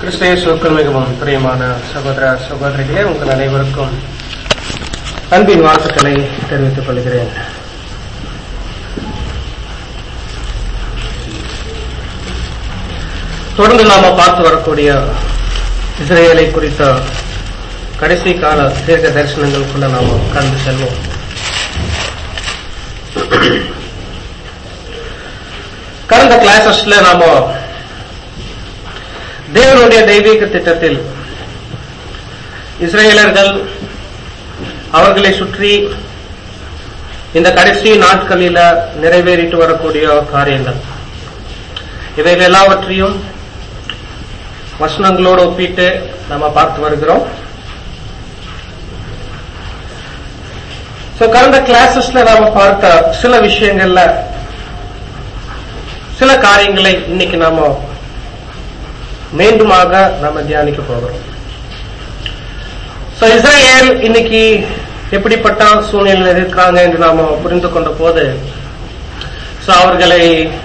கிறிஸ்தேசுக்கள் மிகவும் பிரியமான சகோதர சகோதரிகளே உங்கள் அனைவருக்கும் அன்பின் வாழ்த்துக்களை தெரிவித்துக் கொள்கிறேன் தொடர்ந்து நாம பார்த்து வரக்கூடிய இஸ்ரேலை குறித்த கடைசி கால தீர்க்க தரிசனங்களுக்குள்ள நாம கடந்து செல்வோம் கடந்த கிளாஸஸ்ல நாம தேவனுடைய தெய்வீக திட்டத்தில் இஸ்ரேலர்கள் அவர்களை சுற்றி இந்த கடைசி நாட்களில நிறைவேறிட்டு வரக்கூடிய காரியங்கள் இவைகள் எல்லாவற்றையும் வசனங்களோடு ஒப்பிட்டு நம்ம பார்த்து வருகிறோம் கடந்த கிளாஸஸ்ல நாம பார்த்த சில விஷயங்கள்ல சில காரியங்களை இன்னைக்கு நாம மீண்டுமாக நாம தியானிக்க போகிறோம் இஸ்ரேல் இன்னைக்கு எப்படிப்பட்ட சூழ்நிலையில் இருக்கிறாங்க என்று நாம புரிந்து கொண்ட போது அவர்களை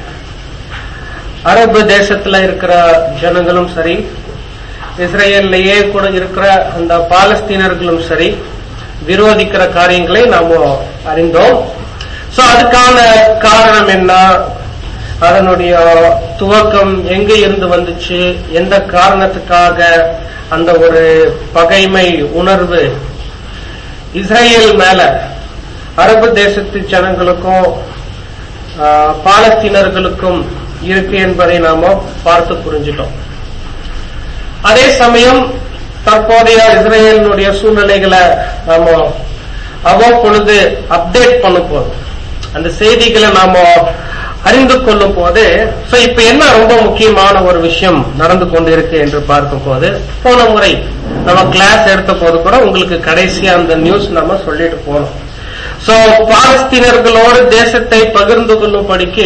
அரபு தேசத்துல இருக்கிற ஜனங்களும் சரி இஸ்ரேல்லையே கூட இருக்கிற அந்த பாலஸ்தீனர்களும் சரி விரோதிக்கிற காரியங்களை நாம அறிந்தோம் சோ அதுக்கான காரணம் என்ன அதனுடைய துவக்கம் எங்க இருந்து வந்துச்சு எந்த காரணத்துக்காக அந்த ஒரு பகைமை உணர்வு இஸ்ரேல் மேல அரபு தேசத்து ஜனங்களுக்கும் பாலஸ்தீனர்களுக்கும் இருக்கு என்பதை நாம பார்த்து புரிஞ்சிட்டோம் அதே சமயம் தற்போதைய இஸ்ரேலினுடைய சூழ்நிலைகளை நாம அவ்வப்பொழுது அப்டேட் பண்ண போதும் அந்த செய்திகளை நாம அறிந்து கொள்ளும் போது இப்ப என்ன ரொம்ப முக்கியமான ஒரு விஷயம் நடந்து கொண்டிருக்கு என்று பார்க்கும் போது போன முறை நம்ம கிளாஸ் எடுத்த போது கூட உங்களுக்கு கடைசியா அந்த நியூஸ் நம்ம சொல்லிட்டு போனோம் சோ பாலஸ்தீனர்களோடு தேசத்தை பகிர்ந்து கொள்ளும்படிக்கு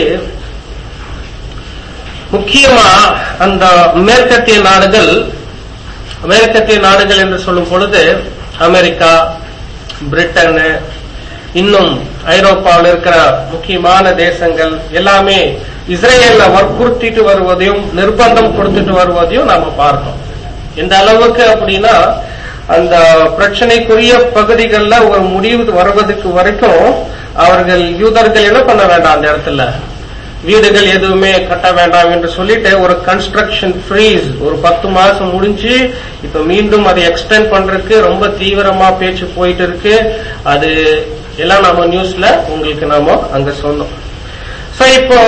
முக்கியமா அந்த மேற்கத்திய நாடுகள் மேற்கத்திய நாடுகள் என்று சொல்லும் பொழுது அமெரிக்கா பிரிட்டன் இன்னும் ஐரோப்பாவில் இருக்கிற முக்கியமான தேசங்கள் எல்லாமே இஸ்ரேல வற்புறுத்திட்டு வருவதையும் நிர்பந்தம் கொடுத்துட்டு வருவதையும் நாம பார்த்தோம் இந்த அளவுக்கு அப்படின்னா அந்த பிரச்சனைக்குரிய பகுதிகளில் ஒரு முடிவு வருவதற்கு வரைக்கும் அவர்கள் யூதர்கள் என்ன பண்ண வேண்டாம் அந்த இடத்துல வீடுகள் எதுவுமே கட்ட வேண்டாம் என்று சொல்லிட்டு ஒரு கன்ஸ்ட்ரக்ஷன் ஃப்ரீஸ் ஒரு பத்து மாசம் முடிஞ்சு இப்ப மீண்டும் அதை எக்ஸ்டெண்ட் பண்றதுக்கு ரொம்ப தீவிரமா பேச்சு போயிட்டு இருக்கு அது எல்லாம் நாம நியூஸ்ல உங்களுக்கு நாம அங்க சொன்னோம் சோ இப்போ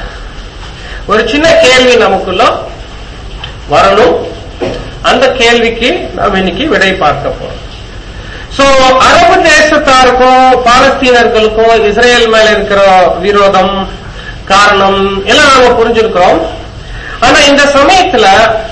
ஒரு சின்ன கேள்வி நமக்குள்ள வரணும் அந்த கேள்விக்கு நாம் இன்னைக்கு விடை பார்க்க போறோம் சோ அரபு தேசத்தாருக்கும் பாலஸ்தீனர்களுக்கும் இஸ்ரேல் மேல இருக்கிற விரோதம் காரணம் எல்லாம் நாம புரிஞ்சிருக்கிறோம் ஆனா இந்த சமயத்துல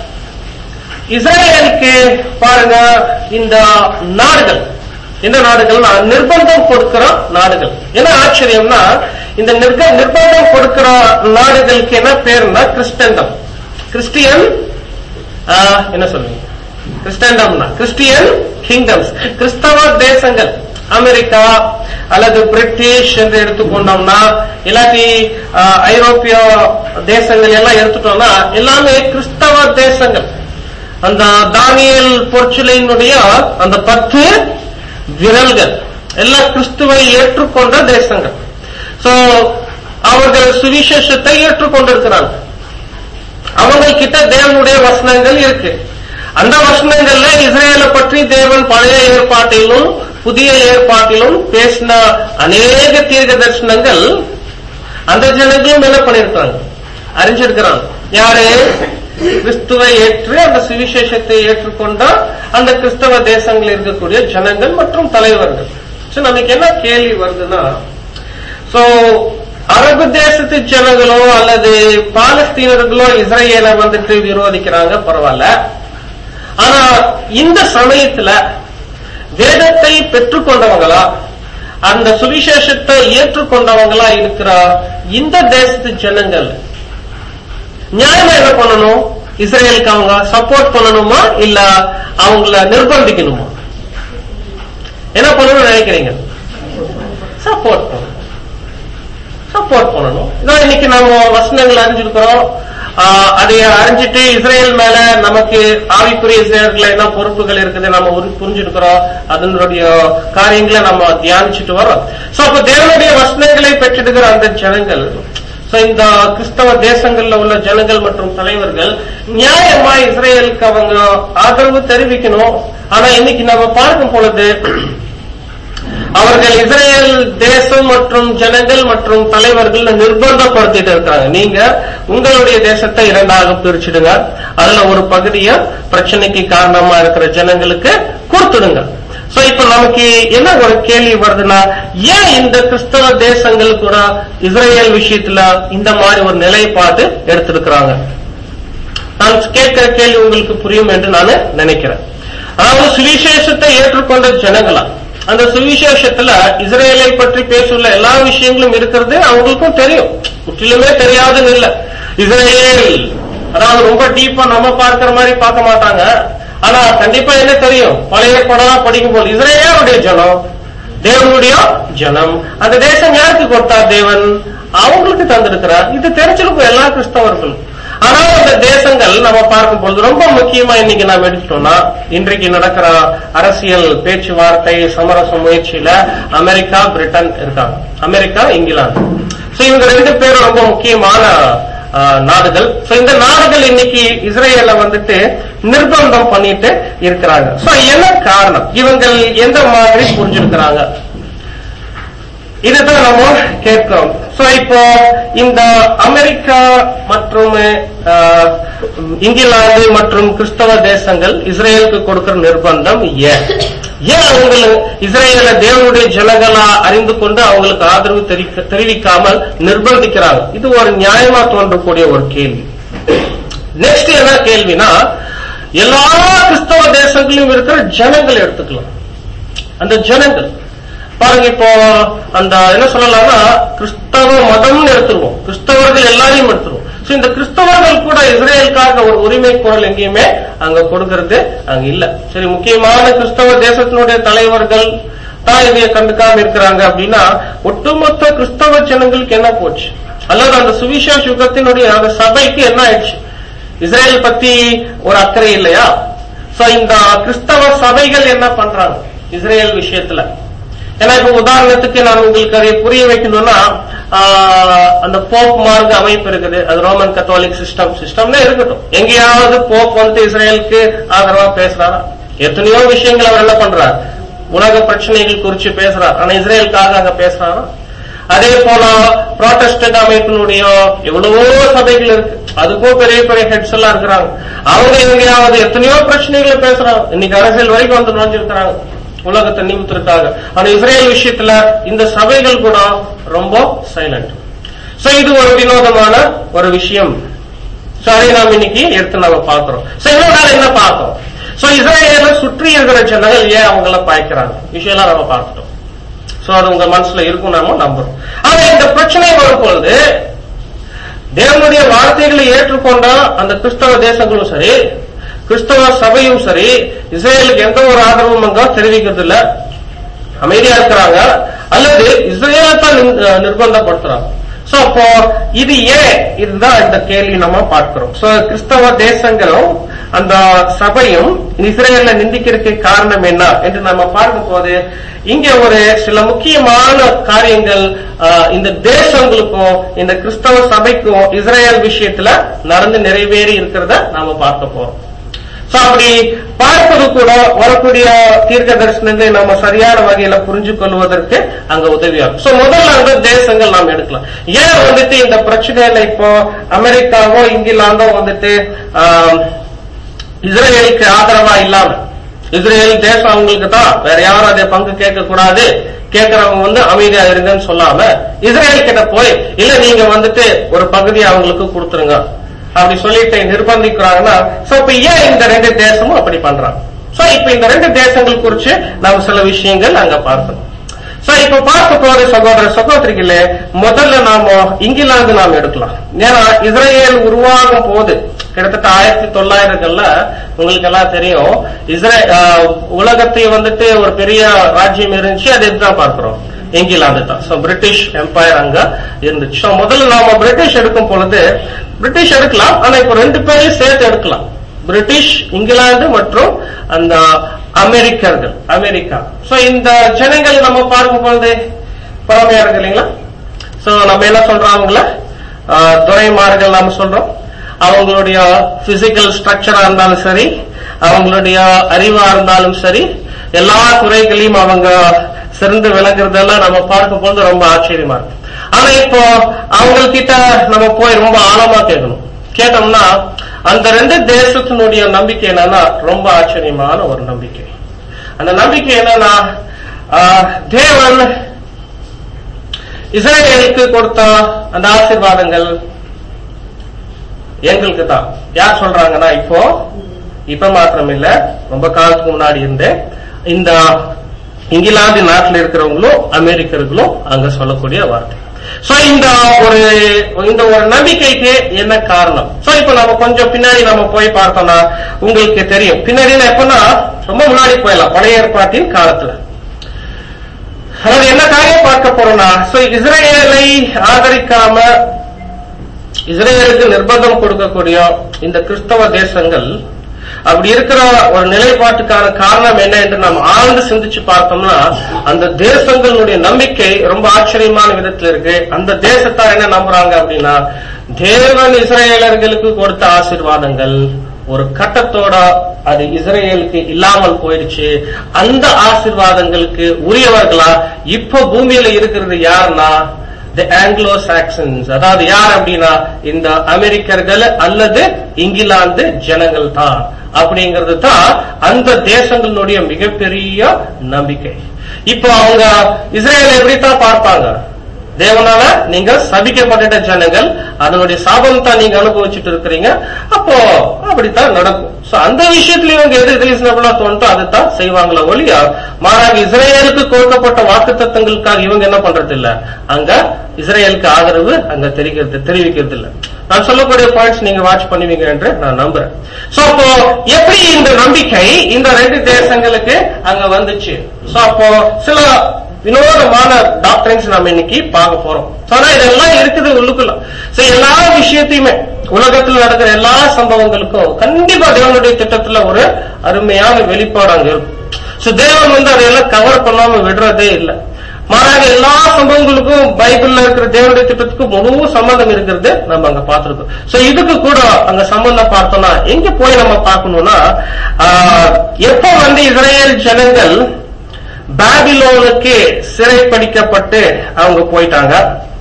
இஸ்ரேலுக்கு பாருங்க இந்த நாடுகள் என்ன நாடுகள் நிர்பந்தம் கொடுக்கிற நாடுகள் என்ன ஆச்சரியம்னா இந்த நிர்பந்தம் கொடுக்கிற நாடுகளுக்கு என்ன பேருனா கிறிஸ்டண்டம் கிறிஸ்டியன் என்ன சொல்லுவீங்க கிறிஸ்டண்டம்னா கிறிஸ்டியன் கிங்டம்ஸ் கிறிஸ்தவ தேசங்கள் அமெரிக்கா அல்லது பிரிட்டிஷ் என்று எடுத்துக்கொண்டோம்னா இல்லாட்டி ஐரோப்பிய தேசங்கள் எல்லாம் எடுத்துட்டோம்னா எல்லாமே கிறிஸ்தவ தேசங்கள் அந்த தானியல் பொற்சிலையினுடைய அந்த பத்து விரல்கள் எல்லாம் கிறிஸ்துவை ஏற்றுக்கொண்ட தேசங்கள் சோ அவர்கள் சுவிசேஷத்தை ஏற்றுக்கொண்டிருக்கிறாங்க அவங்க கிட்ட தேவனுடைய வசனங்கள் இருக்கு அந்த வசனங்கள்ல இஸ்ரேலை பற்றி தேவன் பழைய ஏற்பாட்டிலும் புதிய ஏற்பாட்டிலும் பேசின அநேக தீர்க்க தரிசனங்கள் அந்த ஜனங்களும் என்ன பண்ணிருக்காங்க அறிஞ்சிருக்கிறாங்க யாரு கிறிஸ்துவை ஏற்று அந்த சுவிசேஷத்தை ஏற்றுக்கொண்ட அந்த கிறிஸ்தவ தேசங்களில் இருக்கக்கூடிய ஜனங்கள் மற்றும் தலைவர்கள் சோ நமக்கு என்ன கேள்வி வருதுன்னா சோ அரபு தேசத்து ஜனங்களோ அல்லது பாலஸ்தீனர்களோ இஸ்ரேல வந்துட்டு விரோதிக்கிறாங்க பரவாயில்ல ஆனா இந்த சமயத்துல வேதத்தை பெற்றுக்கொண்டவங்களா அந்த சுவிசேஷத்தை ஏற்றுக்கொண்டவங்களா இருக்கிற இந்த தேசத்து ஜனங்கள் நியாயமா என்ன பண்ணணும் இஸ்ரேலுக்கு அவங்க சப்போர்ட் பண்ணணுமா இல்ல அவங்கள நிர்பந்திக்கணுமா என்ன பண்ணணும்னு நினைக்கிறீங்க சப்போர்ட் பண்ணணும் சப்போர்ட் பண்ணணும் இதான் இன்னைக்கு நம்ம வசனங்கள் அறிஞ்சிருக்கிறோம் ஆஹ், அதை அறிஞ்சிட்டு இஸ்ரேல் மேல நமக்கு ஆவிக்குரிய இஸ்ரேலுக்குள்ள என்ன பொறுப்புகள் இருக்குது நம்ம உரு- புரிஞ்சிருக்கிறோம் அதனுடைய காரியங்களை நம்ம தியானிச்சுட்டு வரோம் சோ அப்ப தேவனுடைய வசனங்களை பெற்றெடுக்கிற அந்த ஜனங்கள் சோ இந்த கிறிஸ்தவ தேசங்கள்ல உள்ள ஜனங்கள் மற்றும் தலைவர்கள் நியாயமா இஸ்ரேலுக்கு அவங்க ஆதரவு தெரிவிக்கணும் ஆனா இன்னைக்கு நம்ம பார்க்கும் பொழுது அவர்கள் இஸ்ரேல் தேசம் மற்றும் ஜனங்கள் மற்றும் தலைவர்கள் நிர்பந்தப்படுத்திட்டு இருக்காங்க நீங்க உங்களுடைய தேசத்தை இரண்டாக பிரிச்சிடுங்க அதுல ஒரு பகுதிய பிரச்சனைக்கு காரணமா இருக்கிற ஜனங்களுக்கு கொடுத்துடுங்க சோ இப்ப நமக்கு என்ன ஒரு கேள்வி வருதுன்னா ஏன் இந்த கிறிஸ்தவ தேசங்கள் கூட இஸ்ரேல் விஷயத்துல இந்த மாதிரி ஒரு நிலைப்பாடு எடுத்திருக்கிறாங்க நான் கேட்கிற கேள்வி உங்களுக்கு புரியும் என்று நான் நினைக்கிறேன் அதாவது சுவிசேஷத்தை ஏற்றுக்கொண்ட ஜனங்களா அந்த சுவிசேஷத்துல இஸ்ரேலை பற்றி பேசுள்ள எல்லா விஷயங்களும் இருக்கிறது அவங்களுக்கும் தெரியும் முற்றிலுமே தெரியாதுன்னு இல்ல இஸ்ரேல் அதாவது ரொம்ப டீப்பா நம்ம பார்க்கிற மாதிரி பார்க்க மாட்டாங்க ஆனா கண்டிப்பா என்ன தெரியும் பழைய படம் படிக்கும் போது இஸ்ரேலுடைய ஜனம் தேவனுடைய ஜனம் அந்த தேசம் யாருக்கு கொடுத்தார் தேவன் அவங்களுக்கு தந்திருக்கிறார் இது தெரிஞ்சிருக்கும் எல்லா கிறிஸ்தவர்களும் ஆனா அந்த தேசங்கள் நம்ம பார்க்கும் பொழுது ரொம்ப முக்கியமா இன்னைக்கு நாம் எடுத்துட்டோம்னா இன்றைக்கு நடக்கிற அரசியல் பேச்சுவார்த்தை சமரச முயற்சியில அமெரிக்கா பிரிட்டன் இருக்காங்க அமெரிக்கா இங்கிலாந்து சோ இவங்க ரெண்டு பேரும் ரொம்ப முக்கியமான ஆஹ், நாடுகள் சோ இந்த நாடுகள் இன்னைக்கு இஸ்ரேல வந்துட்டு நிர்பந்தம் பண்ணிட்டு இருக்கிறாங்க சோ என்ன காரணம் இவங்கள் எந்த மாதிரி புரிஞ்சிருக்கிறாங்க இதுதான் நம்ம கேட்கிறோம் சோ இப்போ இந்த அமெரிக்கா மற்றும் ஆஹ், இங்கிலாந்து மற்றும் கிறிஸ்தவ தேசங்கள் இஸ்ரேலுக்கு கொடுக்கிற நிர்பந்தம் ஏன் ஏன் அவங்களுக்கு இஸ்ரேல தேவனுடைய ஜனங்களா அறிந்து கொண்டு அவங்களுக்கு ஆதரவு தெரிவிக்க- தெரிவிக்காமல் நிர்பந்திக்கிறாங்க இது ஒரு நியாயமா தோன்றக்கூடிய ஒரு கேள்வி நெக்ஸ்ட் என்ன கேள்வினா எல்லா கிறிஸ்தவ தேசங்களிலும் இருக்கிற ஜனங்கள் எடுத்துக்கலாம் அந்த ஜனங்கள் பாருங்க இப்போ அந்த என்ன சொல்லலாம்னா கிறிஸ்தவ மதம்னு எடுத்துருவோம் கிறிஸ்தவர்கள் எல்லாரையும் எடுத்துருவோம் சோ இந்த கிறிஸ்தவர்கள் கூட இஸ்ரேலுக்காக ஒரு உரிமை குரல் எங்கேயுமே அங்க கொடுக்கறது அங்க இல்ல சரி முக்கியமான கிறிஸ்தவ தேசத்தினுடைய தலைவர்கள் தான் இதைய கண்டுக்காம இருக்கிறாங்க அப்படின்னா ஒட்டுமொத்த கிறிஸ்தவ ஜனங்களுக்கு என்ன போச்சு அல்லது அந்த சுவிசேஷ யுகத்தினுடைய அந்த சபைக்கு என்ன ஆயிடுச்சு இஸ்ரேல் பத்தி ஒரு அக்கறை இல்லையா சோ இந்த கிறிஸ்தவ சபைகள் என்ன பண்றாங்க இஸ்ரேல் விஷயத்துல ஏன்னா இப்ப உதாரணத்துக்கு நான் உங்களுக்கு அதை புரிய வைக்கணும்னா ஆஹ், அந்த போப் மார்க்க அமைப்பு இருக்குது அது ரோமன் கத்தோலிக் சிஸ்டம் சிஸ்டம்னே இருக்கட்டும் எங்கேயாவது போப் வந்து இஸ்ரேலுக்கு ஆதரவா பேசுறாரா எத்தனையோ விஷயங்கள் அவர் என்ன பண்றார் உலக பிரச்சனைகள் குறிச்சு பேசுறார் ஆனா இஸ்ரேலுக்காக அங்க பேசுறாரா அதே போல புரோட்டஸ்டன்ட் அமைப்பினுடைய எவ்வளவோ சபைகள் இருக்கு அதுக்கும் பெரிய பெரிய ஹெட்ஸ் எல்லாம் இருக்கிறாங்க அவங்க எங்கேயாவது எத்தனையோ பிரச்சனைகளை பேசுறாங்க இன்னைக்கு அரசியல் வரைக்கும் வந்து நுழைஞ்சிருக்கிறாங்க உலகத்தை நிமித்திருக்காங்க ஆனா இஸ்ரேல் விஷயத்துல இந்த சபைகள் கூட ரொம்ப சைலண்ட் சோ இது ஒரு வினோதமான ஒரு விஷயம் சோ அதை நாம் இன்னைக்கு எடுத்து நம்ம பார்க்கிறோம் சோ இதனால என்ன பார்க்கிறோம் சோ இஸ்ரேல சுற்றி இருக்கிற ஜனங்கள் ஏன் அவங்கள பாய்க்கிறாங்க விஷயம்லாம் நம்ம பார்த்துட்டோம் சோ அது உங்க மனசுல இருக்கும் நாம நம்புறோம் ஆனா இந்த பிரச்சனை வரும் பொழுது தேவனுடைய வார்த்தைகளை ஏற்றுக்கொண்ட அந்த கிறிஸ்தவ தேசங்களும் சரி கிறிஸ்தவ சபையும் சரி இஸ்ரேலுக்கு எந்த ஒரு ஆதரவும் அங்க தெரிவிக்கிறது இல்ல அமைதியா இருக்கிறாங்க அல்லது இஸ்ரேலை தான் நிர்- நிர்பந்தப்படுத்துறாங்க சோ அப்போ இது ஏன் இதுதான் இந்த கேள்வி நம்ம பார்க்கிறோம் சோ கிறிஸ்தவ தேசங்களும் அந்த சபையும் இஸ்ரேல நிந்திக்கிறதுக்கு காரணம் என்ன என்று நம்ம பார்க்கும் போது இங்க ஒரு சில முக்கியமான காரியங்கள் ஆஹ், இந்த தேசங்களுக்கும் இந்த கிறிஸ்தவ சபைக்கும் இஸ்ரேல் விஷயத்துல நடந்து நிறைவேறி இருக்கிறத நாம பார்க்க போறோம் சோ அப்படி பார்ப்பது கூட வரக்கூடிய தீர்க்க தரிசனங்களை நாம சரியான வகையில புரிஞ்சு கொள்வதற்கு அங்க உதவியாகும் சோ முதல்ல அந்த தேசங்கள் நாம் எடுக்கலாம் ஏன் வந்துட்டு இந்த பிரச்சனையில இப்போ அமெரிக்காவோ இங்கிலாந்தோ வந்துட்டு ஆஹ், இஸ்ரேலுக்கு ஆதரவா இல்லாம இஸ்ரேல் தேசம் அவங்களுக்கு தான் வேற யாரும் அதை பங்கு கேட்க கூடாது கேட்கறவங்க வந்து அமைதியா இருங்கன்னு சொல்லாம இஸ்ரேல் கிட்ட போய் இல்ல நீங்க வந்துட்டு ஒரு பகுதியை அவங்களுக்கு கொடுத்துருங்க அப்படி சொல்லிட்டு நிர்பந்திக்கிறாங்கன்னா சோ இப்ப ஏன் இந்த ரெண்டு தேசமும் அப்படி பண்றாங்க சோ இப்ப இந்த ரெண்டு தேசங்கள் குறிச்சு நாம சில விஷயங்கள் அங்க பார்க்கணும் சோ இப்ப பார்க்க போற சகோதர சகோதரிகளே முதல்ல நாம இங்கிலாந்து நாம் எடுக்கலாம் ஏன்னா இஸ்ரேல் உருவாகும் போது கிட்டத்தட்ட ஆயிரத்தி தொள்ளாயிரங்கள்ல உங்களுக்கு எல்லாம் தெரியும் இஸ்ரே ஆஹ், உலகத்தை வந்துட்டு ஒரு பெரிய ராஜ்யம் இருந்துச்சு அது இதுதான் பார்க்கிறோம் இங்கிலாந்து தான் சோ பிரிட்டிஷ் எம்பையர் அங்க இருந்துச்சு சோ முதல்ல நாம பிரிட்டிஷ் எடுக்கும் பொழுது பிரிட்டிஷ் எடுக்கலாம் ஆனா இப்ப ரெண்டு பேரையும் சேர்த்து எடுக்கலாம் பிரிட்டிஷ் இங்கிலாந்து மற்றும் அந்த அமெரிக்கர்கள் அமெரிக்கா சோ இந்த ஜனங்கள் நம்ம பார்க்கும்போது பழமையா இருக்கு இல்லைங்களா சோ நம்ம என்ன சொல்றோம் அவங்கள ஆஹ், துரைமார்கள் நாம சொல்றோம் அவங்களுடைய பிசிக்கல் ஸ்ட்ரக்சரா இருந்தாலும் சரி அவங்களுடைய அறிவா இருந்தாலும் சரி எல்லா துறைகளையும் அவங்க சிறந்து விளங்குறதெல்லாம் நம்ம பார்க்கும்போது ரொம்ப ஆச்சரியமா இருக்கு ஆனா இப்போ அவங்க கிட்ட நம்ம போய் ரொம்ப ஆழமா கேட்கணும் கேட்டோம்னா அந்த ரெண்டு தேசத்தினுடைய நம்பிக்கை என்னன்னா ரொம்ப ஆச்சரியமான ஒரு நம்பிக்கை அந்த நம்பிக்கை என்னன்னா ஆஹ், தேவன் இஸ்ரேலுக்கு கொடுத்த அந்த ஆசீர்வாதங்கள் எங்களுக்கு தான் யார் சொல்றாங்கன்னா இப்போ இப்ப மாத்திரம் இல்ல ரொம்ப காலத்துக்கு முன்னாடி இருந்தே இந்த இங்கிலாந்து நாட்டில் இருக்கிறவங்களும் அமெரிக்கர்களும் அங்க சொல்லக்கூடிய வார்த்தை சோ இந்த ஒரு இந்த ஒரு நம்பிக்கைக்கு என்ன காரணம் சோ இப்ப நம்ம கொஞ்சம் பின்னாடி நம்ம போய் பார்த்தோம்னா உங்களுக்கு தெரியும் பின்னாடி எப்பன்னா ரொம்ப முன்னாடி போயிடலாம் பழைய ஏற்பாட்டின் காலத்துல அதாவது என்ன காரியம் பார்க்க போறோம்னா சோ இஸ்ரேலை ஆதரிக்காம இஸ்ரேலுக்கு நிர்பந்தம் கொடுக்கக்கூடிய இந்த கிறிஸ்தவ தேசங்கள் அப்படி இருக்கிற ஒரு நிலைப்பாட்டுக்கான காரணம் என்ன என்று நாம் ஆழ்ந்து சிந்திச்சு பார்த்தோம்னா அந்த தேசங்களுடைய நம்பிக்கை ரொம்ப ஆச்சரியமான விதத்துல இருக்கு அந்த தேசத்தார் என்ன நம்புறாங்க அப்படின்னா தேவன் இஸ்ரேலர்களுக்கு கொடுத்த ஆசீர்வாதங்கள் ஒரு கட்டத்தோட அது இஸ்ரேலுக்கு இல்லாமல் போயிடுச்சு அந்த ஆசீர்வாதங்களுக்கு உரியவர்களா இப்ப பூமியில இருக்கிறது யாருன்னா தி ஆங்கிலோ சாக்சன்ஸ் அதாவது யார் அப்படின்னா இந்த அமெரிக்கர்கள் அல்லது இங்கிலாந்து ஜனங்கள் தான் அப்படிங்கிறது தான் அந்த தேசங்களுடைய மிகப்பெரிய நம்பிக்கை இப்போ அவங்க இஸ்ரேலை எப்படித்தான் பார்ப்பாங்க தேவனால நீங்க சபிக்கப்பட்ட ஜனங்கள் அதனுடைய சாபம் தான் நீங்க அனுபவிச்சுட்டு இருக்கிறீங்க அப்போ அப்படித்தான் நடக்கும் சோ அந்த விஷயத்துல இவங்க எது ரீசனபிளா தோணுதோ அதுதான் செய்வாங்களா ஒழியா மாறாக இஸ்ரேலுக்கு கொடுக்கப்பட்ட வாக்கு தத்தங்களுக்காக இவங்க என்ன பண்றது இல்ல அங்க இஸ்ரேலுக்கு ஆதரவு அங்க தெரிவிக்கிறது தெரிவிக்கிறது இல்ல நான் சொல்லக்கூடிய பாயிண்ட்ஸ் நீங்க வாட்ச் பண்ணுவீங்க என்று நான் நம்புறேன் சோ அப்போ எப்படி இந்த நம்பிக்கை இந்த ரெண்டு தேசங்களுக்கு அங்க வந்துச்சு சோ அப்போ சில வினோதமான டாக்டரின்ஸ் நம்ம இன்னைக்கு பார்க்க போறோம் ஆனா இதெல்லாம் இருக்குது உள்ளுக்குள்ள சோ எல்லா விஷயத்தையுமே உலகத்தில் நடக்கிற எல்லா சம்பவங்களுக்கும் கண்டிப்பா தேவனுடைய திட்டத்துல ஒரு அருமையான வெளிப்பாடு அங்க இருக்கும் சோ தேவன் வந்து அதையெல்லாம் கவர் பண்ணாம விடுறதே இல்லை மாறாக எல்லா சம்பவங்களுக்கும் பைபிள்ல இருக்கிற தேவனுடைய திட்டத்துக்கும் முழு சம்பந்தம் இருக்கிறது நம்ம அங்க பார்த்திருக்கோம் சோ இதுக்கு கூட அங்க சம்பந்தம் பார்த்தோம்னா எங்க போய் நம்ம பார்க்கணும்னா ஆஹ், எப்போ வந்து இஸ்ரேல் ஜனங்கள் பாபிலோனுக்கு சிறைப்படிக்கப்பட்டு அவங்க போயிட்டாங்க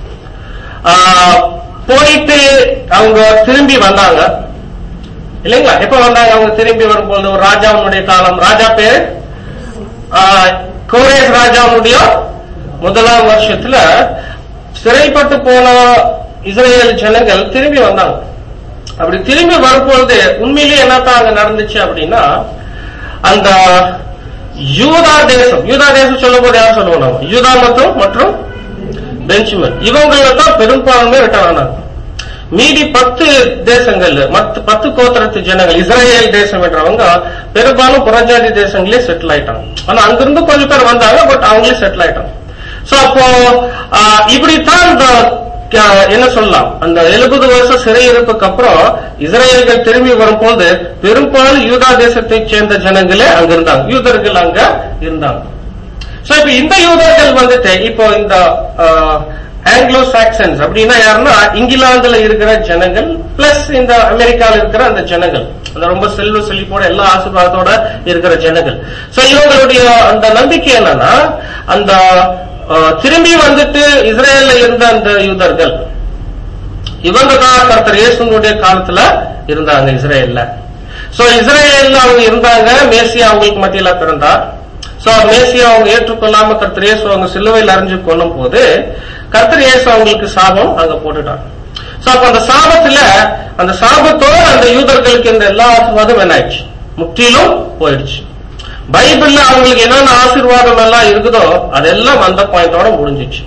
ஆஹ், போயிட்டு அவங்க திரும்பி வந்தாங்க இல்லைங்களா எப்ப வந்தாங்க அவங்க திரும்பி வரும்போது ஒரு ராஜாவுடைய காலம் ராஜா பேரு ஆஹ், கோரேஸ் ராஜாவுடைய முதலாம் வருஷத்துல சிறைப்பட்டு போன இஸ்ரேல் ஜனங்கள் திரும்பி வந்தாங்க அப்படி திரும்பி வரும்பொழுது உண்மையிலேயே என்னத்தான் அங்க நடந்துச்சு அப்படின்னா அந்த யூதா தேசம் யூதா தேசம் சொல்லும் போது யார் சொல்லுவோம் நாம யூதா மற்றும் மற்றும் பெஞ்சுமன் இவங்கள தான் பெரும்பான்மை ரிட்டர்ன் ஆனாங்க மீதி பத்து தேசங்கள் மத்த பத்து கோத்திரத்து ஜனங்கள் இஸ்ரேல் தேசம் என்றவங்க பெரும்பாலும் புறஜாதி தேசங்களே செட்டில் ஆயிட்டாங்க ஆனா அங்கிருந்து கொஞ்சம் பேர் வந்தாங்க பட் அவங்களே செட்டில் ஆயிட்டாங்க சோ அப்போ ஆஹ், இப்படித்தான் இந்த க- என்ன சொல்லலாம் அந்த எழுபது வருஷம் சிறையிருப்புக்கு அப்புறம் இஸ்ரேல்கள் திரும்பி வரும்போது பெரும்பாலும் யூதா தேசத்தைச் சேர்ந்த ஜனங்களே அங்க இருந்தாங்க யூதர்கள் அங்க இருந்தாங்க சோ இப்ப இந்த யூதர்கள் வந்துட்டு இப்போ இந்த ஆங்கிலோ சாக்சன்ஸ் அப்படின்னா யாருன்னா இங்கிலாந்துல இருக்கிற ஜனங்கள் பிளஸ் இந்த அமெரிக்கால இருக்கிற அந்த ஜனங்கள் அந்த ரொம்ப செல்வ செழிப்போட எல்லா ஆசீர்வாதத்தோட இருக்கிற ஜனங்கள் சோ இவங்களுடைய அந்த நம்பிக்கை என்னன்னா அந்த ஆஹ், திரும்பி வந்துட்டு இஸ்ரேல்ல இருந்த அந்த யூதர்கள் இவங்க தான் கர்த்தர் இயேசுனுடைய காலத்துல இருந்தாங்க இஸ்ரேல்ல சோ இஸ்ரேல்ல அவங்க இருந்தாங்க மேசியா அவங்களுக்கு மத்தியில பிறந்தார் சோ மேசியா அவங்க ஏற்றுக்கொள்ளாம கர்த்தர் இயேசு அவங்க சிலுவையில் அறிஞ்சு கொள்ளும் போது கர்த்தர் இயேசு அவங்களுக்கு சாபம் அங்க போட்டுட்டாங்க சோ அப்ப அந்த சாபத்துல அந்த சாபத்தோட அந்த யூதர்களுக்கு இந்த எல்லா ஆசீர்வாதம் என்ன ஆயிடுச்சு முற்றிலும் போயிடுச்சு பைபிள்ல அவங்களுக்கு என்னென்ன ஆசீர்வாதம் எல்லாம் இருக்குதோ அதெல்லாம் அந்த பாயிண்டோட முடிஞ்சிச்சு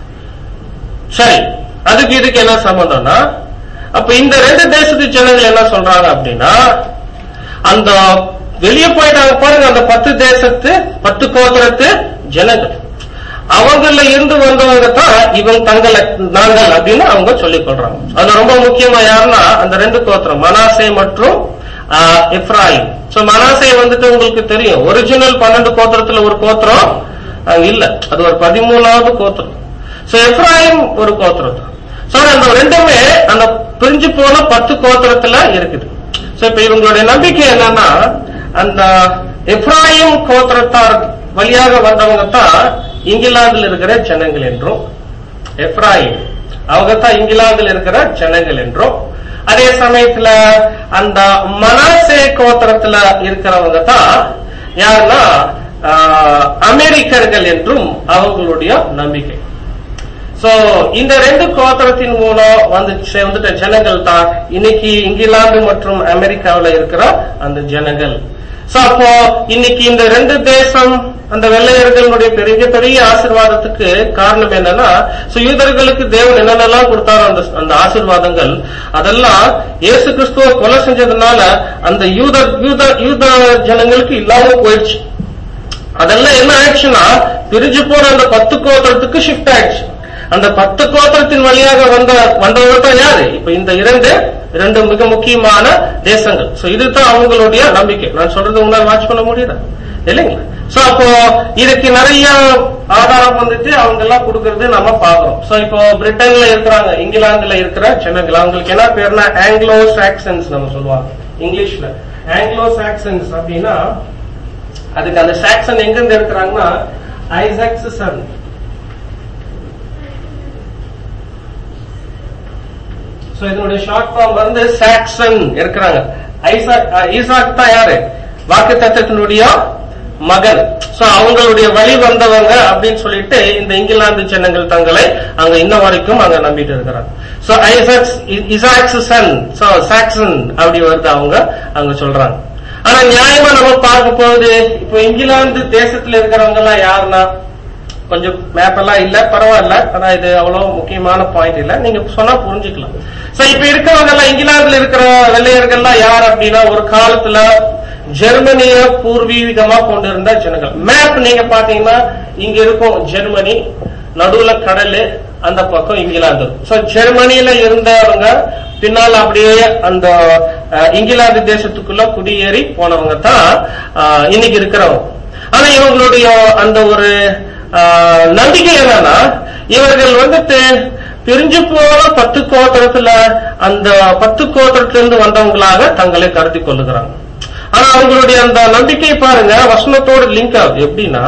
சரி அதுக்கு இதுக்கு என்ன சம்பந்தம்னா அப்ப இந்த ரெண்டு தேசத்து ஜனங்கள் என்ன சொல்றாங்க அப்படின்னா அந்த வெளியே போயிட்டாங்க பாருங்க அந்த பத்து தேசத்து பத்து கோத்திரத்து ஜனங்கள் அவங்கள இருந்து வந்தவங்க தான் இவங்க தங்களை நாங்கள் அப்படின்னு அவங்க சொல்லிக் கொள்றாங்க அது ரொம்ப முக்கியமா யாருன்னா அந்த ரெண்டு கோத்திரம் மனாசே மற்றும் ஆஹ், எப்ராயிம் சோ மனாசே வந்துட்டு உங்களுக்கு தெரியும் ஒரிஜினல் பன்னெண்டு கோத்திரத்துல ஒரு கோத்திரம் அங்க இல்ல அது ஒரு பதிமூணாவது கோத்திரம் சோ எப்ராயிம் ஒரு கோத்திரம் சோ அந்த ரெண்டுமே அந்த பிரிஞ்சு போன பத்து கோத்திரத்துல இருக்குது சோ இப்ப இவங்களுடைய நம்பிக்கை என்னன்னா அந்த எப்ராயிம் கோத்திரத்தார் வழியாக வந்தவங்க தான் இங்கிலாந்துல இருக்கிற ஜனங்கள் என்றும் எப்ராயிம் அவங்க தான் இங்கிலாந்துல இருக்கிற ஜனங்கள் என்றும் அதே சமயத்துல அந்த மனாசே கோத்திரத்துல இருக்கிறவங்க தான் யாருன்னா ஆஹ், அமெரிக்கர்கள் என்றும் அவங்களுடைய நம்பிக்கை சோ இந்த ரெண்டு கோத்திரத்தின் மூலம் வந்து வந்துட்ட ஜனங்கள் தான் இன்னைக்கு இங்கிலாந்து மற்றும் அமெரிக்காவுல இருக்கிற அந்த ஜனங்கள் சோ அப்போ இன்னைக்கு இந்த ரெண்டு தேசம் அந்த வெள்ளையர்களுடைய பெரிய பெரிய ஆசீர்வாதத்துக்கு காரணம் என்னன்னா சோ யூதர்களுக்கு தேவன் என்னென்னலாம் கொடுத்தாரோ அந்த அந்த ஆசீர்வாதங்கள் அதெல்லாம் இயேசு கிறிஸ்துவ கொலை செஞ்சதுனால அந்த யூத யூத யூத ஜனங்களுக்கு இல்லாம போயிடுச்சு அதெல்லாம் என்ன ஆயிடுச்சுன்னா பிரிஞ்சு போன அந்த பத்து கோத்திரத்துக்கு ஷிஃப்ட் ஆயிடுச்சு அந்த பத்து கோத்திரத்தின் வழியாக வந்த வந்தவங்க தான் யாரு இப்ப இந்த இரண்டு இரண்டு மிக முக்கியமான தேசங்கள் சோ இதுதான் அவங்களுடைய நம்பிக்கை நான் சொல்றது உங்களால் வாட்ச் பண்ண முடியுதா இல்லைங்களா சோ அப்போ இதுக்கு நிறைய ஆதாரம் வந்துட்டு அவங்க எல்லாம் கொடுக்கறது நம்ம பாக்குறோம் சோ இப்போ பிரிட்டன்ல இருக்கிறாங்க இங்கிலாந்துல இருக்கிற ஜனங்கள் அவங்களுக்கு என்ன பேர்னா ஆங்கிலோ சாக்சன்ஸ் நம்ம சொல்லுவாங்க இங்கிலீஷ்ல ஆங்கிலோ சாக்சன்ஸ் அப்படின்னா அதுக்கு அந்த சாக்சன் எங்க இருந்து எடுக்கிறாங்கன்னா ஐசாக்ஸ் சன் சோ இதனுடைய ஷார்ட் ஃபார்ம் வந்து சாக்சன் இருக்கிறாங்க ஐசாக் அஹ், ஈசாக் தான் யாரு வாக்கு தத்தத்தினுடைய மகன் சோ அவங்களுடைய வழி வந்தவங்க அப்படின்னு சொல்லிட்டு இந்த இங்கிலாந்து ஜனங்கள் தங்களை அங்க இன்ன வரைக்கும் அங்க நம்பிட்டு இருக்கிறாங்க so Isaac's Isaac's son so Saxon அப்படி வருது அவங்க அங்க சொல்றாங்க ஆனா நியாயமா நம்ம பார்க்க போகுது இப்போ இங்கிலாந்து தேசத்துல இருக்கிறவங்க எல்லாம் யாருன்னா கொஞ்சம் மேப் எல்லாம் இல்ல பரவாயில்ல ஆனா இது அவ்வளவு முக்கியமான பாயிண்ட் இல்ல நீங்க சொன்னா புரிஞ்சுக்கலாம் சோ இப்ப இருக்கிறவங்க எல்லாம் இங்கிலாந்துல இருக்கிற வெள்ளையர்கள்லாம் யார் அப்படின்னா ஒரு காலத்துல ஜெர்மனிய பூர்வீகமா கொண்டிருந்த ஜனங்கள் மேப் நீங்க பாத்தீங்கன்னா இங்க இருக்கும் ஜெர்மனி நடுவுல கடல் அந்த பக்கம் இங்கிலாந்து சோ ஜெர்மனியில இருந்தவங்க பின்னால் அப்படியே அந்த அஹ், இங்கிலாந்து தேசத்துக்குள்ள குடியேறி போனவங்க தான் அஹ், இன்னைக்கு இருக்கிறவங்க ஆனா இவங்களுடைய அந்த ஒரு ஆஹ், நம்பிக்கை என்னன்னா இவர்கள் வந்துட்டு பிரிஞ்சு போன பத்து கோத்திரத்துல அந்த பத்து கோத்திரத்துல இருந்து வந்தவங்களாக தங்களை கருதி கொள்ளுகிறாங்க ஆனா அவங்களுடைய அந்த நம்பிக்கை பாருங்க வசனத்தோட லிங்க் ஆகுது எப்படின்னா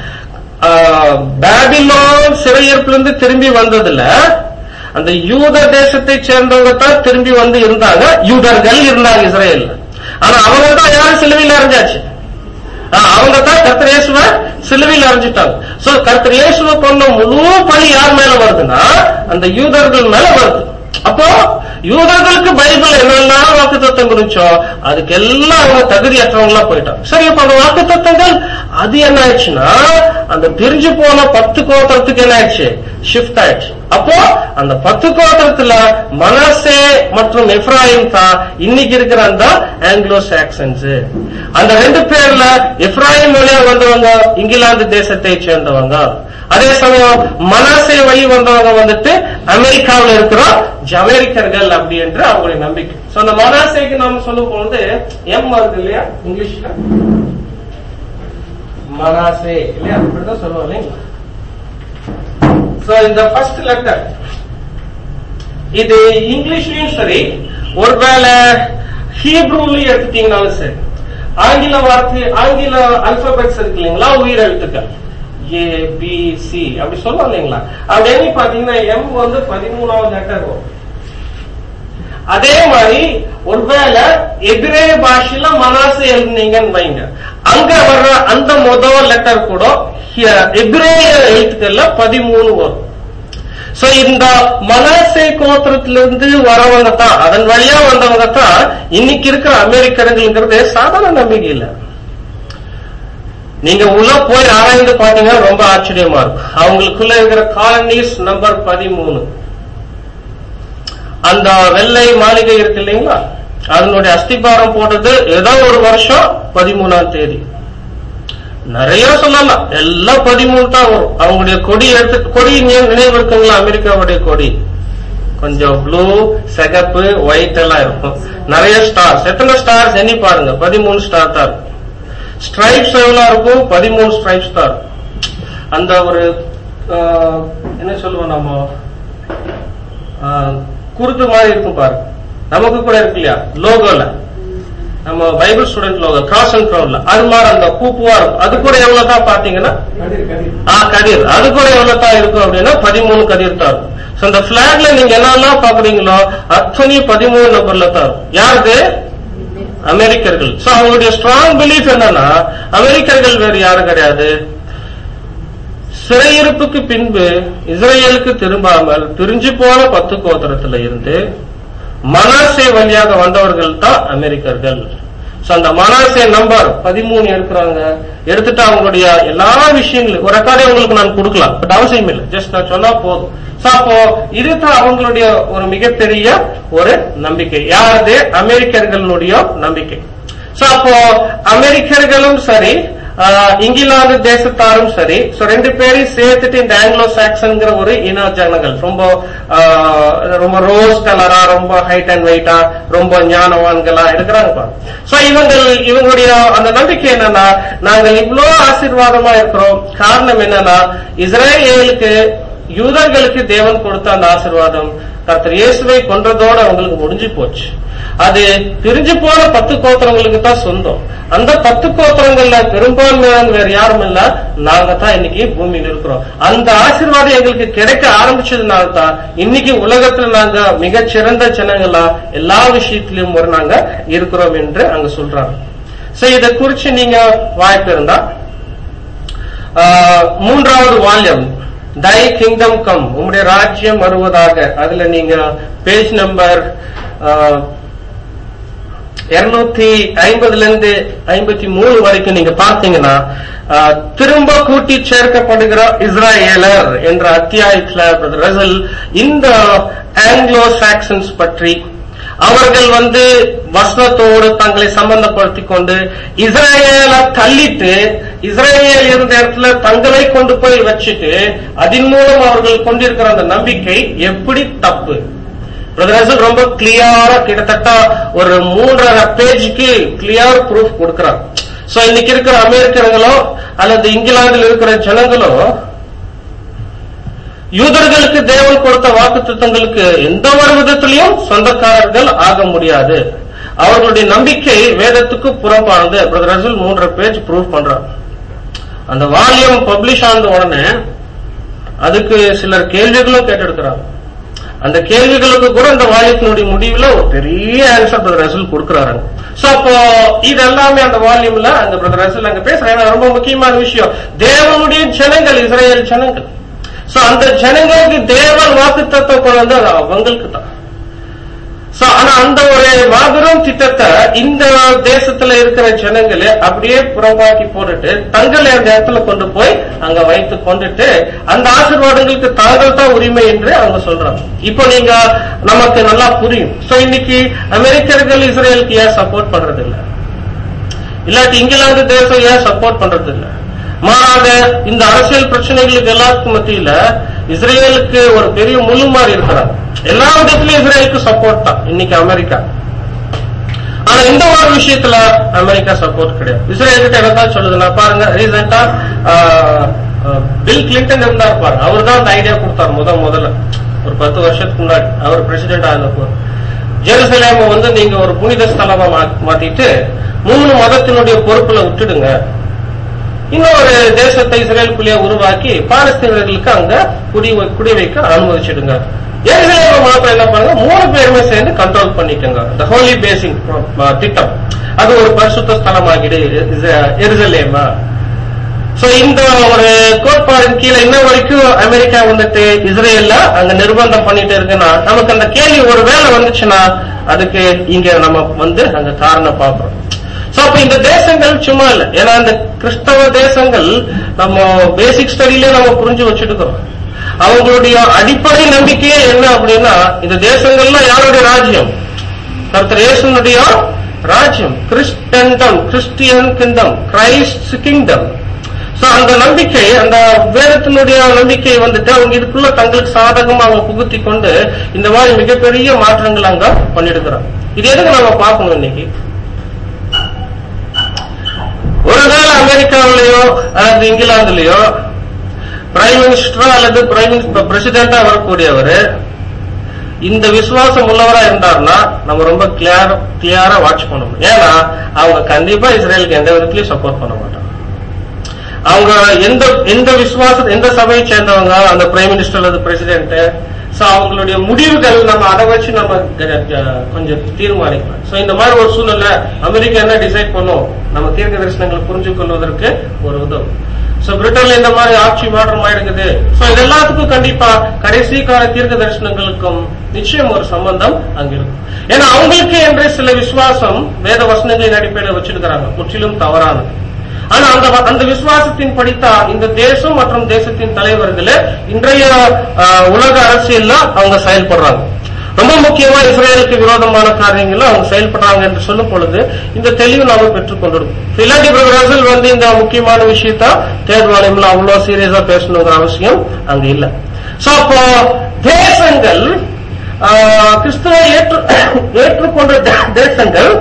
ஆஹ், பாபிலோன் சிறையிருப்புல இருந்து திரும்பி வந்ததுல அந்த யூத தேசத்தை சேர்ந்தவங்க தான் திரும்பி வந்து இருந்தாங்க யூதர்கள் இருந்தாங்க இஸ்ரேல்ல ஆனா அவங்க தான் யாரும் சிலுவையில் அறிஞ்சாச்சு ஆஹ் அவங்க தான் கர்த்தர் இயேசுவ சிலுவையில் அரைஞ்சிட்டாங்க சோ கர்த்தர் இயேசுவ கொண்ட முழு பழி யார் மேல வருதுன்னா அந்த யூதர்கள் மேல வருது அப்போ யூதர்களுக்கு பைபிள் என்னெல்லாம் வாக்கு தத்துவம் குறிச்சோ அதுக்கு எல்லாம் அவங்க தகுதியற்றவங்களா போயிட்டாங்க சரி அப்ப அந்த வாக்கு தத்துவங்கள் அது என்ன ஆயிடுச்சுன்னா அந்த பிரிஞ்சு போன பத்து கோத்திரத்துக்கு என்ன ஆயிடுச்சு ஷிஃப்ட் ஆயிடுச்சு அப்போ அந்த பத்து கோத்திரத்துல மனசே மற்றும் எப்ராயிம் தான் இன்னைக்கு இருக்கிற அந்த ஆங்கிலோ சாக்சன்ஸ் அந்த ரெண்டு பேர்ல எப்ராயிம் வழியா வந்தவங்க இங்கிலாந்து தேசத்தை சேர்ந்தவங்க அதே சமயம் மனாசே வழி வந்தவங்க வந்துட்டு அமெரிக்காவில் இருக்கிற ஜமேரிக்கர்கள் அப்படி என்று அவங்களுடைய நம்பிக்கை சோ அந்த மனாசேக்கு நாம சொல்லும் பொழுது எம் வருது இல்லையா இங்கிலீஷ்ல மனாசே இல்லையா அப்படிதான் சொல்லுவோம் இல்லைங்களா சோ இந்த ஃபர்ஸ்ட் லெட்டர் இது இங்கிலீஷ்லயும் சரி ஒருவேளை ஹீப்ரூலயும் எடுத்துட்டீங்கனாலும் சரி ஆங்கில வார்த்தை ஆங்கில அல்பபெட்ஸ் இருக்கு இல்லைங்களா உயிர் எழுத்துக்கள் ஏ பி சி அப்படி சொல்லுவோம் இல்லைங்களா அப்படி எண்ணி பாத்தீங்கன்னா எம் வந்து பதிமூணாவது லெட்டர் வரும் அதே மாதிரி ஒருவேளை எதிரே பாஷையில மனாசு எழுதுனீங்கன்னு வைங்க அங்க வர்ற அந்த முதல் லெட்டர் கூட எபிரேய எழுத்துக்கள்ல பதிமூணு வரும் சோ இந்த மனாசே கோத்திரத்திலிருந்து வரவங்க தான் அதன் வழியா வந்தவங்க தான் இன்னைக்கு இருக்கிற அமெரிக்கர்கள்ங்கிறது சாதாரண நம்பிக்கை இல்ல நீங்க உள்ள போய் ஆராய்ந்து பாத்தீங்கன்னா ரொம்ப ஆச்சரியமா இருக்கும் அவங்களுக்குள்ள இருக்கிற காலனிஸ் நம்பர் பதிமூணு அந்த வெள்ளை மாளிகை இருக்கு இல்லைங்களா அதனுடைய அஸ்திபாரம் போட்டது ஏதோ ஒரு வருஷம் பதிமூணாம் தேதி நிறைய சொல்லலாம் எல்லாம் பதிமூணு தான் வரும் அவங்களுடைய கொடி எடுத்து கொடி நினைவு நினைவு இருக்குங்களா அமெரிக்காவுடைய கொடி கொஞ்சம் ப்ளூ சிகப்பு ஒயிட் எல்லாம் இருக்கும் நிறைய ஸ்டார்ஸ் எத்தனை ஸ்டார்ஸ் எண்ணி பாருங்க பதிமூணு ஸ்டார் தான் இருக்கும் ஸ்ட்ரைப்ஸ் எவ்வளவு இருக்கும் பதிமூணு ஸ்ட்ரைப்ஸ் தான் இருக்கும் அந்த ஒரு ஆஹ், என்ன சொல்லுவோம் நம்ம ஆஹ், குருத்து மாதிரி இருக்கும் பாருங்க நமக்கு கூட இருக்கு இல்லையா லோகோல நம்ம Bible student logo cross and க்ரௌன்ல அது மாதிரி அந்த பூப்புவா இருக்கும் அது கூட எவ்வளவு தான் பாத்தீங்கன்னா கதிர் கதிர் ஆ கதிர் அது கூட எவ்வளவு தான் இருக்கும் அப்படின்னா பதிமூணு கதிர் தான் இருக்கும் So, அந்த பிளாக்ல நீங்க என்னெல்லாம் பாக்குறீங்களோ அத்தனை பதிமூணு நம்பர்ல தான் இருக்கும் யாருக்கு அமெரிக்கர்கள் சோ அவங்களுடைய ஸ்ட்ராங் பிலீஃப் என்னன்னா அமெரிக்கர்கள் வேறு யாரும் கிடையாது சிறையிருப்புக்கு பின்பு இஸ்ரேலுக்கு திரும்பாமல் பிரிஞ்சு போன பத்து கோத்திரத்துல இருந்து மனாசே வழியாக வந்தவர்கள் தான் அமெரிக்கர்கள் So, அந்த மனாசே நம்பர் பதிமூணு எடுக்கிறாங்க எடுத்துட்டு அவங்களுடைய எல்லா விஷயங்களும் ஒரு ரெக்கார்டே உங்களுக்கு நான் கொடுக்கலாம் பட் அவசியம் இல்லை ஜஸ்ட் நான் சொன்னா போதும் So, அப்போ இதுதான் அவங்களுடைய ஒரு மிகப்பெரிய ஒரு நம்பிக்கை யாரது அமெரிக்கர்களுடைய நம்பிக்கை சோ அப்போ அமெரிக்கர்களும் சரி ஆஹ், இங்கிலாந்து தேசத்தாரும் சரி சோ ரெண்டு பேரையும் சேர்த்துட்டு இந்த ஆங்கிலோ சாக்சன்ங்கிற ஒரு இன ஜனங்கள் ரொம்ப ஆஹ், ரொம்ப ரோஸ் கலரா ரொம்ப ஹைட் அண்ட் வெயிட்டா ரொம்ப ஞானவான்களா இருக்கிறாங்க பாருங்க சோ இவங்கள் இவங்களுடைய அந்த நம்பிக்கை என்னன்னா நாங்கள் இவ்வளோ ஆசீர்வாதமா இருக்கிறோம் காரணம் என்னன்னா இஸ்ரேலுக்கு யூதர்களுக்கு தேவன் கொடுத்த அந்த ஆசீர்வாதம் கர்த்தர் இயேசுவை கொன்றதோட அவங்களுக்கு முடிஞ்சு போச்சு அது பிரிஞ்சு போன பத்து கோத்திரங்களுக்கு தான் சொந்தம் அந்த பத்து கோத்திரங்கள்ல பெரும்பான்மையான வேற யாரும் இல்ல நாங்க தான் இன்னைக்கு பூமியில் இருக்கிறோம் அந்த ஆசீர்வாதம் எங்களுக்கு கிடைக்க ஆரம்பிச்சதுனால தான் இன்னைக்கு உலகத்துல நாங்க மிகச்சிறந்த ஜனங்களா எல்லா விஷயத்திலும் ஒரு நாங்க இருக்கிறோம் என்று அங்க சொல்றாங்க சோ இதை குறிச்சு நீங்க வாய்ப்பு இருந்தா ஆஹ், மூன்றாவது வால்யம் தை கிங்டம் கம் உங்களுடைய ராஜ்யம் வருவதாக அதுல நீங்க பேஜ் நம்பர் இருநூத்தி ஐம்பதுல இருந்து ஐம்பத்தி மூணு வரைக்கும் நீங்க பார்த்தீங்கன்னா ஆஹ், திரும்ப கூட்டி சேர்க்கப்படுகிற இஸ்ராயேலர் என்ற அத்தியாயத்துல Brother ரசல் இந்த ஆங்கிலோ சாக்சன்ஸ் பற்றி அவர்கள் வந்து வசனத்தோடு தங்களை சம்பந்தப்படுத்திக் கொண்டு இஸ்ரேல தள்ளிட்டு இஸ்ரேல் இருந்த இடத்துல தங்களை கொண்டு போய் வச்சுட்டு அதன் மூலம் அவர்கள் கொண்டிருக்கிற அந்த நம்பிக்கை எப்படி தப்பு Brother Russell ரொம்ப கிளியரா கிட்டத்தட்ட ஒரு மூன்றரை பேஜுக்கு கிளியர் ப்ரூஃப் கொடுக்கிறார் சோ இன்னைக்கு இருக்கிற அமெரிக்கர்களோ அல்லது இங்கிலாந்தில் இருக்கிற ஜனங்களோ யூதர்களுக்கு தேவன் கொடுத்த வாக்கு எந்த ஒரு விதத்திலையும் சொந்தக்காரர்கள் ஆக முடியாது அவர்களுடைய நம்பிக்கை வேதத்துக்கு புறம்பானது பிரதர் ரசூல் மூன்றரை பேஜ் ப்ரூவ் பண்றார் அந்த வால்யூம் பப்ளிஷ் ஆன உடனே அதுக்கு சிலர் கேள்விகளும் கேட்டெடுக்கிறாங்க அந்த கேள்விகளுக்கு கூட இந்த வால்யத்தினுடைய முடிவுல ஒரு பெரிய ஆன்சர் பிரதர் ரசூல் கொடுக்கிறாரு சோ அப்போ இது எல்லாமே அந்த வால்யூம்ல அந்த பிரதர் ரசூல் அங்க பேசுறாங்க ரொம்ப முக்கியமான விஷயம் தேவனுடைய ஜனங்கள் இஸ்ரேல் ஜனங்கள் சோ அந்த ஜனங்களுக்கு தேவன் வாக்கு தத்துவம் கொண்டு வந்து அது அவங்களுக்கு தான் சோ ஆனா அந்த ஒரு மாபெரும் திட்டத்தை இந்த தேசத்துல இருக்கிற ஜனங்களே அப்படியே புறம்பாக்கி போட்டுட்டு தங்களை அந்த இடத்துல கொண்டு போய் அங்க வைத்து கொண்டுட்டு அந்த ஆசீர்வாதங்களுக்கு தாங்கள் தான் உரிமை என்று அவங்க சொல்றாங்க இப்போ நீங்க நமக்கு நல்லா புரியும் சோ இன்னைக்கு அமெரிக்கர்கள் இஸ்ரேலுக்கு ஏன் சப்போர்ட் பண்றது இல்ல இல்லாட்டி இங்கிலாந்து தேசம் ஏன் சப்போர்ட் பண்றது இல்ல மாறாக இந்த அரசியல் பிரச்சனைகளுக்கு எல்லாத்துக்கும் மத்தியில இஸ்ரேலுக்கு ஒரு பெரிய முழு மாதிரி இருக்கிறாங்க எல்லா விதத்திலும் இஸ்ரேலுக்கு சப்போர்ட் தான் இன்னைக்கு அமெரிக்கா ஆனா இந்த ஒரு விஷயத்துல அமெரிக்கா சப்போர்ட் கிடையாது இஸ்ரேல் கிட்ட என்னதான் சொல்லுதுன்னா பாருங்க ரீசெண்டா பில் கிளின்டன் இருந்தார் பாருங்க அவர் தான் அந்த ஐடியா கொடுத்தார் முத முதல்ல ஒரு பத்து வருஷத்துக்கு முன்னாடி அவர் பிரசிடென்ட் ஆனப்போ ஜெருசலேம வந்து நீங்க ஒரு புனித ஸ்தலமா மா- மாத்திட்டு மூணு மதத்தினுடைய பொறுப்புல விட்டுடுங்க இன்னொரு தேசத்தை இஸ்ரேலுக்குள்ளேயே உருவாக்கி பாலஸ்தீனர்களுக்கு அங்க குடி குடி வைக்க அனுமதிச்சிடுங்க எருசலேம் மாத்திரம் என்ன பண்ணுங்க மூணு பேருமே சேர்ந்து கண்ட்ரோல் பண்ணிக்கோங்க இந்த ஹோலி பேசிங் திட்டம் அது ஒரு பரிசுத்த ஸ்தலமாகிடு எருசலேமா சோ இந்த ஒரு கோட்பாடின் கீழே இன்ன வரைக்கும் அமெரிக்கா வந்துட்டு இஸ்ரேல்ல அங்க நிர்பந்தம் பண்ணிட்டு இருக்குன்னா நமக்கு அந்த கேள்வி ஒரு வேலை வந்துச்சுன்னா அதுக்கு இங்க நம்ம வந்து அங்க காரணம் பார்க்கிறோம் சோ அப்ப இந்த தேசங்கள் சும்மா இல்ல ஏன்னா இந்த கிறிஸ்தவ தேசங்கள் நம்ம பேசிக் ஸ்டடியிலே நம்ம புரிஞ்சு வச்சுட்டு அவங்களுடைய அடிப்படை நம்பிக்கையே என்ன அப்படின்னா இந்த தேசங்கள்ல யாருடைய ராஜ்யம் கர்த்தர் இயேசுனுடைய ராஜ்யம் Christendom Christian kingdom Christ kingdom so அந்த நம்பிக்கை அந்த வேதத்தினுடைய நம்பிக்கை வந்துட்டு அவங்க இதுக்குள்ள தங்களுக்கு சாதகமா அவங்க புகுத்தி கொண்டு இந்த மாதிரி மிகப்பெரிய மாற்றங்கள் அங்க பண்ணிடுக்கிறாங்க இது எதுக்கு நம்ம பார்க்கணும் இன்னைக்கு ஒருவேளை அமெரிக்காவிலேயோ அல்லது இங்கிலாந்துலயோ பிரைம் மினிஸ்டரா அல்லது பிரைம் பிரசிடென்டா வரக்கூடியவர் இந்த விசுவாசம் உள்ளவரா இருந்தாருன்னா நம்ம ரொம்ப கிளியர் கிளியரா வாட்ச் பண்ணணும் ஏன்னா அவங்க கண்டிப்பா இஸ்ரேலுக்கு எந்த விதத்திலயும் சப்போர்ட் பண்ண மாட்டாங்க அவங்க எந்த எந்த விசுவாச எந்த சபையை சேர்ந்தவங்க அந்த பிரைம் மினிஸ்டர் அல்லது பிரசிடென்ட் சோ அவங்களுடைய முடிவுகள் நம்ம அதை வச்சு நம்ம க- க- கொஞ்சம் தீர்மானிக்கலாம் சோ இந்த மாதிரி ஒரு சூழ்நிலை அமெரிக்கா என்ன டிசைட் பண்ணும் நம்ம தீர்க்க தரிசனங்களை புரிஞ்சு கொள்வதற்கு ஒரு உதவும் சோ பிரிட்டன்ல இந்த மாதிரி ஆட்சி மாற்றம் ஆயிடுக்குது சோ இது எல்லாத்துக்கும் கண்டிப்பா கடைசி கால தீர்க்க தரிசனங்களுக்கும் நிச்சயம் ஒரு சம்பந்தம் அங்க இருக்கும் ஏன்னா அவங்களுக்கு என்று சில விசுவாசம் வேத வசனங்களின் அடிப்படையில் வச்சிருக்கிறாங்க முற்றிலும் தவறானது ஆனா அந்த அந்த விசுவாசத்தின் படித்தான் இந்த தேசம் மற்றும் தேசத்தின் தலைவர்கள் இன்றைய ஆஹ், உலக அரசியல்ல அவங்க செயல்படுறாங்க ரொம்ப முக்கியமா இஸ்ரேலுக்கு விரோதமான காரியங்கள்ல அவங்க செயல்படுறாங்க என்று சொல்லும் பொழுது இந்த தெளிவு நாம பெற்றுக் கொண்டிருக்கோம் இல்லாட்டி பிரதர் ரசல் வந்து இந்த முக்கியமான விஷயத்த தேர்வாலயம்ல அவ்வளவு சீரியஸா பேசணுங்கிற அவசியம் அங்க இல்ல சோ அப்போ தேசங்கள் ஆஹ், கிறிஸ்துவை ஏற்று ஏற்றுக்கொண்ட தே- தேசங்கள்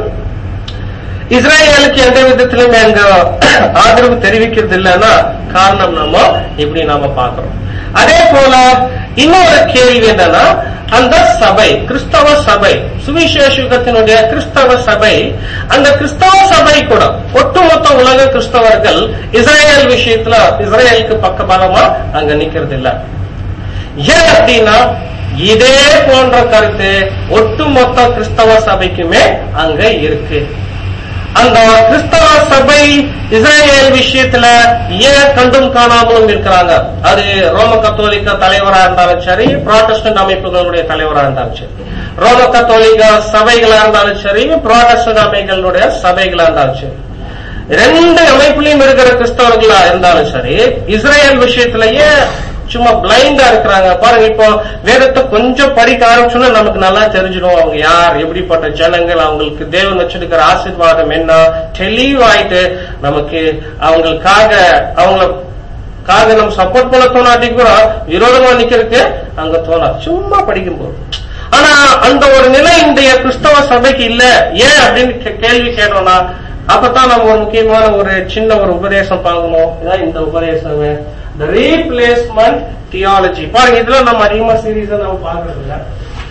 இஸ்ரேலுக்கு எந்த விதத்திலும் எங்க ஆதரவு தெரிவிக்கிறது இல்லைன்னா காரணம் நாம இப்படி நாம பார்க்கிறோம் அதே போல இன்னொரு கேள்வி என்னன்னா அந்த சபை கிறிஸ்தவ சபை சுவிசேஷ யுகத்தினுடைய கிறிஸ்தவ சபை அந்த கிறிஸ்தவ சபை கூட ஒட்டுமொத்த உலக கிறிஸ்தவர்கள் இஸ்ரேல் விஷயத்துல இஸ்ரேலுக்கு பக்கபலமா அங்க நிக்கிறது இல்ல ஏன் அப்படின்னா இதே போன்ற கருத்து ஒட்டுமொத்த கிறிஸ்தவ சபைக்குமே அங்க இருக்கு அந்த கிறிஸ்தவ சபை இஸ்ரேல் விஷயத்துல ஏன் கண்டும் காணாமலும் இருக்கிறாங்க அது ரோம கத்தோலிக்க தலைவரா இருந்தாலும் சரி புராட்டஸ்டன்ட் அமைப்புகளுடைய தலைவரா இருந்தாலும் சரி ரோம கத்தோலிக்க சபைகளா இருந்தாலும் சரி புராட்டஸ்டன்ட் அமைப்புகளுடைய சபைகளா இருந்தாலும் சரி ரெண்டு அமைப்புலயும் இருக்கிற கிறிஸ்தவர்களா இருந்தாலும் சரி இஸ்ரேல் விஷயத்திலேயே சும்மா பிளைண்டா இருக்கிறாங்க பாருங்க இப்போ வேதத்தை கொஞ்சம் படிக்க ஆரம்பிச்சோன்னா நமக்கு நல்லா தெரிஞ்சிடும் அவங்க யார் எப்படிப்பட்ட ஜனங்கள் அவங்களுக்கு தேவன் வச்சிருக்கிற ஆசீர்வாதம் என்ன தெளிவாயிட்டு நமக்கு அவங்களுக்காக அவங்கள காக நம்ம சப்போர்ட் பண்ண தோணாட்டி கூட விரோதமா நிக்கிறதுக்கு அங்க தோணாது சும்மா படிக்கும்போது ஆனா அந்த ஒரு நிலை இன்றைய கிறிஸ்தவ சபைக்கு இல்ல ஏன் அப்படின்னு கே- கேள்வி கேட்டோம்னா அப்பதான் நம்ம ஒரு முக்கியமான ஒரு சின்ன ஒரு உபதேசம் பார்க்கணும் இதான் இந்த உபதேசமே the replacement theology பாருங்க இதுல நம்ம அதிகமா சீரியஸா நம்ம பார்க்கறது இல்ல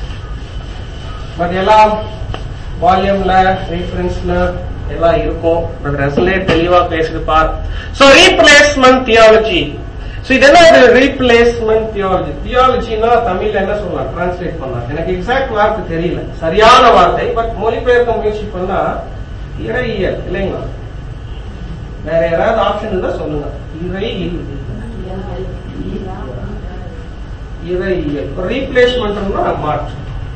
பட் எல்லாம் வால்யூம்ல ரீஃபரன்ஸ்ல எல்லாம் இருக்கும் ரசலே தெளிவா பேசிருப்பார் சோ ரீப்ளேஸ்மெண்ட் தியாலஜி சோ இது என்ன இது ரீப்ளேஸ்மெண்ட் தியாலஜி தியாலஜினா தமிழ்ல என்ன சொல்லலாம் டிரான்ஸ்லேட் பண்ணலாம் எனக்கு எக்ஸாக்ட் வார்த்தை தெரியல சரியான வார்த்தை பட் மொழிபெயர்க்க முயற்சி பண்ணா இறையியல் இல்லைங்களா வேற யாராவது ஆப்ஷன் இருந்தா சொல்லுங்க இறையியல் இறையியல் ரீப்ளேஸ்மெண்ட்னா மாற்று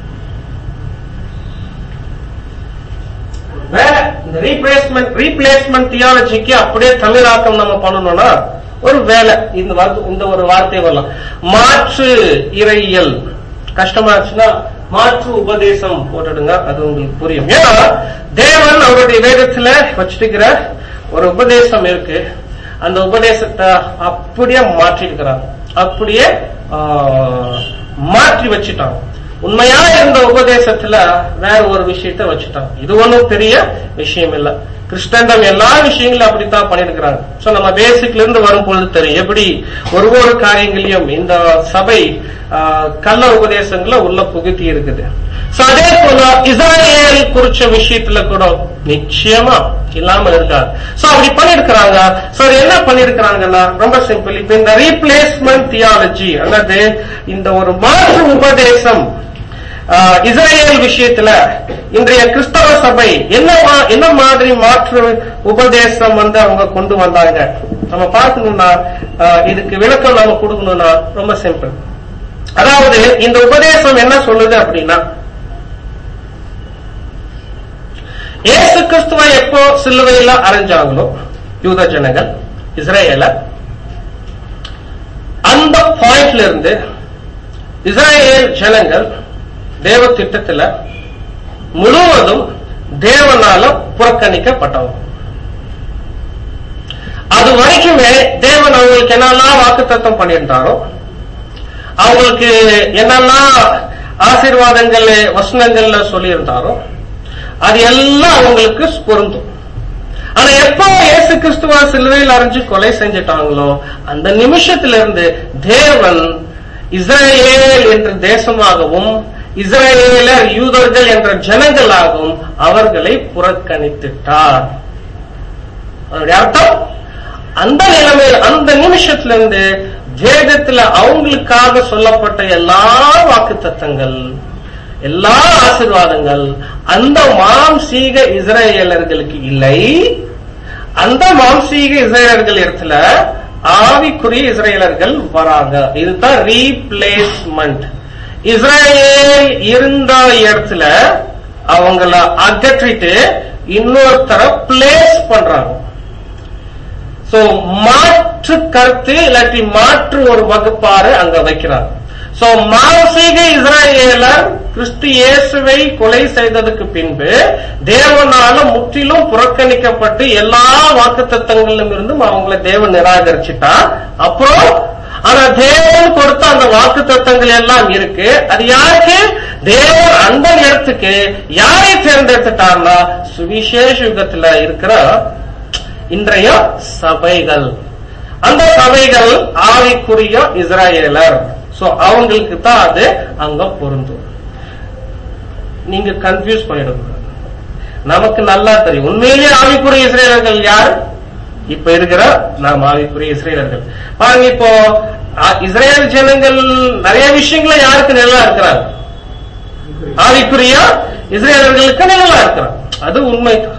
வேற இந்த ரீப்ளேஸ்மெண்ட் ரீப்ளேஸ்மெண்ட் தியாலஜிக்கு அப்படியே தமிழாக்கம் நம்ம பண்ணணும்னா ஒரு வேலை இந்த வார்த்தை இந்த ஒரு வார்த்தை வரலாம் மாற்று இறையியல் கஷ்டமா இருந்துச்சுன்னா மாற்று உபதேசம் போட்டுடுங்க அது உங்களுக்கு புரியும் ஏன்னா தேவன் அவருடைய வேதத்துல வச்சிருக்கிற ஒரு உபதேசம் இருக்கு அந்த உபதேசத்தை அப்படியே மாற்றிருக்கிறார் அப்படியே ஆ, மாற்றி வச்சுட்டாங்க உண்மையா இருந்த உபதேசத்துல வேற ஒரு விஷயத்தை வச்சுட்டாங்க இது ஒண்ணும் பெரிய விஷயம் இல்ல கிறிஸ்தண்டம் எல்லா விஷயங்களும் அப்படித்தான் பண்ணிருக்கிறாங்க சோ நம்ம பேசிக்ல இருந்து வரும் பொழுது தெரியும் எப்படி ஒரு ஒரு காரியங்களையும் இந்த சபை ஆஹ், கள்ள உபதேசங்களை உள்ள புகுத்தி இருக்குது சோ அதே போல இஸ்ராயேல் குறிச்ச விஷயத்துல கூட நிச்சயமா இல்லாம இருக்காது சோ அப்படி பண்ணிருக்கிறாங்க சோ அது என்ன பண்ணிருக்கிறாங்கன்னா ரொம்ப சிம்பிள் இப்ப இந்த ரீப்ளேஸ்மெண்ட் தியாலஜி அல்லது இந்த ஒரு மாற்று உபதேசம் ஆஹ், இஸ்ரேல் விஷயத்துல இன்றைய கிறிஸ்தவ சபை என்ன மா- என்ன மாதிரி மாற்று உபதேசம் வந்து அவங்க கொண்டு வந்தாங்க நம்ம பார்க்கணும்னா ஆஹ், இதுக்கு விளக்கம் நாம கொடுக்கணும்னா ரொம்ப சிம்பிள் அதாவது இந்த உபதேசம் என்ன சொல்லுது அப்படின்னா இயேசு கிறிஸ்துவை எப்போ சிலுவையில அரைஞ்சாங்களோ யூத ஜனங்கள் இஸ்ரேல அந்த பாயிண்ட்ல இருந்து இஸ்ரேல் ஜனங்கள் தேவ திட்டத்துல முழுவதும் தேவனால புறக்கணிக்கப்பட்டவங்க அது வரைக்குமே தேவன் அவங்களுக்கு என்னெல்லாம் வாக்குத்தத்தம் பண்ணியிருந்தாரோ அவங்களுக்கு என்னெல்லாம் ஆசீர்வாதங்கள் வசனங்கள்ல சொல்லியிருந்தாரோ அது எல்லாம் அவங்களுக்கு பொருந்தும் ஆனா எப்போ இயேசு கிறிஸ்துவ சிலுவையில் அரைஞ்சு கொலை செஞ்சிட்டாங்களோ அந்த நிமிஷத்துல இருந்து தேவன் இஸ்ரேல் என்ற தேசமாகவும் இஸ்ரேலர் யூதர்கள் என்ற ஜனங்களாகவும் அவர்களை புறக்கணித்துட்டார் அதனுடைய அர்த்தம் அந்த நிலைமையில் அந்த நிமிஷத்துல இருந்து வேதத்துல அவங்களுக்காக சொல்லப்பட்ட எல்லா வாக்குத்தத்தங்கள் எல்லா ஆசீர்வாதங்கள் அந்த மாம்சீக இஸ்ரேலர்களுக்கு இல்லை அந்த மாம்சீக இஸ்ரேலர்கள் இடத்துல ஆவிக்குரிய இஸ்ரேலர்கள் வராங்க இதுதான் ரீப்ளேஸ்மெண்ட் இஸ்ரேல் இருந்த இடத்துல அவங்கள அகற்றிட்டு இன்னொருத்தர பிளேஸ் பண்றாங்க சோ மாற்று கருத்து இல்லாட்டி மாற்று ஒரு வகுப்பாறு அங்க வைக்கிறாங்க சோ மானசீக இஸ்ராயேலர் கிறிஸ்து இயேசுவை கொலை செய்ததுக்கு பின்பு தேவனால முற்றிலும் புறக்கணிக்கப்பட்டு எல்லா வாக்குத்தத்தங்களிலும் இருந்தும் அவங்கள தேவன் நிராகரிச்சுட்டா அப்புறம் ஆனா தேவன் கொடுத்த அந்த வாக்கு தத்தங்கள் எல்லாம் இருக்கு அது யாருக்கு தேவன் அந்த இடத்துக்கு யாரை தேர்ந்தெடுத்துட்டார்னா சுவிசேஷ யுகத்துல இருக்கிற இன்றைய சபைகள் அந்த சபைகள் ஆவிக்குரிய இஸ்ராயேலர் சோ அவங்களுக்கு தான் அது அங்க பொருந்தும் நீங்க கன்ஃபியூஸ் பண்ணிடக்கூடாது நமக்கு நல்லா தெரியும் உண்மையிலேயே ஆவிக்குரிய இஸ்ரேலர்கள் யார் இப்ப இருக்கிற நாம் ஆவிக்குரிய இஸ்ரேலர்கள் பாருங்க இப்போ அ- இஸ்ரேல் ஜனங்கள் நிறைய விஷயங்கள யாருக்கு நல்லா இருக்கிறாங்க ஆவிக்குரிய இஸ்ரேலர்களுக்கு நல்லா இருக்கிறாங்க அது உண்மைதான்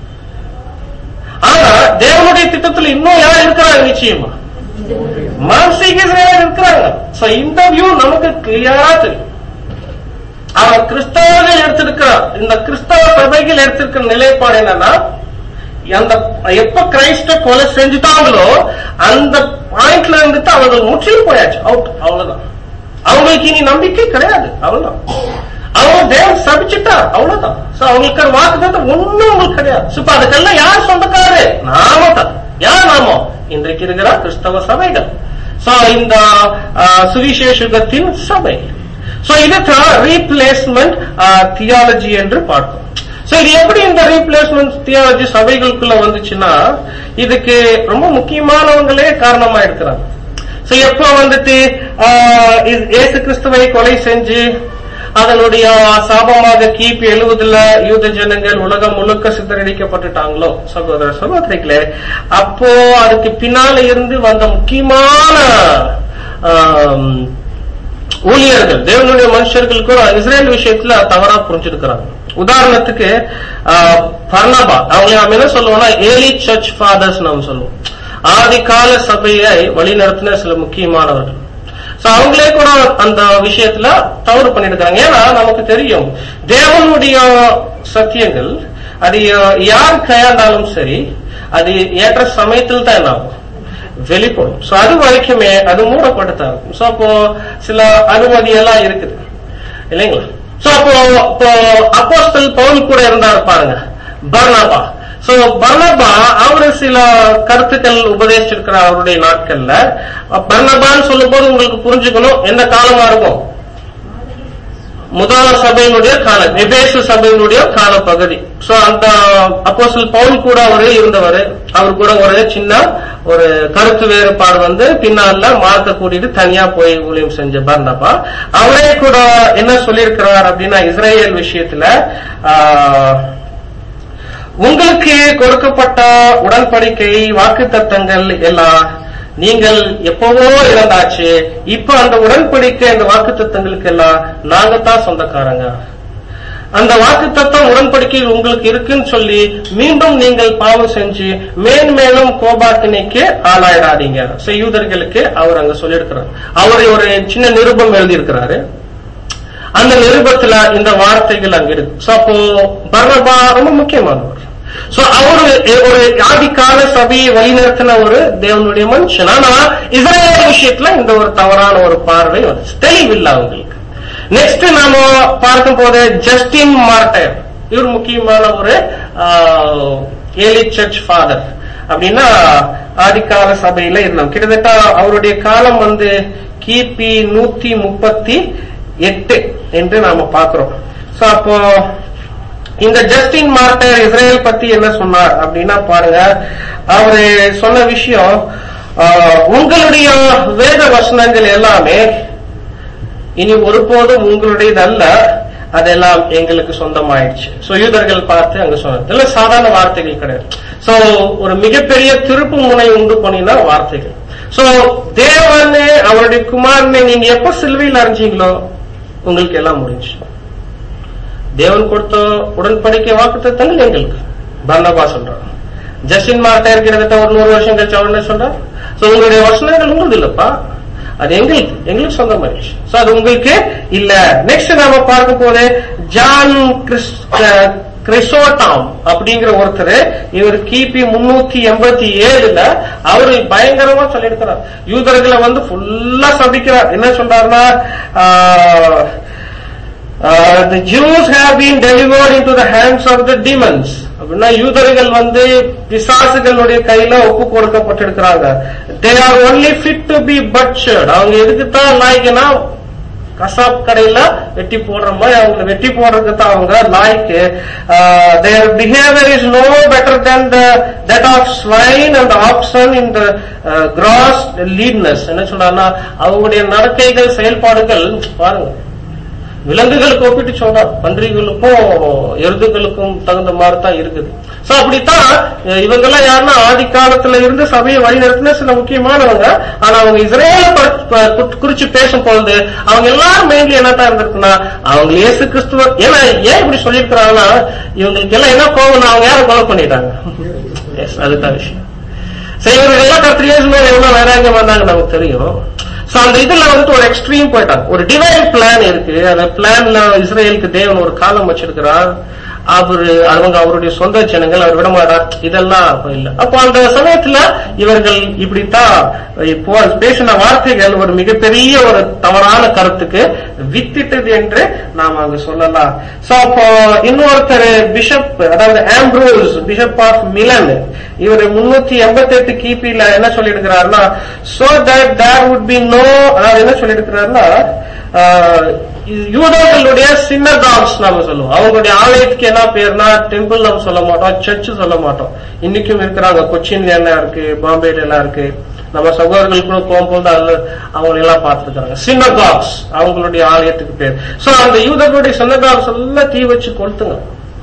ஆனா தேவனுடைய திட்டத்துல இன்னும் யார் இருக்கிறாங்க நிச்சயமா மானசீக இஸ்ரேலர் இருக்கிறாங்க சோ இந்த வியூ நமக்கு கிளியரா தெரியும் அவன் கிறிஸ்தவர்கள் எடுத்திருக்கிற இந்த கிறிஸ்தவ சபைகள் எடுத்திருக்கிற நிலைப்பாடு என்னன்னா அந்த எப்ப கிரைஸ்ட கொலை செஞ்சுட்டாங்களோ அந்த பாயிண்ட்ல இருந்துட்டு அவர்கள் முற்றிலும் போயாச்சு அவுட் அவ்வளவுதான் அவங்களுக்கு இனி நம்பிக்கை கிடையாது அவ்வளவுதான் அவங்க தேவன் சபிச்சுட்டா அவ்வளவுதான் சோ அவங்களுக்கு வாக்கு ஒண்ணும் அவங்களுக்கு கிடையாது சோ இப்ப அதுக்கெல்லாம் யார் சொந்தக்காரு நாம தான் யார் நாமோ இன்றைக்கு இருக்கிற கிறிஸ்தவ சபைகள் சோ இந்த ஆஹ், சுவிசேஷகத்தின் சபை சோ இதுதான் ரீப்ளேஸ்மெண்ட் தியாலஜி என்று பார்க்கும் சோ இது எப்படி இந்த ரீப்ளேஸ்மெண்ட் தியாலஜி சபைகளுக்குள்ள வந்துச்சுன்னா இதுக்கு ரொம்ப முக்கியமானவங்களே காரணமா இருக்கிறாங்க சோ எப்போ வந்துட்டு ஆஹ், இது- இயேசு கிறிஸ்துவை கொலை செஞ்சு அதனுடைய சாபமாக கிபி எழுவதுல யூத ஜனங்கள் உலகம் முழுக்க சித்தரடிக்கப்பட்டுட்டாங்களோ சகோதர சகோதரிகளே அப்போ அதுக்கு பின்னால இருந்து வந்த முக்கியமான ஆம், ஊழியர்கள் தேவனுடைய மனுஷர்கள் கூட இஸ்ரேல் விஷயத்துல தவறா புரிஞ்சிருக்கிறாங்க உதாரணத்துக்கு ஆஹ், பர்னபா அவங்க நாம என்ன சொல்லுவோம்னா ஏலி சர்ச் ஃபாதர்ஸ் நாம் சொல்லுவோம் ஆதி கால சபையை வழிநடத்தின சில முக்கியமானவர்கள் சோ அவங்களே கூட அந்த விஷயத்துல தவறு பண்ணிருக்காங்க ஏன்னா நமக்கு தெரியும் தேவனுடைய சத்தியங்கள் அது யார் கையாண்டாலும் சரி அது ஏற்ற சமயத்தில் தான் என்ன ஆகும் வெளிப்படும் சோ அது வரைக்குமே அது மூடப்பட்டுதான் இருக்கும் சோ அப்போ சில அனுமதி எல்லாம் இருக்குது இல்லைங்களா சோ அப்போ இப்போ அப்போஸ்தல் பவுல் கூட இருந்தாரு பாருங்க பர்னபா சோ பர்னபா அவரு சில கருத்துக்கள் உபதேசிச்சிருக்கிற அவருடைய நாட்கள்ல பர்னபான்னு சொல்லும் போது உங்களுக்கு புரிஞ்சுக்கணும் எந்த காலமா இருக்கும் முதல் சபையினுடைய காலம் எபேசு சபையினுடைய கால பகுதி சோ அந்த அப்போஸ்தலன் பவுல் கூட அவரு இருந்தவர் அவர் கூட ஒரு சின்ன ஒரு கருத்து வேறுபாடு வந்து பின்னால மார்க்க கூட்டிட்டு தனியா போய் ஊழியம் செஞ்ச பர்னபா அவரே கூட என்ன சொல்லியிருக்கிறார் அப்படின்னா இஸ்ரேல் விஷயத்துல ஆஹ், உங்களுக்கு கொடுக்கப்பட்ட உடன்படிக்கை வாக்குத்தத்தங்கள் எல்லாம் நீங்கள் எப்பவோ இறந்தாச்சு இப்ப அந்த உடன்படிக்கை அந்த வாக்குத்தத்தங்களுக்கு எல்லாம் நாங்க தான் சொந்தக்காரங்க அந்த வாக்குத்தத்தம் உடன்படிக்கையில் உங்களுக்கு இருக்குன்னு சொல்லி மீண்டும் நீங்கள் பாவம் செஞ்சு மேன்மேலும் கோபாக்கினைக்கு ஆளாயிடாதீங்க So, யூதர்களுக்கு அவர் அங்க சொல்லியிருக்கிறார் அவர் ஒரு சின்ன நிருபம் எழுதியிருக்கிறாரு அந்த நிருபத்துல இந்த வார்த்தைகள் அங்க இருக்கு சோ அப்போ பர்னபா ரொம்ப முக்கியமானவர் சோ அவரு ஒரு ஆதிக்கால சபையை வழிநடத்தின ஒரு தேவனுடைய மனுஷன் ஆனா இஸ்ரேல் விஷயத்துல இந்த ஒரு தவறான ஒரு பார்வை வந்துச்சு தெளிவில்லை அவங்களுக்கு நெக்ஸ்ட் நாம பார்க்கும் போது ஜஸ்டின் மார்டர் இவர் முக்கியமான ஒரு ஏலி சர்ச் ஃபாதர் அப்படின்னா ஆதிக்கால சபையில இருந்தோம் கிட்டத்தட்ட அவருடைய காலம் வந்து கிபி நூத்தி முப்பத்தி எட்டு என்று நாம பார்க்கிறோம் சோ அப்போ இந்த ஜஸ்டின் மார்டர் இஸ்ரேல் பத்தி என்ன சொன்னார் அப்படின்னா பாருங்க அவரு சொன்ன விஷயம் ஆஹ், உங்களுடைய வேத வசனங்கள் எல்லாமே இனி ஒருபோதும் உங்களுடையது அல்ல அதெல்லாம் எங்களுக்கு சொந்தமாயிடுச்சு சோ யூதர்கள் பார்த்து அங்க சொன்னது இதெல்லாம் சாதாரண வார்த்தைகள் கிடையாது சோ ஒரு மிகப்பெரிய திருப்பு முனை உண்டு பண்ணினா வார்த்தைகள் சோ தேவனே அவருடைய குமாரனை நீங்க எப்ப சிலுவையில் அறிஞ்சீங்களோ உங்களுக்கு எல்லாம் முடிஞ்சு தேவன் கொடுத்த உடன்படிக்கை வாக்குத்தத்தங்கள் எங்களுக்கு பர்னபா சொல்றார் ஜஸ்டின் மார்டர் கிட்டத்தட்ட ஒரு நூறு வருஷம் கழிச்சு அவர் என்ன சொல்றார் சோ உங்களுடைய வசனங்கள் உங்களுது இல்லப்பா அது எங்களுக்கு எங்களுக்கு சொந்தமாயிடுச்சு சோ அது உங்களுக்கு இல்ல நெக்ஸ்ட் நாம பார்க்க போது ஜான் கிறிஸ்- அஹ், கிறிசோட்டாம் அப்படிங்கிற ஒருத்தர் இவர் கிபி முன்னூத்தி எண்பத்தி ஏழுல அவரு பயங்கரமா சொல்லியிருக்கிறார் யூதர்களை வந்து ஃபுல்லா சபிக்கிறார் என்ன சொல்றாருன்னா ஆஹ், Uh, the Jews have been delivered into the hands of the demons. அப்படின்னா யூதர்கள் வந்து பிசாசுகளுடைய கையில ஒப்பு கொடுக்கப்பட்டிருக்கிறாங்க they are only fit to be butchered அவங்க எதுக்கு தான் லாய்க்குன்னா கசாப் கடையில வெட்டி போடுற மாதிரி அவங்க வெட்டி போடுறதுக்கு தான் அவங்க லாய்க்கு their behaviour is no better than the that of swine and option in the gross lewdness என்ன சொல்றாங்கன்னா அவங்களுடைய நடக்கைகள் செயல்பாடுகள் பாருங்க விலங்குகளுக்கு ஒப்பிட்டு சொன்னார் பன்றிகளுக்கும் எருதுகளுக்கும் தகுந்த மாதிரி தான் இருக்குது சோ அப்படித்தான் அஹ், இவங்கெல்லாம் யாருன்னா ஆதி காலத்துல இருந்து சபையை வழிநடத்தின சில முக்கியமானவங்க ஆனா அவங்க இஸ்ரேல ப- ப- குறிச்சு பேசும் பொழுது அவங்க எல்லாரும் மெயின்லி என்னத்தான் இருந்திருக்குன்னா அவங்க இயேசு கிறிஸ்துவ ஏன்னா ஏன் இப்படி சொல்லியிருக்கிறாங்கன்னா இவங்களுக்கு எல்லாம் என்ன கோவம்னா அவங்க யாரும் கொலை பண்ணிட்டாங்க எஸ் அதுதான் விஷயம் சரி இவங்க எல்லாம் கத்திரி இயேசு மேல எவ்வளவு வைராக்கியம் வந்தாங்க நமக்கு தெரியும் சோ அந்த இதுல வந்துட்டு ஒரு எக்ஸ்ட்ரீம் போயிட்டாங்க ஒரு டிவைன் பிளான் இருக்கு அந்த பிளான்ல இஸ்ரேலுக்கு தேவன் ஒரு காலம் வச்சிருக்கிறார் அவரு அவங்க அவருடைய சொந்த ஜனங்கள் அவர் விட மாட்டார் இதெல்லாம் அப்ப இல்ல அப்போ அந்த சமயத்துல இவர்கள் இப்படித்தான் இப்போ பேசின வார்த்தைகள் ஒரு மிகப்பெரிய ஒரு தவறான கருத்துக்கு வித்திட்டது என்று நாம் அங்கு சொல்லலாம் சோ அப்போ இன்னொருத்தர் பிஷப் அதாவது ஆம்ப்ரோஸ் பிஷப் ஆஃப் மிலன் இவர் முன்னூத்தி எண்பத்தி எட்டு கிபில என்ன சொல்லியிருக்கிறாருன்னா so that there would be no அதாவது என்ன சொல்லியிருக்கிறாருன்னா ஆஹ், யூதர்களுடைய சின்னதாக்ஸ் நாம சொல்லுவோம் அவங்களுடைய ஆலயத்துக்கு என்ன பேர்னா டெம்பிள் நம்ம சொல்ல மாட்டோம் சர்ச் சொல்ல மாட்டோம் இன்னைக்கும் இருக்கிறாங்க கொச்சின்ல எல்லாம் இருக்கு பாம்பேல எல்லாம் இருக்கு நம்ம சகோதரர்கள் கூட போகும்போது அது அவங்க எல்லாம் பார்த்துருக்காங்க சின்னதாக்ஸ் அவங்களுடைய ஆலயத்துக்கு பேர் சோ அந்த யூதர்களுடைய சின்னதாக்ஸ் எல்லாம் தீ வச்சு கொளுத்துங்க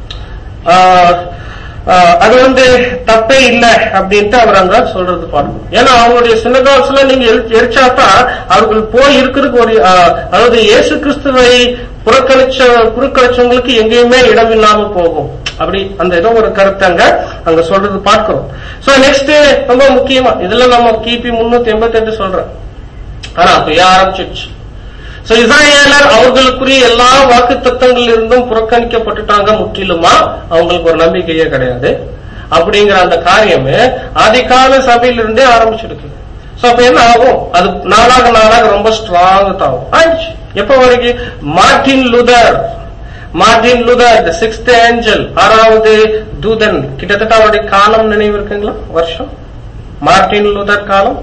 ஆஹ், ஆஹ், அது வந்து தப்பே இல்ல அப்படின்ட்டு அவர் அங்க சொல்றது பார்க்கணும் ஏன்னா அவங்களுடைய சின்னதாஸ்ல நீங்க எரி- எரிச்சாதான் அவர்கள் போய் இருக்கிறதுக்கு ஒரு ஆஹ், அதாவது இயேசு கிறிஸ்துவை புறக்கணிச்ச புறக்கணிச்சவங்களுக்கு எங்கேயுமே இடம் இல்லாம போகும் அப்படி அந்த ஏதோ ஒரு கருத்தை அங்க அங்க சொல்றது பார்க்கிறோம் சோ நெக்ஸ்ட் ரொம்ப முக்கியமா இதுல நம்ம கிபி முன்னூத்தி எண்பத்தி எட்டு சொல்றோம் ஆனா அப்ப ஆரம்பிச்சிடுச்சு சோ இஸ்ராயேலர் அவர்களுக்குரிய எல்லா வாக்கு தத்தங்கள் இருந்தும் புறக்கணிக்கப்பட்டுட்டாங்க முற்றிலுமா அவங்களுக்கு ஒரு நம்பிக்கையே கிடையாது அப்படிங்கிற அந்த காரியமே ஆதிகால சபையிலிருந்தே ஆரம்பிச்சிருக்கு சோ அப்ப என்ன ஆகும் அது நாளாக நாளாக ரொம்ப ஸ்ட்ராங் ஆகும் ஆயிடுச்சு எப்ப வரைக்கும் Martin Luther Martin Luther the sixth angel ஆறாவது தூதன் கிட்டத்தட்ட அவருடைய காலம் நினைவு இருக்குங்களா வருஷம் மார்டின் லுதர் காலம்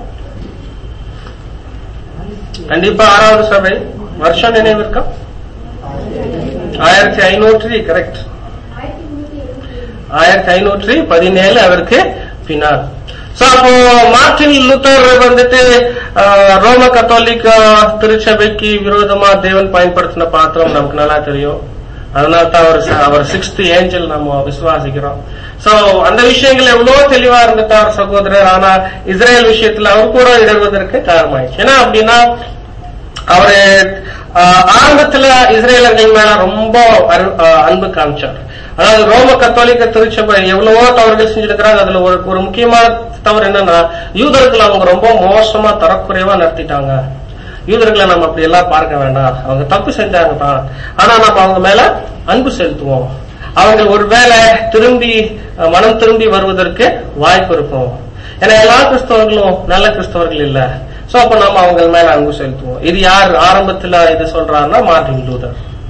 கண்டிப்பா ஆறாவது சபை வருஷம் நினைவு இருக்கா ஆயிரத்தி ஐநூற்றி கரெக்ட் ஆயிரத்தி ஐநூற்றி பதினேழு அவருக்கு பின்னால் சோ அப்போ மார்டின் லூத்தர் வந்துட்டு ஆஹ், ரோம கத்தோலிக்க திருச்சபைக்கு விரோதமா தேவன் பயன்படுத்தின பாத்திரம் நமக்கு நல்லா தெரியும் அதனால தான் அவர் ச- அவர் சிக்ஸ்த் ஏஞ்சல் நம்ம விசுவாசிக்கிறோம் சோ அந்த விஷயங்கள் எவ்வளவு தெளிவா இருந்துட்டார் சகோதரர் ஆனா இஸ்ரேல் விஷயத்துல அவர் கூட இடர்வதற்கு காரணமாயிடுச்சு ஏன்னா அப்படின்னா அவரு ஆஹ், ஆரம்பத்துல இஸ்ரேலர்கள் மேல ரொம்ப அரு- ஆஹ், அன்பு காமிச்சார் அதாவது ரோம கத்தோலிக்க திருச்சபை எவ்வளவோ தவறுகள் செஞ்சிருக்கிறாங்க அதுல ஒரு ஒரு முக்கியமான தவறு என்னன்னா யூதர்கள் அவங்க ரொம்ப மோசமா தரக்குறைவா நடத்திட்டாங்க யூதர்களை நம்ம அப்படி எல்லாம் பார்க்க வேண்டாம் அவங்க தப்பு செஞ்சாங்க தான் ஆனா நம்ம அவங்க மேல அன்பு செலுத்துவோம் அவங்க ஒருவேளை திரும்பி அஹ், மனம் திரும்பி வருவதற்கு வாய்ப்பு இருக்கும் ஏன்னா எல்லா கிறிஸ்தவர்களும் நல்ல கிறிஸ்தவர்கள் இல்ல சோ அப்ப நம்ம அவங்க மேல அன்பு செலுத்துவோம் இது யார் ஆரம்பத்துல இது சொல்றாருன்னா மார்டின் லூதர்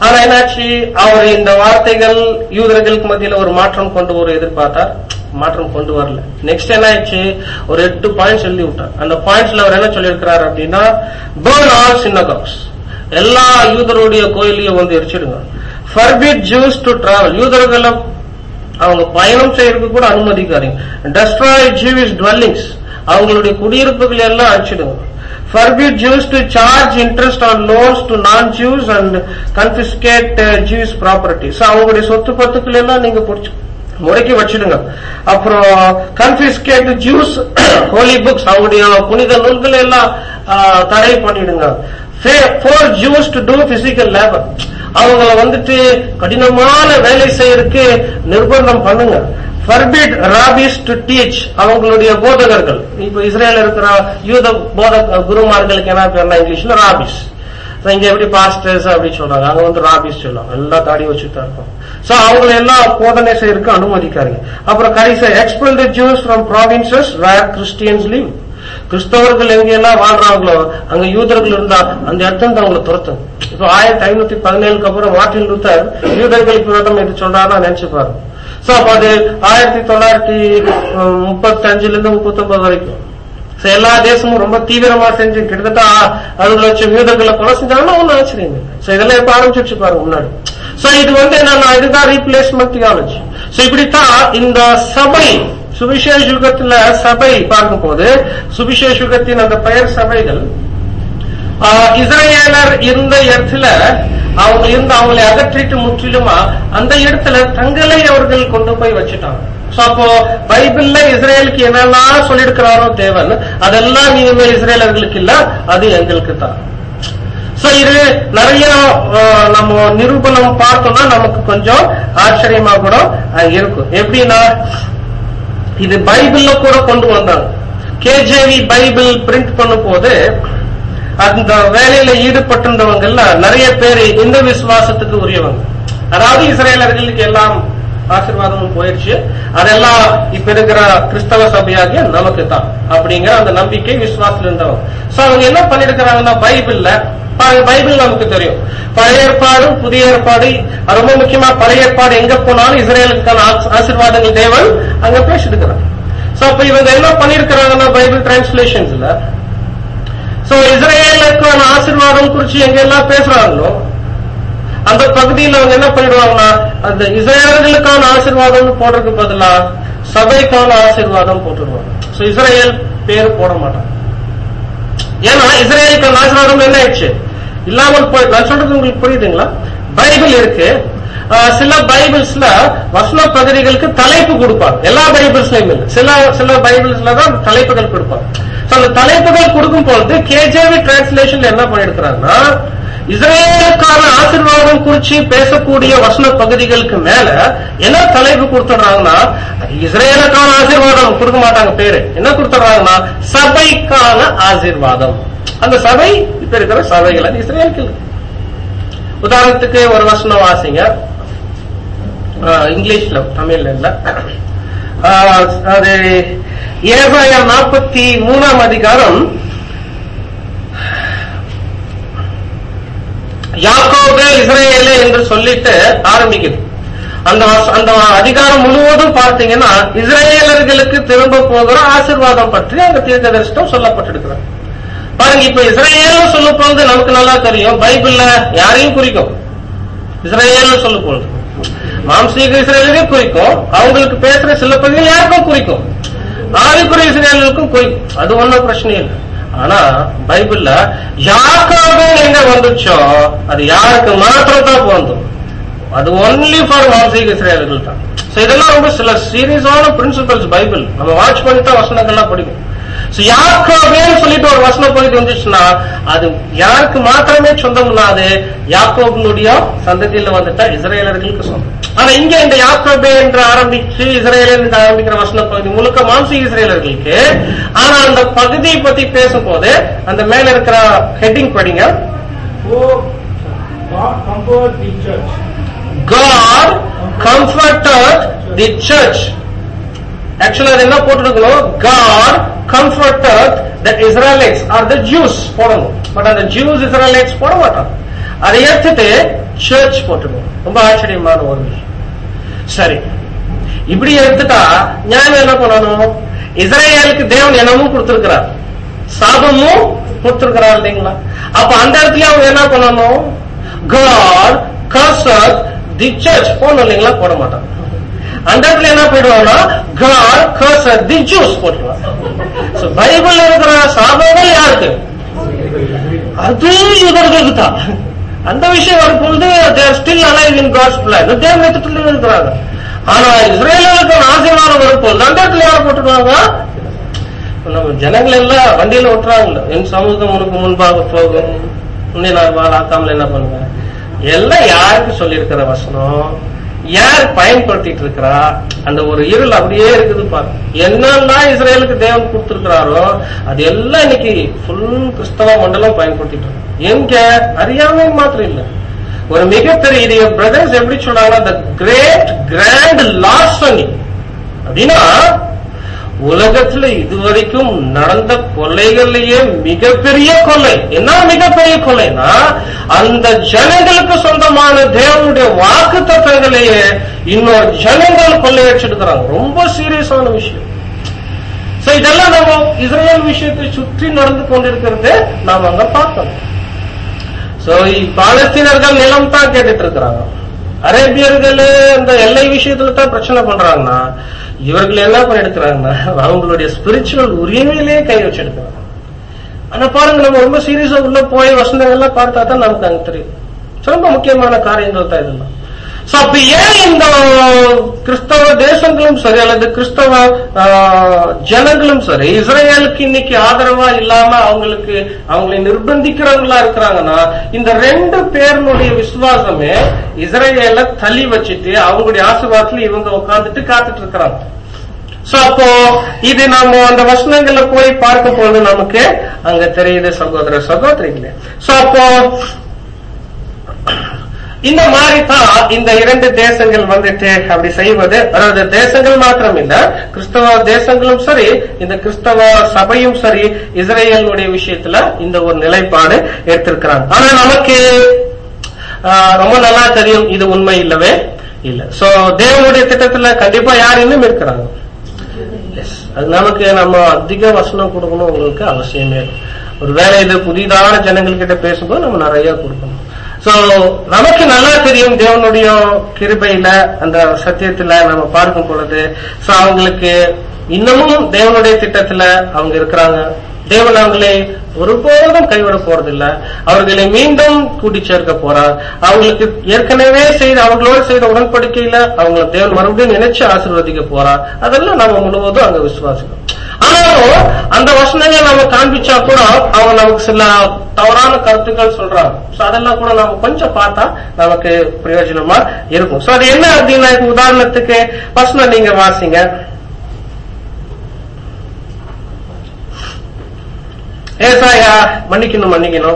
ஆனா என்னாச்சு அவர் இந்த வார்த்தைகள் யூதர்களுக்கு மத்தியில ஒரு மாற்றம் கொண்டு வர எதிர்பார்த்தார் மாற்றம் கொண்டு வரல நெக்ஸ்ட் என்ன ஆயிடுச்சு ஒரு எட்டு பாயிண்ட்ஸ் எழுதி விட்டார் அந்த பாயிண்ட்ஸ்ல அவர் என்ன சொல்லியிருக்கிறார் அப்படின்னா burn all synagogues எல்லா யூதருடைய கோயிலையும் வந்து எரிச்சிடுங்க ஃபர்பிட் ஜூஸ் டு டிராவல் யூதர்களை அவங்க பயணம் செய்யறதுக்கு கூட அனுமதிக்காதீங்க டெஸ்ட்ராய் ஜூவிஸ் dwellings அவங்களுடைய குடியிருப்புகள் எல்லாம் அழிச்சிடுங்க forbid Jews to charge interest on loans to non-Jews and confiscate uh, Jewish property. So அவங்களுடைய சொத்து பத்துக்கள் எல்லாம் நீங்க புடிச்சு முறைக்கு வச்சிடுங்க அப்புறம் கன்பிஸ்கேட் ஜூஸ் ஹோலி புக்ஸ் அவங்களுடைய புனித நூல்கள் எல்லாம் ஆ, தடை பண்ணிடுங்க for Jews to do physical labour அவங்கள வந்துட்டு கடினமான வேலை செய்யறதுக்கு நிர்பந்தம் பண்ணுங்க ஃபர்பிட் ராபிஸ் டு டீச் அவங்களுடைய போதகர்கள் இப்ப இஸ்ரேல் இருக்கிற யூத போத குருமார்களுக்கு என்ன பேர்னா இங்கிலீஷ்ல ராபிஸ் So, இங்க எப்படி பாஸ்டர்ஸ் அப்படி சொல்றாங்க அங்க வந்து ராபிஸ் சொல்லுவாங்க எல்லாம் தாடி வச்சுட்டு தான் இருக்கும் சோ அவங்க எல்லாம் போதனை செய்யறதுக்கு அனுமதிக்காருங்க அப்புறம் கடைசி expelled Jews from provinces where Christians live கிறிஸ்தவர்கள் எங்க எல்லாம் வாழ்றாங்களோ அங்க யூதர்கள் இருந்தா அந்த இடத்துல இருந்து அவங்களை துரத்தும் இப்போ ஆயிரத்தி ஐநூத்தி பதினேழுக்கு அப்புறம் மார்ட்டின் லூத்தர் யூதர்களுக்கு விரோதம் என்று சொல்றாருன்னா நினைச்சு பாருங்க சோ அப்ப அது ஆயிரத்தி தொள்ளாயிரத்தி முப்பத்தி அஞ்சுல இருந்து முப்பத்தி ஒன்பது வரைக்கும் So, எல்லா தேசமும் ரொம்ப தீவிரமா செஞ்சு கிட்டத்தட்ட அறுபது லட்சம் யூதர்களை கொலை செஞ்சாங்கன்னா ஒண்ணு ஆச்சரியம் இல்லை சோ இதெல்லாம் எப்ப ஆரம்பிச்சிருச்சு பாருங்க முன்னாடி சோ இது வந்து என்னன்னா இதுதான் ரீப்ளேஸ்மெண்ட் தியாலஜி சோ இப்படித்தான் இந்த சபை சுவிசேஷ யுகத்துல சபை பார்க்கும்போது சுவிசேஷ யுகத்தின் அந்த பெயர் சபைகள் ஆஹ், இஸ்ரேலர் இருந்த இடத்துல அவங்க இருந்து அவங்களை அகற்றிட்டு முற்றிலுமா அந்த இடத்துல தங்களை அவர்கள் கொண்டு போய் வச்சுட்டாங்க சோ அப்போ பைபிள்ல இஸ்ரேலுக்கு என்னெல்லாம் சொல்லியிருக்கிறாரோ தேவன் அதெல்லாம் இனிமே இஸ்ரேலர்களுக்கு இல்ல அது எங்களுக்கு தான் சோ இது நிறைய ஆஹ், நம்ம நிரூபணம் பார்த்தோம்னா நமக்கு கொஞ்சம் ஆச்சரியமா கூட ஆஹ், இருக்கும் எப்படின்னா இது பைபிள்ல கூட கொண்டு வந்தாங்க கேஜேவி பைபிள் பிரிண்ட் பண்ணும் போது அந்த வேலையில ஈடுபட்டிருந்தவங்கல்ல நிறைய பேர் இந்த விசுவாசத்துக்கு உரியவங்க அதாவது இஸ்ரேலர்களுக்கு எல்லாம் ஆசீர்வாதமும் போயிடுச்சு அதெல்லாம் இப்ப இருக்கிற கிறிஸ்தவ சபையாகிய நமக்கு தான் அப்படிங்கிற அந்த நம்பிக்கை விசுவாசத்துல இருந்தவங்க சோ அவங்க என்ன பண்ணிருக்கிறாங்கன்னா பைபிள்ல பாருங்க, பைபிள் நமக்கு தெரியும் பழைய ஏற்பாடு புதிய ஏற்பாடு ரொம்ப முக்கியமா பழைய ஏற்பாடு எங்க போனாலும் இஸ்ரேலுக்கான ஆச- ஆசீர்வாதங்கள் தேவன் அங்க பேசிருக்கிறாங்க சோ அப்ப இவங்க என்ன பண்ணிருக்கிறாங்கன்னா பைபிள் டிரான்ஸ்லேஷன்ஸ்ல சோ இஸ்ரேலுக்கான ஆசீர்வாதம் குறிச்சு எங்க எல்லாம் பேசுறாங்களோ அந்த பகுதியில் அவங்க என்ன பண்ணிடுவாங்கன்னா அந்த இஸ்ரேலர்களுக்கான ஆசீர்வாதம் போடுறதுக்கு பதிலா சபைக்கான ஆசீர்வாதம் போட்டுடுவாங்க சோ இஸ்ரேல் பேர் போட மாட்டாங்க ஏன்னா இஸ்ரேலுக்கான ஆசீர்வாதம் என்ன ஆயிடுச்சு இல்லாமல் போய் நான் சொல்றது உங்களுக்கு புரியுதுங்களா பைபிள் இருக்கு ஆஹ் சில பைபிள்ஸ்ல வசன பகுதிகளுக்கு தலைப்பு கொடுப்பாங்க எல்லா பைபிள்ஸ்லயும் இல்ல சில சில பைபிள்ஸ்ல தான் தலைப்புகள் கொடுப்பாங்க So, அந்த தலைப்புகள் கொடுக்கும் பொழுது கேஜேவி டிரான்ஸ்லேஷன்ல என்ன பண்ணிருக்கிறாங்கன்னா இஸ்ரேலுக்கான ஆசீர்வாதம் குறிச்சு பேசக்கூடிய வசன பகுதிகளுக்கு மேல என்ன தலைப்பு கொடுத்துடுறாங்கன்னா இஸ்ரேலுக்கான ஆசீர்வாதம் கொடுக்க மாட்டாங்க பேரு என்ன கொடுத்துடுறாங்கன்னா சபைக்கான ஆசீர்வாதம் அந்த சபை இப்ப இருக்கிற சபைகள் அது இஸ்ரேலுக்கு இல்லை. உதாரணத்துக்கு ஒரு வசனம் வாசிங்க ஆஹ் இங்கிலீஷ்ல தமிழ்ல இல்ல ஆஹ் அது ஏசாயா நாற்பத்தி மூணாம் அதிகாரம் யாக்கோபே இஸ்ரேலே என்று சொல்லிட்டு ஆரம்பிக்குது அந்த வச- அந்த அதிகாரம் முழுவதும் பார்த்தீங்கன்னா இஸ்ரேலர்களுக்கு திரும்ப போகிற ஆசீர்வாதம் பற்றி அங்க தீர்க்க தரிசனம் சொல்லப்பட்டிருக்கிறது பாருங்க இப்ப இஸ்ரேல் சொல்லும் பொழுது நமக்கு நல்லா தெரியும் பைபிள்ல யாரையும் குறிக்கும் இஸ்ரேல் சொல்லும் பொழுது மாம்சீக இஸ்ரேலையும் குறிக்கும் அவங்களுக்கு பேசுற சில பகுதிகள் யாருக்கும் குறிக்கும் ஆவிக்குரிய இஸ்ரேலுக்கும் குறிக்கும் அது ஒண்ணும் பிரச்சனை இல்லை ஆனா பைபிள்ல யாக்காவே எங்க வந்துச்சோ அது யாருக்கு மாத்திரம் தான் பொருந்தும் அது ஒன்லி ஃபார் மாம்சீக இஸ்ரேலர்கள் தான் So இதெல்லாம் ரொம்ப சில சீரியஸான பிரின்சிபல்ஸ் பைபிள் நம்ம வாட்ச் பண்ணி தான் வசனங்கள்லாம் படிக்கும் So யாக்கோபேன்னு சொல்லிட்டு ஒரு வசன பகுதி வந்துச்சுன்னா அது யாருக்கு மாத்திரமே சொந்தம் இல்லாது யாக்கோபினுடைய சந்ததியில வந்துட்டா இஸ்ரேலர்களுக்கு சொந்தம் ஆனா இங்க இந்த யாக்கோபே என்று ஆரம்பிச்சு இஸ்ரேலர் என்று ஆரம்பிக்கிற வசன பகுதி முழுக்க மாம்ச இஸ்ரேலர்களுக்கு ஆனா அந்த பகுதியை பத்தி பேசும்போது அந்த மேல இருக்கிற ஹெட்டிங் படிங்க Oh, God comfort the church. God comforted the church. ஆக்சுவலா அது என்ன போட்டுருக்கணும் God comforted the Israelites or the Jews போடணும் பட் அந்த Jews Israelites போட மாட்டாங்க அதை எடுத்துட்டு சர்ச் போட்டுருவோம் ரொம்ப ஆச்சரியமான ஒரு விஷயம் சரி இப்படி எடுத்துட்டா ஞானம் என்ன பண்ணணும் இஸ்ரேலுக்கு தேவன் என்னமும் கொடுத்திருக்கிறார் சாபமும் கொடுத்திருக்கிறார் இல்லைங்களா அப்ப அந்த இடத்துல அவங்க என்ன பண்ணணும் காட் கர்சர் தி சர்ச் போடணும் இல்லைங்களா போட மாட்டாங்க அந்த இடத்துல என்ன போயிடுவாங்கன்னா காட் கர்சர் தி ஜூஸ் போட்டுருவாங்க So, பைபிள்ல இருக்கிற சாபங்கள் யாருக்கு அது இவர்களுக்கு தான் அந்த விஷயம் வரும்பொழுது they're still alive in God's plan தேவ திட்டத்தில் இருக்கிறாங்க ஆனா இஸ்ரேலுக்கு ஆசீர்வாதம் வரும்பொழுது அந்த இடத்துல யாரை போட்டுருவாங்க நம்ம ஜனங்கள் எல்லாம் வண்டியில ஓட்டுறாங்கல்ல என் சமூகம் உனக்கு முன்பாக போகும் உன்னை நான் வாழாக்காமல் என்ன பண்ணுவேன் எல்லாம் யாருக்கு சொல்லியிருக்கிற வசனம் யார் பயன்படுத்திட்டு இருக்கிறா அந்த ஒரு இருள் அப்படியே இருக்குது பாருங்க என்னெல்லாம் இஸ்ரேலுக்கு தேவன் கொடுத்திருக்கிறாரோ அது எல்லாம் இன்னைக்கு ஃபுல் கிறிஸ்தவ மண்டலம் பயன்படுத்திட்டு இருக்கு எங்க அறியாமை மாத்திரம் இல்ல ஒரு மிகப்பெரிய இது பிரதர்ஸ் எப்படி சொல்றாங்க the கிரேட் கிராண்ட் லாஸ்டனி அப்படின்னா உலகத்துல இதுவரைக்கும் நடந்த கொலைகள்லயே மிகப்பெரிய கொலை என்ன மிகப்பெரிய கொலைனா அந்த ஜனங்களுக்கு சொந்தமான தேவனுடைய வாக்கு தத்தங்களையே இன்னொரு ஜனங்கள் கொள்ளையடிச்சிருக்கிறாங்க ரொம்ப சீரியஸான விஷயம் சோ இதெல்லாம் நம்ம இஸ்ரேல் விஷயத்தை சுற்றி நடந்து கொண்டிருக்கிறது நாம் அங்க பார்க்கணும் சோ பாலஸ்தீனர்கள் நிலம் தான் கேட்டுட்டு இருக்கிறாங்க அரேபியர்கள் அந்த எல்லை விஷயத்துல தான் பிரச்சனை பண்றாங்கன்னா இவர்கள் என்ன பண்ணிருக்கிறாங்கன்னா அவங்களுடைய ஸ்பிரிச்சுவல் உரிமையிலேயே கை வச்சிருக்கிறாங்க ஆனா பாருங்க நம்ம ரொம்ப சீரியஸா உள்ள போய் வசந்தங்கள்லாம் பார்த்தா தான் நமக்கு அங்க தெரியும் So, ரொம்ப முக்கியமான காரியங்கள் தான் இதெல்லாம் சோ அப்ப ஏன் இந்த கிறிஸ்தவ தேசங்களும் சரி அல்லது கிறிஸ்தவ ஆ, ஜனங்களும் சரி இஸ்ரேலுக்கு இன்னைக்கு ஆதரவா இல்லாம அவங்களுக்கு அவங்களை நிர்பந்திக்கிறவங்களா இருக்கிறாங்கன்னா இந்த ரெண்டு பேருனுடைய விசுவாசமே இஸ்ரேல தள்ளி வச்சுட்டு அவங்களுடைய ஆசீர்வாதத்துல இவங்க உட்கார்ந்துட்டு காத்துட்டு இருக்கிறாங்க சோ அப்போ இது நம்ம அந்த வசனங்கள்ல போய் பார்க்கும் பொழுது நமக்கு அங்க தெரியுது சகோதர சகோதரிகளே சோ அப்போ இந்த மாதிரி தான் இந்த இரண்டு தேசங்கள் வந்துட்டு அப்படி செய்வது அதாவது தேசங்கள் மாத்திரம் இல்ல கிறிஸ்தவ தேசங்களும் சரி இந்த கிறிஸ்தவ சபையும் சரி இஸ்ரேலுடைய விஷயத்துல இந்த ஒரு நிலைப்பாடு எடுத்திருக்கிறாங்க ஆனா நமக்கு ஆஹ், ரொம்ப நல்லா தெரியும் இது உண்மை இல்லவே இல்ல சோ தேவனுடைய திட்டத்துல கண்டிப்பா யார் இன்னும் இருக்கிறாங்க Yes. அது நமக்கு நம்ம அதிக வசனம் கொடுக்கணும் உங்களுக்கு அவசியமே இல்லை. ஒருவேளை இது புதிதான ஜனங்கள் கிட்ட பேசும்போது நம்ம நிறைய கொடுக்கணும் சோ நமக்கு நல்லா தெரியும் தேவனுடைய கிருபையில அந்த சத்தியத்துல நம்ம பார்க்கும் பொழுது சோ அவங்களுக்கு இன்னமும் தேவனுடைய திட்டத்துல அவங்க இருக்கிறாங்க தேவன் அவங்களை ஒருபோதும் கைவிட போறதில்ல அவர்களை மீண்டும் கூட்டி சேர்க்க போறார் அவங்களுக்கு ஏற்கனவே செய்த அவங்களோட செய்த உடன்படிக்கையில அவங்களை தேவன் மறுபடியும் நினைச்சு ஆசீர்வதிக்க போறார் அதெல்லாம் நம்ம முழுவதும் அங்க விசுவாசிக்கணும் ஆனாலும் அந்த வசனங்களை நம்ம காண்பிச்சா கூட அவங்க நமக்கு சில தவறான கருத்துக்கள் சொல்றாங்க சோ அதெல்லாம் கூட நம்ம கொஞ்சம் பார்த்தா நமக்கு பிரயோஜனமா இருக்கும் சோ அது என்ன அப்படின்னா இப்ப உதாரணத்துக்கு வசனம் நீங்க வாசிங்க ஏசாயா மன்னிக்கணும் மன்னிக்கணும்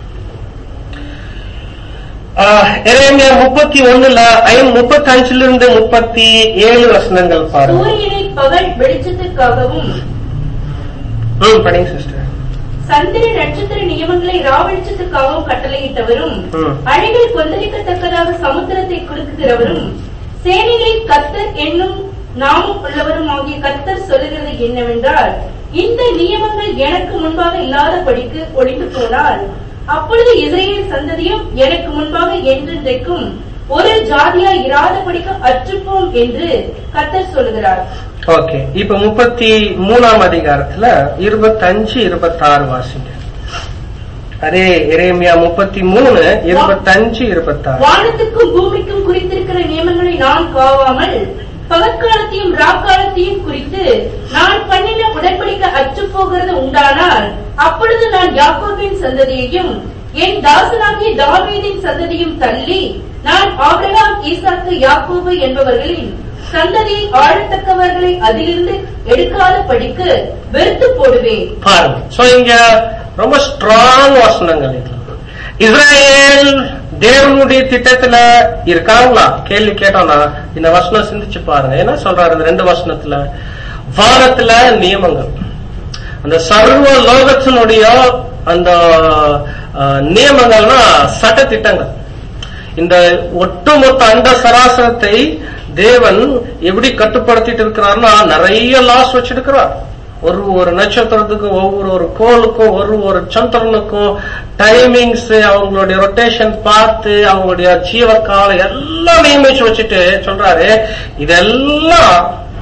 எரேமியா முப்பத்தி ஒண்ணுல ஐம் முப்பத்தி அஞ்சுல இருந்து முப்பத்தி ஏழு வசனங்கள் பாருங்க சூரியனை பகல் வெளிச்சத்திற்காகவும் ம் படிங்க சிஸ்டர் சந்திர நட்சத்திர நியமங்களை ராவெளிச்சத்துக்காகவும் கட்டளையிட்டவரும் ம். அழகில் கொந்தளிக்கத்தக்கதாக சமுத்திரத்தை குலுக்குகிறவரும் சேனைகளில் கத்தர் என்னும் நாமும் உள்ளவரும் ஆகிய கத்தர் சொல்லுகிறது என்னவென்றால் இந்த நியமங்கள் எனக்கு முன்பாக இல்லாதபடிக்கு ஒழிந்து போனால் அப்பொழுது இஸ்ரேல் சந்ததியும் எனக்கு முன்பாக என்றென்றைக்கும் ஒரு ஜாதியா இராதபடிக்கு அற்றுப்போம் என்று கத்தர் சொல்லுகிறார் ஓகே இப்ப முப்பத்தி மூணாம் அதிகாரத்துல இருபத்தஞ்சு இருபத்தாறு வாசிங்க அதே எரேமியா முப்பத்தி மூணு இருபத்தஞ்சு இருபத்தாறு வானத்துக்கும் பூமிக்கும் குறித்திருக்கிற நியமங்களை நான் காவாமல் பகற்காலத்தையும் ராக்காலத்தையும் குறித்து நான் பண்ணின உடன்படிக்கை அற்று போகிறது உண்டானால் அப்பொழுது நான் யாக்கோபின் சந்ததியையும் என் தாசனாகிய தாவீதின் சந்ததியும் தள்ளி நான் ஆபிரகாம் ஈசாக்கு யாக்கோபு என்பவர்களின் சந்ததியை ஆழத்தக்கவர்களை அதிலிருந்து எடுக்காத படிக்கு வெறுத்து போடுவேன் பாருங்க சோ இங்க ரொம்ப ஸ்ட்ராங் வசனங்கள் இது இஸ்ரேல் தேவனுடைய திட்டத்துல இருக்காங்களா கேள்வி கேட்டோம்னா இந்த வசனம் சிந்திச்சு பாருங்க என்ன சொல்றாரு இந்த ரெண்டு வசனத்துல வானத்துல நியமங்கள் அந்த சர்வ லோகத்தினுடைய அந்த அஹ், நியமங்கள்னா சட்ட திட்டங்கள் இந்த ஒட்டுமொத்த அண்ட சராசரத்தை தேவன் எப்படி கட்டுப்படுத்திட்டு இருக்கிறார்னா நிறைய லாஸ் வச்சிருக்கிறார் ஒரு ஒரு நட்சத்திரத்துக்கும் ஒவ்வொரு ஒரு கோளுக்கும் ஒரு ஒரு சந்திரனுக்கும் டைமிங்ஸ் அவங்களுடைய ரொட்டேஷன் பார்த்து அவங்களுடைய ஜீவ காலம் எல்லாம் நியமிச்சு வச்சுட்டு சொல்றாரு இதெல்லாம்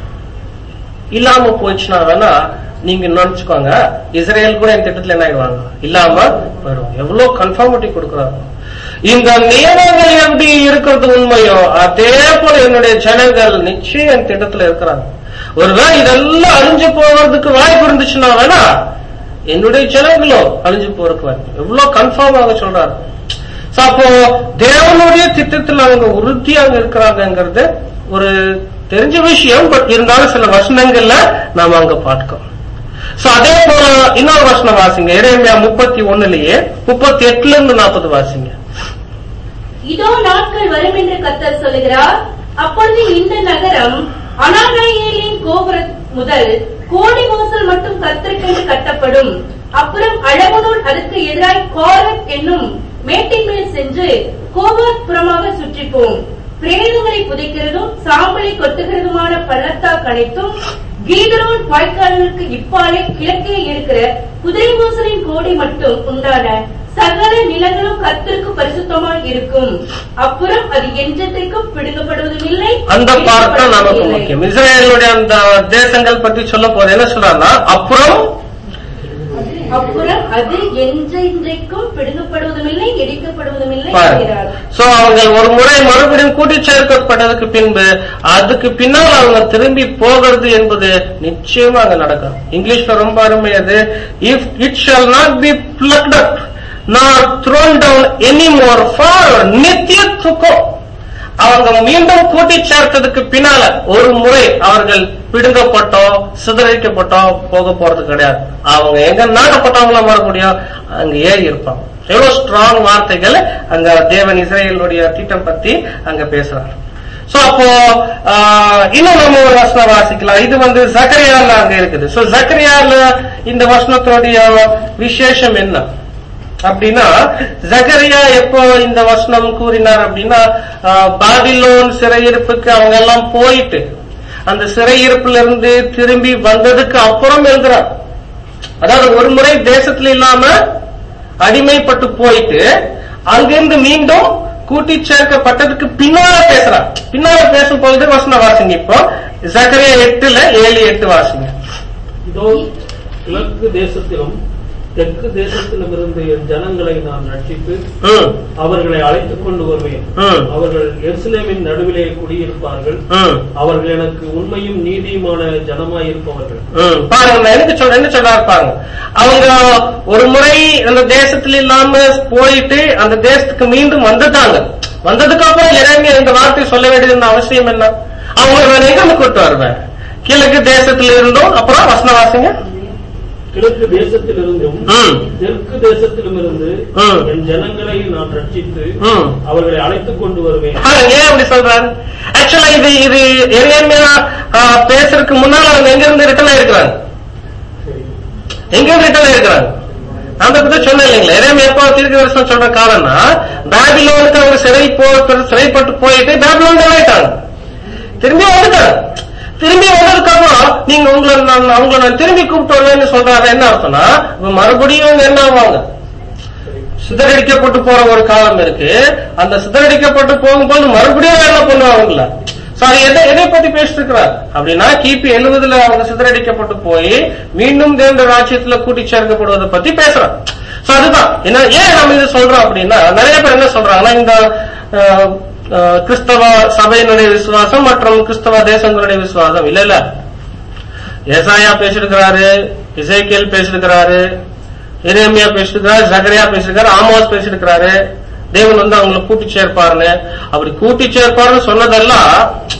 இல்லாம போச்சுன்னா வேணா நீங்க நினைச்சுக்கோங்க இஸ்ரேல் கூட இந்த திட்டத்துல என்ன ஆயிடுவாங்க இல்லாம வரும் எவ்வளவு கன்ஃபார்மிட்டி கொடுக்குறாங்க இந்த நியமங்கள் எப்படி இருக்கிறது உண்மையோ அதே போல என்னுடைய ஜனங்கள் நிச்சயம் என் திட்டத்துல இருக்கிறாங்க ஒருவேளை இதெல்லாம் அழிஞ்சு போவதற்கு வாய்ப்பு இருந்துச்சுன்னா வேணா என்னுடைய ஜனங்களும் அழிஞ்சு போறதுக்கு வாய்ப்பு எவ்வளவு கன்ஃபார்மாக சொல்றாரு So, அப்போ தேவனுடைய திட்டத்தில் அவங்க உறுதியாக இருக்கிறாங்கிறது ஒரு தெரிஞ்ச விஷயம் பட் இருந்தாலும் சில வசனங்கள்ல நாம அங்க பார்க்கிறோம் சோ அதே போல இன்னொரு வசனம் வாசிங்க இறைமையா முப்பத்தி ஒண்ணுலயே முப்பத்தி எட்டுல இருந்து நாற்பது வாசிங்க இதோ நாட்கள் வரும் என்று கர்த்தர் சொல்லுகிறார் அப்பொழுது இந்த நகரம் அனானாயேலின் கோபுரம் முதல் கோடி வாசல் மட்டும் கர்த்தருக்கென்று கட்டப்படும் அப்புறம் அழகுனோடு அதற்கு எதிராய் கோரத் என்னும் மேட்டின் மேல் சென்று கோபாத் புறமாக சுற்றிப்போம் பிரேதங்களை புதைக்கிறதும் சாம்பலை கொட்டுகிறதுமான பள்ளத்தாக் அனைத்தும் கீதரோன் வாய்க்கால்களுக்கு இப்பாலே கிழக்கே இருக்கிற குதிரை வாசலின் கோடி மட்டும் உண்டான சகல நிலங்களும் கர்த்தருக்கு பரிசுத்தமாய் இருக்கும் அப்புறம் அது என்றென்றைக்கும் பிடுங்கப்படுவதும் இல்லை அந்த பார்ட் தான் நமக்கு பிடுங்கப்படுவதும் இல்லை. முக்கியம் இஸ்ரேலுடைய அந்த தேசங்கள் பற்றி சொல்ல போது என்ன சொல்றாருன்னா அப்புறம் அப்புறம் அது என்றென்றைக்கும் பிடுங்கப்படுவதும் இல்லை இடிக்கப்படுவதும் இல்லை பாருங்க என்கிறார் சோ அவங்க ஒரு முறை மறுபடியும் கூட்டி சேர்க்கப்பட்டதுக்கு பின்பு அதுக்கு பின்னால் அவங்க திரும்பி போகிறது என்பது நிச்சயமா அங்க நடக்கும் இங்கிலீஷ்ல ரொம்ப அருமை அது if it shall not be plucked up not thrown down any more for நித்தியத்துக்கும் அவங்க மீண்டும் கூட்டி சேர்த்ததுக்கு பின்னால ஒரு முறை அவர்கள் பிடுங்கப்பட்டோ சிதறடிக்கப்பட்டோ போக போறது கிடையாது அவங்க எங்க நாட்டப்பட்டவங்கள மறுபடியும் அங்க ஏறி இருப்பாங்க எவ்வளவு ஸ்ட்ராங் வார்த்தைகள் அங்க தேவன் இஸ்ரேலுடைய திட்டம் பத்தி அங்க பேசுறாங்க சோ அப்போ ஆஹ், இன்னும் நம்ம ஒரு வசனம் வாசிக்கலாம் இது வந்து ஜக்கரியால அங்க இருக்குது சோ ஜக்கரியால இந்த வசனத்தோடைய விசேஷம் என்ன அப்படின்னா ஜகரியா எப்போ இந்த வசனம் கூறினார் அப்படின்னா ஆஹ், பாபிலோன் சிறையிருப்புக்கு அவங்க எல்லாம் போயிட்டு அந்த சிறையிருப்புல இருந்து திரும்பி வந்ததுக்கு அப்புறம் எழுதுறார் அதாவது ஒரு முறை தேசத்துல இல்லாம அடிமைப்பட்டு போயிட்டு அங்கிருந்து மீண்டும் கூட்டி சேர்க்கப்பட்டதுக்கு பின்னால பேசுறார் பின்னால பேசும் பொழுது வசனம் வாசிங்க இப்போ ஜகரியா எட்டுல ஏழு எட்டு வாசிங்க இதோ கிழக்கு தேசத்திலும் தெற்கு தேசத்திலும் இருந்து என் ஜனங்களை நான் ரட்சித்து ம் அவர்களை அழைத்துக் கொண்டு வருவேன் ம். அவர்கள் எருசலேமின் நடுவிலே குடியிருப்பார்கள் ம் அவர்கள் எனக்கு உண்மையும் நீதியுமான ஜனமாயிருப்பவர்கள் ம், பாருங்க நான் எனக்கு சொல்றேன் என்ன சொல்றாரு பாருங்க அவங்க ஒரு முறை அந்த தேசத்துல இல்லாம போயிட்டு அந்த தேசத்துக்கு மீண்டும் வந்துட்டாங்க வந்ததுக்கு அப்புறம் இறங்கி இந்த வார்த்தை சொல்ல வேண்டியது அவசியம் என்ன அவங்க நான் எங்க கூட்டு வருவேன் கிழக்கு தேசத்துல இருந்தும் அப்புறம் வசன வாசிங்க கிழக்கு தேசத்திலிருந்தும் ம், தெற்கு தேசத்திலும் இருந்து ம். என் ஜனங்களை நான் ரட்சித்து ம். அவர்களை அழைத்துக் கொண்டு வருவேன் பாருங்க, ஏன் அப்படி சொல்றாரு ஆக்சுவலா இது இது எரேமியா ஆ, பேசுறதுக்கு முன்னால அவங்க எங்க இருந்து ரிட்டர்ன் ஆயிருக்கிறாங்க சரி. எங்க இருந்து ரிட்டர்ன் ஆயிருக்கிறாங்க அந்த பத்தி சொன்னேன் இல்லைங்களா எரேமியா எப்போ தீர்க்க வருஷம் சொல்ற காலம்னா பேபிலோனுக்கு அவங்க சிறை போ சிறைப்பட்டு போயிட்டு பேபிலோன் ஆயிட்டாங்க திரும்பி வந்துட்டாங்க திரும்பி வந்ததுக்கு அப்புறம் நீங்க உங்களை நான் அவங்களை நான் திரும்பி கூப்பிட்டு வருவேன்னு சொல்றாரு என்ன அர்த்தம்னா இப்ப மறுபடியும் இவங்க என்ன ஆவாங்க சிதறடிக்கப்பட்டு போற ஒரு காலம் இருக்கு அந்த சிதறடிக்கப்பட்டு போகும்போது மறுபடியும் என்ன பண்ணுவாங்கல்ல So, அது எதை எதை பத்தி பேசிட்டு இருக்கிறார் அப்படின்னா கிபி எழுபதுல அவங்க சிதறடிக்கப்பட்டு போய் மீண்டும் தேவனுடைய ராஜ்யத்துல கூட்டி சேர்க்கப்படுவதை பத்தி பேசுறாங்க சோ அதுதான் என்ன ஏன் நம்ம இது சொல்றோம் அப்படின்னா நிறைய பேர் என்ன சொல்றாங்கன்னா இந்த அஹ், அஹ், கிறிஸ்தவ சபையினுடைய விசுவாசம் மற்றும் கிறிஸ்தவ தேசங்களுடைய விசுவாசம் இல்ல இல்ல ஏசாயா பேசிருக்கிறாரு இசைக்கேல் பேசிருக்கிறாரு எரேமியா பேசிருக்கிறாரு ஜகரியா பேசிருக்காரு ஆமோஸ் பேசிருக்கிறாரு தேவன் வந்து அவங்களை கூட்டி சேர்ப்பாருன்னு அப்படி கூட்டி சேர்ப்பாருன்னு சொன்னதெல்லாம்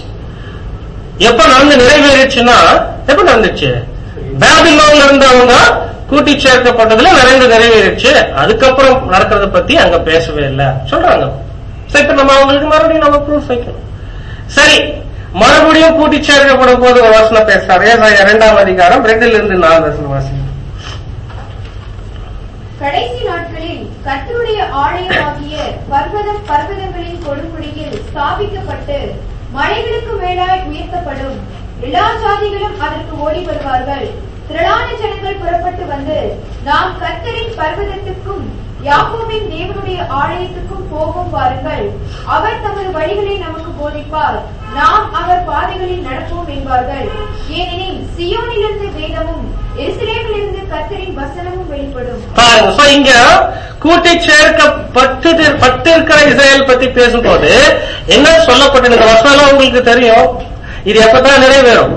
எப்ப நடந்து நிறைவேறிச்சுன்னா எப்ப நடந்துச்சு பேபிலோன்ல இருந்து அவங்க கூட்டி சேர்க்கப்பட்டதுல நிறைந்து நிறைவேறிச்சு அதுக்கப்புறம் நடக்கிறத பத்தி அங்க பேசவே இல்லை சொல்றாங்க சரி இப்ப நம்ம அவங்களுக்கு மறுபடியும் நம்ம ப்ரூஃப் வைக்கணும் சரி மறுபடியும் கூட்டி சேர்க்கப்படும் போது ஒரு வசனம் பேசுறாரு ஏசாயா இரண்டாம் அதிகாரம் ரெண்டுல இருந்து நாலு வசனம் வாசிங்க கடைசி நாட்களில் கர்த்தருடைய ஆலயமாகிய பர்வதம் பர்வதங்களின் கொடுமுடியில் ஸ்தாபிக்கப்பட்டு மலைகளுக்கு மேலாய் உயர்த்தப்படும் எல்லா ஜாதிகளும் அதற்கு ஓடி வருவார்கள் திரளான ஜனங்கள் புறப்பட்டு வந்து நாம் கர்த்தரின் பர்வதத்துக்கும் யாக்கோபின் தேவனுடைய ஆலயத்துக்கும் போவோம் வாருங்கள் அவர் தமது வழிகளை நமக்கு போதிப்பார் நாம் அவர் பாதைகளில் நடப்போம் என்பார்கள் ஏனெனில் சியோனிலிருந்து வேதமும் எருசலேமிலிருந்து கர்த்தரின் வசனமும் வெளிப்படும் பாருங்க சோ இங்க கூட்டி சேர்க்கப்பட்டு பட்டு இருக்கிற இஸ்ரேல் பத்தி பேசும்போது என்ன சொல்லப்பட்டு இந்த வசனம் உங்களுக்கு தெரியும் இது எப்பதான் நிறைவேறும்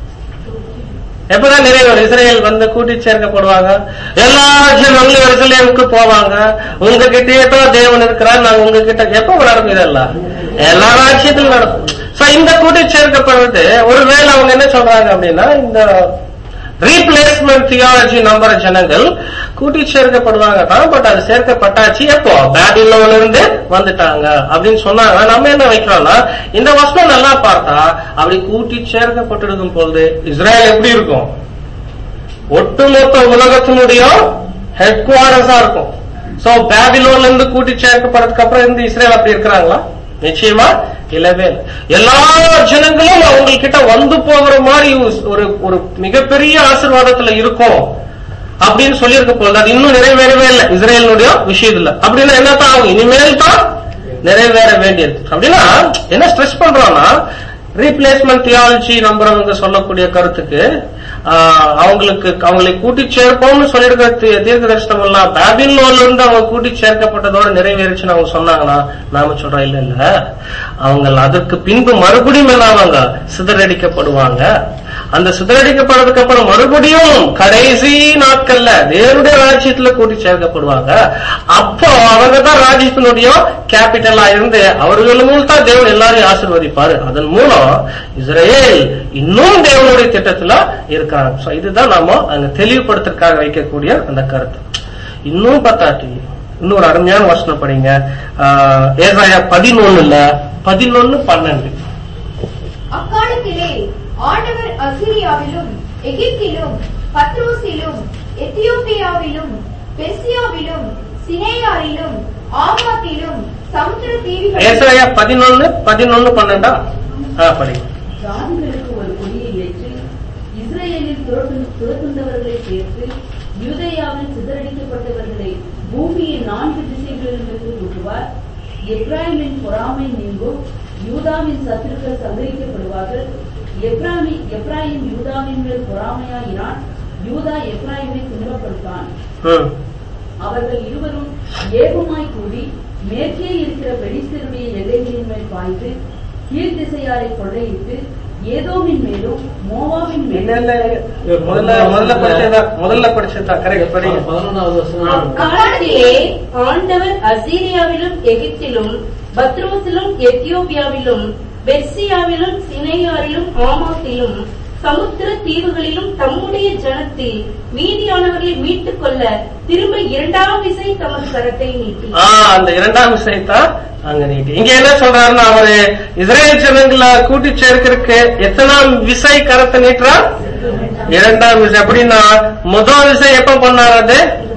எப்பதான் நிறைவேறும் இஸ்ரேல் வந்து கூட்டி சேர்க்கப்படுவாங்க எல்லா ஜனங்களும் எருசலேமுக்கு போவாங்க உங்ககிட்டயே தான் தேவன் இருக்கிறார் நாங்க உங்ககிட்ட எப்ப நடக்கும் இதெல்லாம் எல்லா ராஜ்யத்திலும் நடக்கும் சோ இந்த கூட்டி சேர்க்கப்படுறது ஒருவேளை அவங்க என்ன சொல்றாங்க அப்படின்னா இந்த ரீப்ளேஸ்மெண்ட் தியாலஜி நம்புற ஜனங்கள் கூட்டி சேர்க்கப்படுவாங்க தான் பட் அது சேர்க்கப்பட்டாச்சு எப்போ பேபிலோன்ல இருந்து வந்துட்டாங்க அப்படின்னு சொன்னாங்க நம்ம என்ன வைக்கிறோம்னா இந்த வசனம் நல்லா பார்த்தா அப்படி கூட்டி சேர்க்கப்பட்டிருக்கும் பொழுது இஸ்ரேல் எப்படி இருக்கும் ஒட்டுமொத்த உலகத்தினுடைய ஹெட் குவார்டர்ஸா இருக்கும் சோ பேபிலோன்ல இருந்து கூட்டி சேர்க்கப்படுறதுக்கு அப்புறம் இருந்து இஸ்ரேல் அப்படி இருக்கிறாங்களா நிச்சயமா இல்லவே இல்லை. எல்லா ஜனங்களும் அவங்க கிட்ட வந்து போகிற மாதிரி ஒரு ஒரு மிகப்பெரிய ஆசீர்வாதத்துல இருக்கும் அப்படின்னு சொல்லியிருக்க போது அது இன்னும் நிறைவேறவே இல்லை இஸ்ரேலினுடைய விஷயத்துல அப்படின்னா என்ன தான் ஆகும் இனிமேல் தான் நிறைவேற வேண்டியது அப்படின்னா என்ன ஸ்ட்ரெஸ் பண்றோம்னா ரீப்ளேஸ்மெண்ட் தியாலஜி நம்புறவங்க சொல்லக்கூடிய கருத்துக்கு ஆஹ், அவங்களுக்கு அவங்களை கூட்டி சேர்ப்போம்னு சொல்லியிருக்கிற தி- தீர்க்க தரிசனம் எல்லாம் பேபிலோன்ல இருந்து அவங்க கூட்டி சேர்க்கப்பட்டதோட நிறைவேறுச்சுன்னு அவங்க சொன்னாங்கன்னா நாம சொல்றோம் இல்ல இல்ல அவங்க அதற்கு பின்பு மறுபடியும் என்ன ஆவாங்க சிதறடிக்கப்படுவாங்க அந்த சிதறடிக்கப்படுறதுக்கு அப்புறம் மறுபடியும் கடைசி நாட்கள்ல தேவனுடைய ராஜ்யத்துல கூட்டி சேர்க்கப்படுவாங்க அப்போ அவங்க தான் ராஜ்யத்தினுடைய கேபிட்டலா இருந்து அவர்கள் மூலம் தான் தேவன் எல்லாரையும் ஆசீர்வதிப்பாரு அதன் மூலம் இஸ்ரேல் இன்னும் தேவனுடைய திட்டத்துல இருக்கிறாங்க So இதுதான் நாம அங்க தெளிவுபடுத்துறதுக்காக வைக்கக்கூடிய அந்த கருத்து இன்னும் பத்தாட்டி இன்னொரு அருமையான வசனம் படிங்க ஆஹ், ஏசாயா பதினொன்னுல பதினொன்னு பன்னெண்டு அக்காலத்திலே ஆண்டவர் அசிரியாவிலும் எகிப்திலும் பத்ரோசிலும் எத்தியோப்பியாவிலும் பெர்சியாவிலும் சினேயாரிலும் ஆமாத்திலும் சமுத்திர தீவுகளிலும் ஏசாயா பதினொன்னு பதினொன்னு பன்னெண்டா ஆ படிங்க ஜாதிகளுக்கு ஒரு கொடியை ஏற்றி இஸ்ரேலில் துரத்து- துரத்துண்டவர்களை சேர்த்து யூதேயாவில் சிதறடிக்கப்பட்டவர்களை பூமியின் நான்கு திசைகளிலிருந்து கூட்டுவார் எப்ராயிமின் பொறாமை நீங்கும் யூதாவின் சத்துருக்கள் சந்தரிக்கப்படுவார்கள் எப்ராமி எப்ராயிம் யூதாவின் மேல் பொறாமையாயினான் யூதா எப்ராயிமை துன்பப்படுத்தான் ம் அவர்கள் இருவரும் ஏகமாய் கூடி மேற்கே இருக்கிற பெலிஸ்தருடைய எல்லைகளின் மேல் பாய்ந்து கீழ் திசையாரை கொள்ளையிட்டு ஏதோமின் மேலும் மோவாவின் இல்ல இல்ல மேலும் இல்ல. முதல்ல முதல்ல படிச்சதா முதல்ல படிச்சதா கரெக்ட் படிங்க பதினொன்றாவது வசனம் அக்காலத்திலே ஆண்டவர் அசீரியாவிலும் எகிப்திலும் பத்ரோசிலும் எத்தியோப்பியாவிலும் பெர்சியாவிலும் சினையாரிலும் ஆமாத்திலும் சமுத்திர தீவுகளிலும் தம்முடைய ஜனத்தில் மீதியானவர்களை மீட்டுக் கொள்ள திரும்ப இரண்டாம் விசை தமது கரத்தை நீட்டி ஆ அந்த இரண்டாம் விஷயத்தான் அங்க நீட்டி இங்க என்ன சொல்றாருன்னா அவரு இஸ்ரேல் ஜனங்களை கூட்டி சேர்க்கிறதுக்கு எத்தனாம் விசை கரத்தை நீட்டுறார் இரண்டாம் விசை அப்படின்னா முதல் விசை எப்ப பண்ணார் அது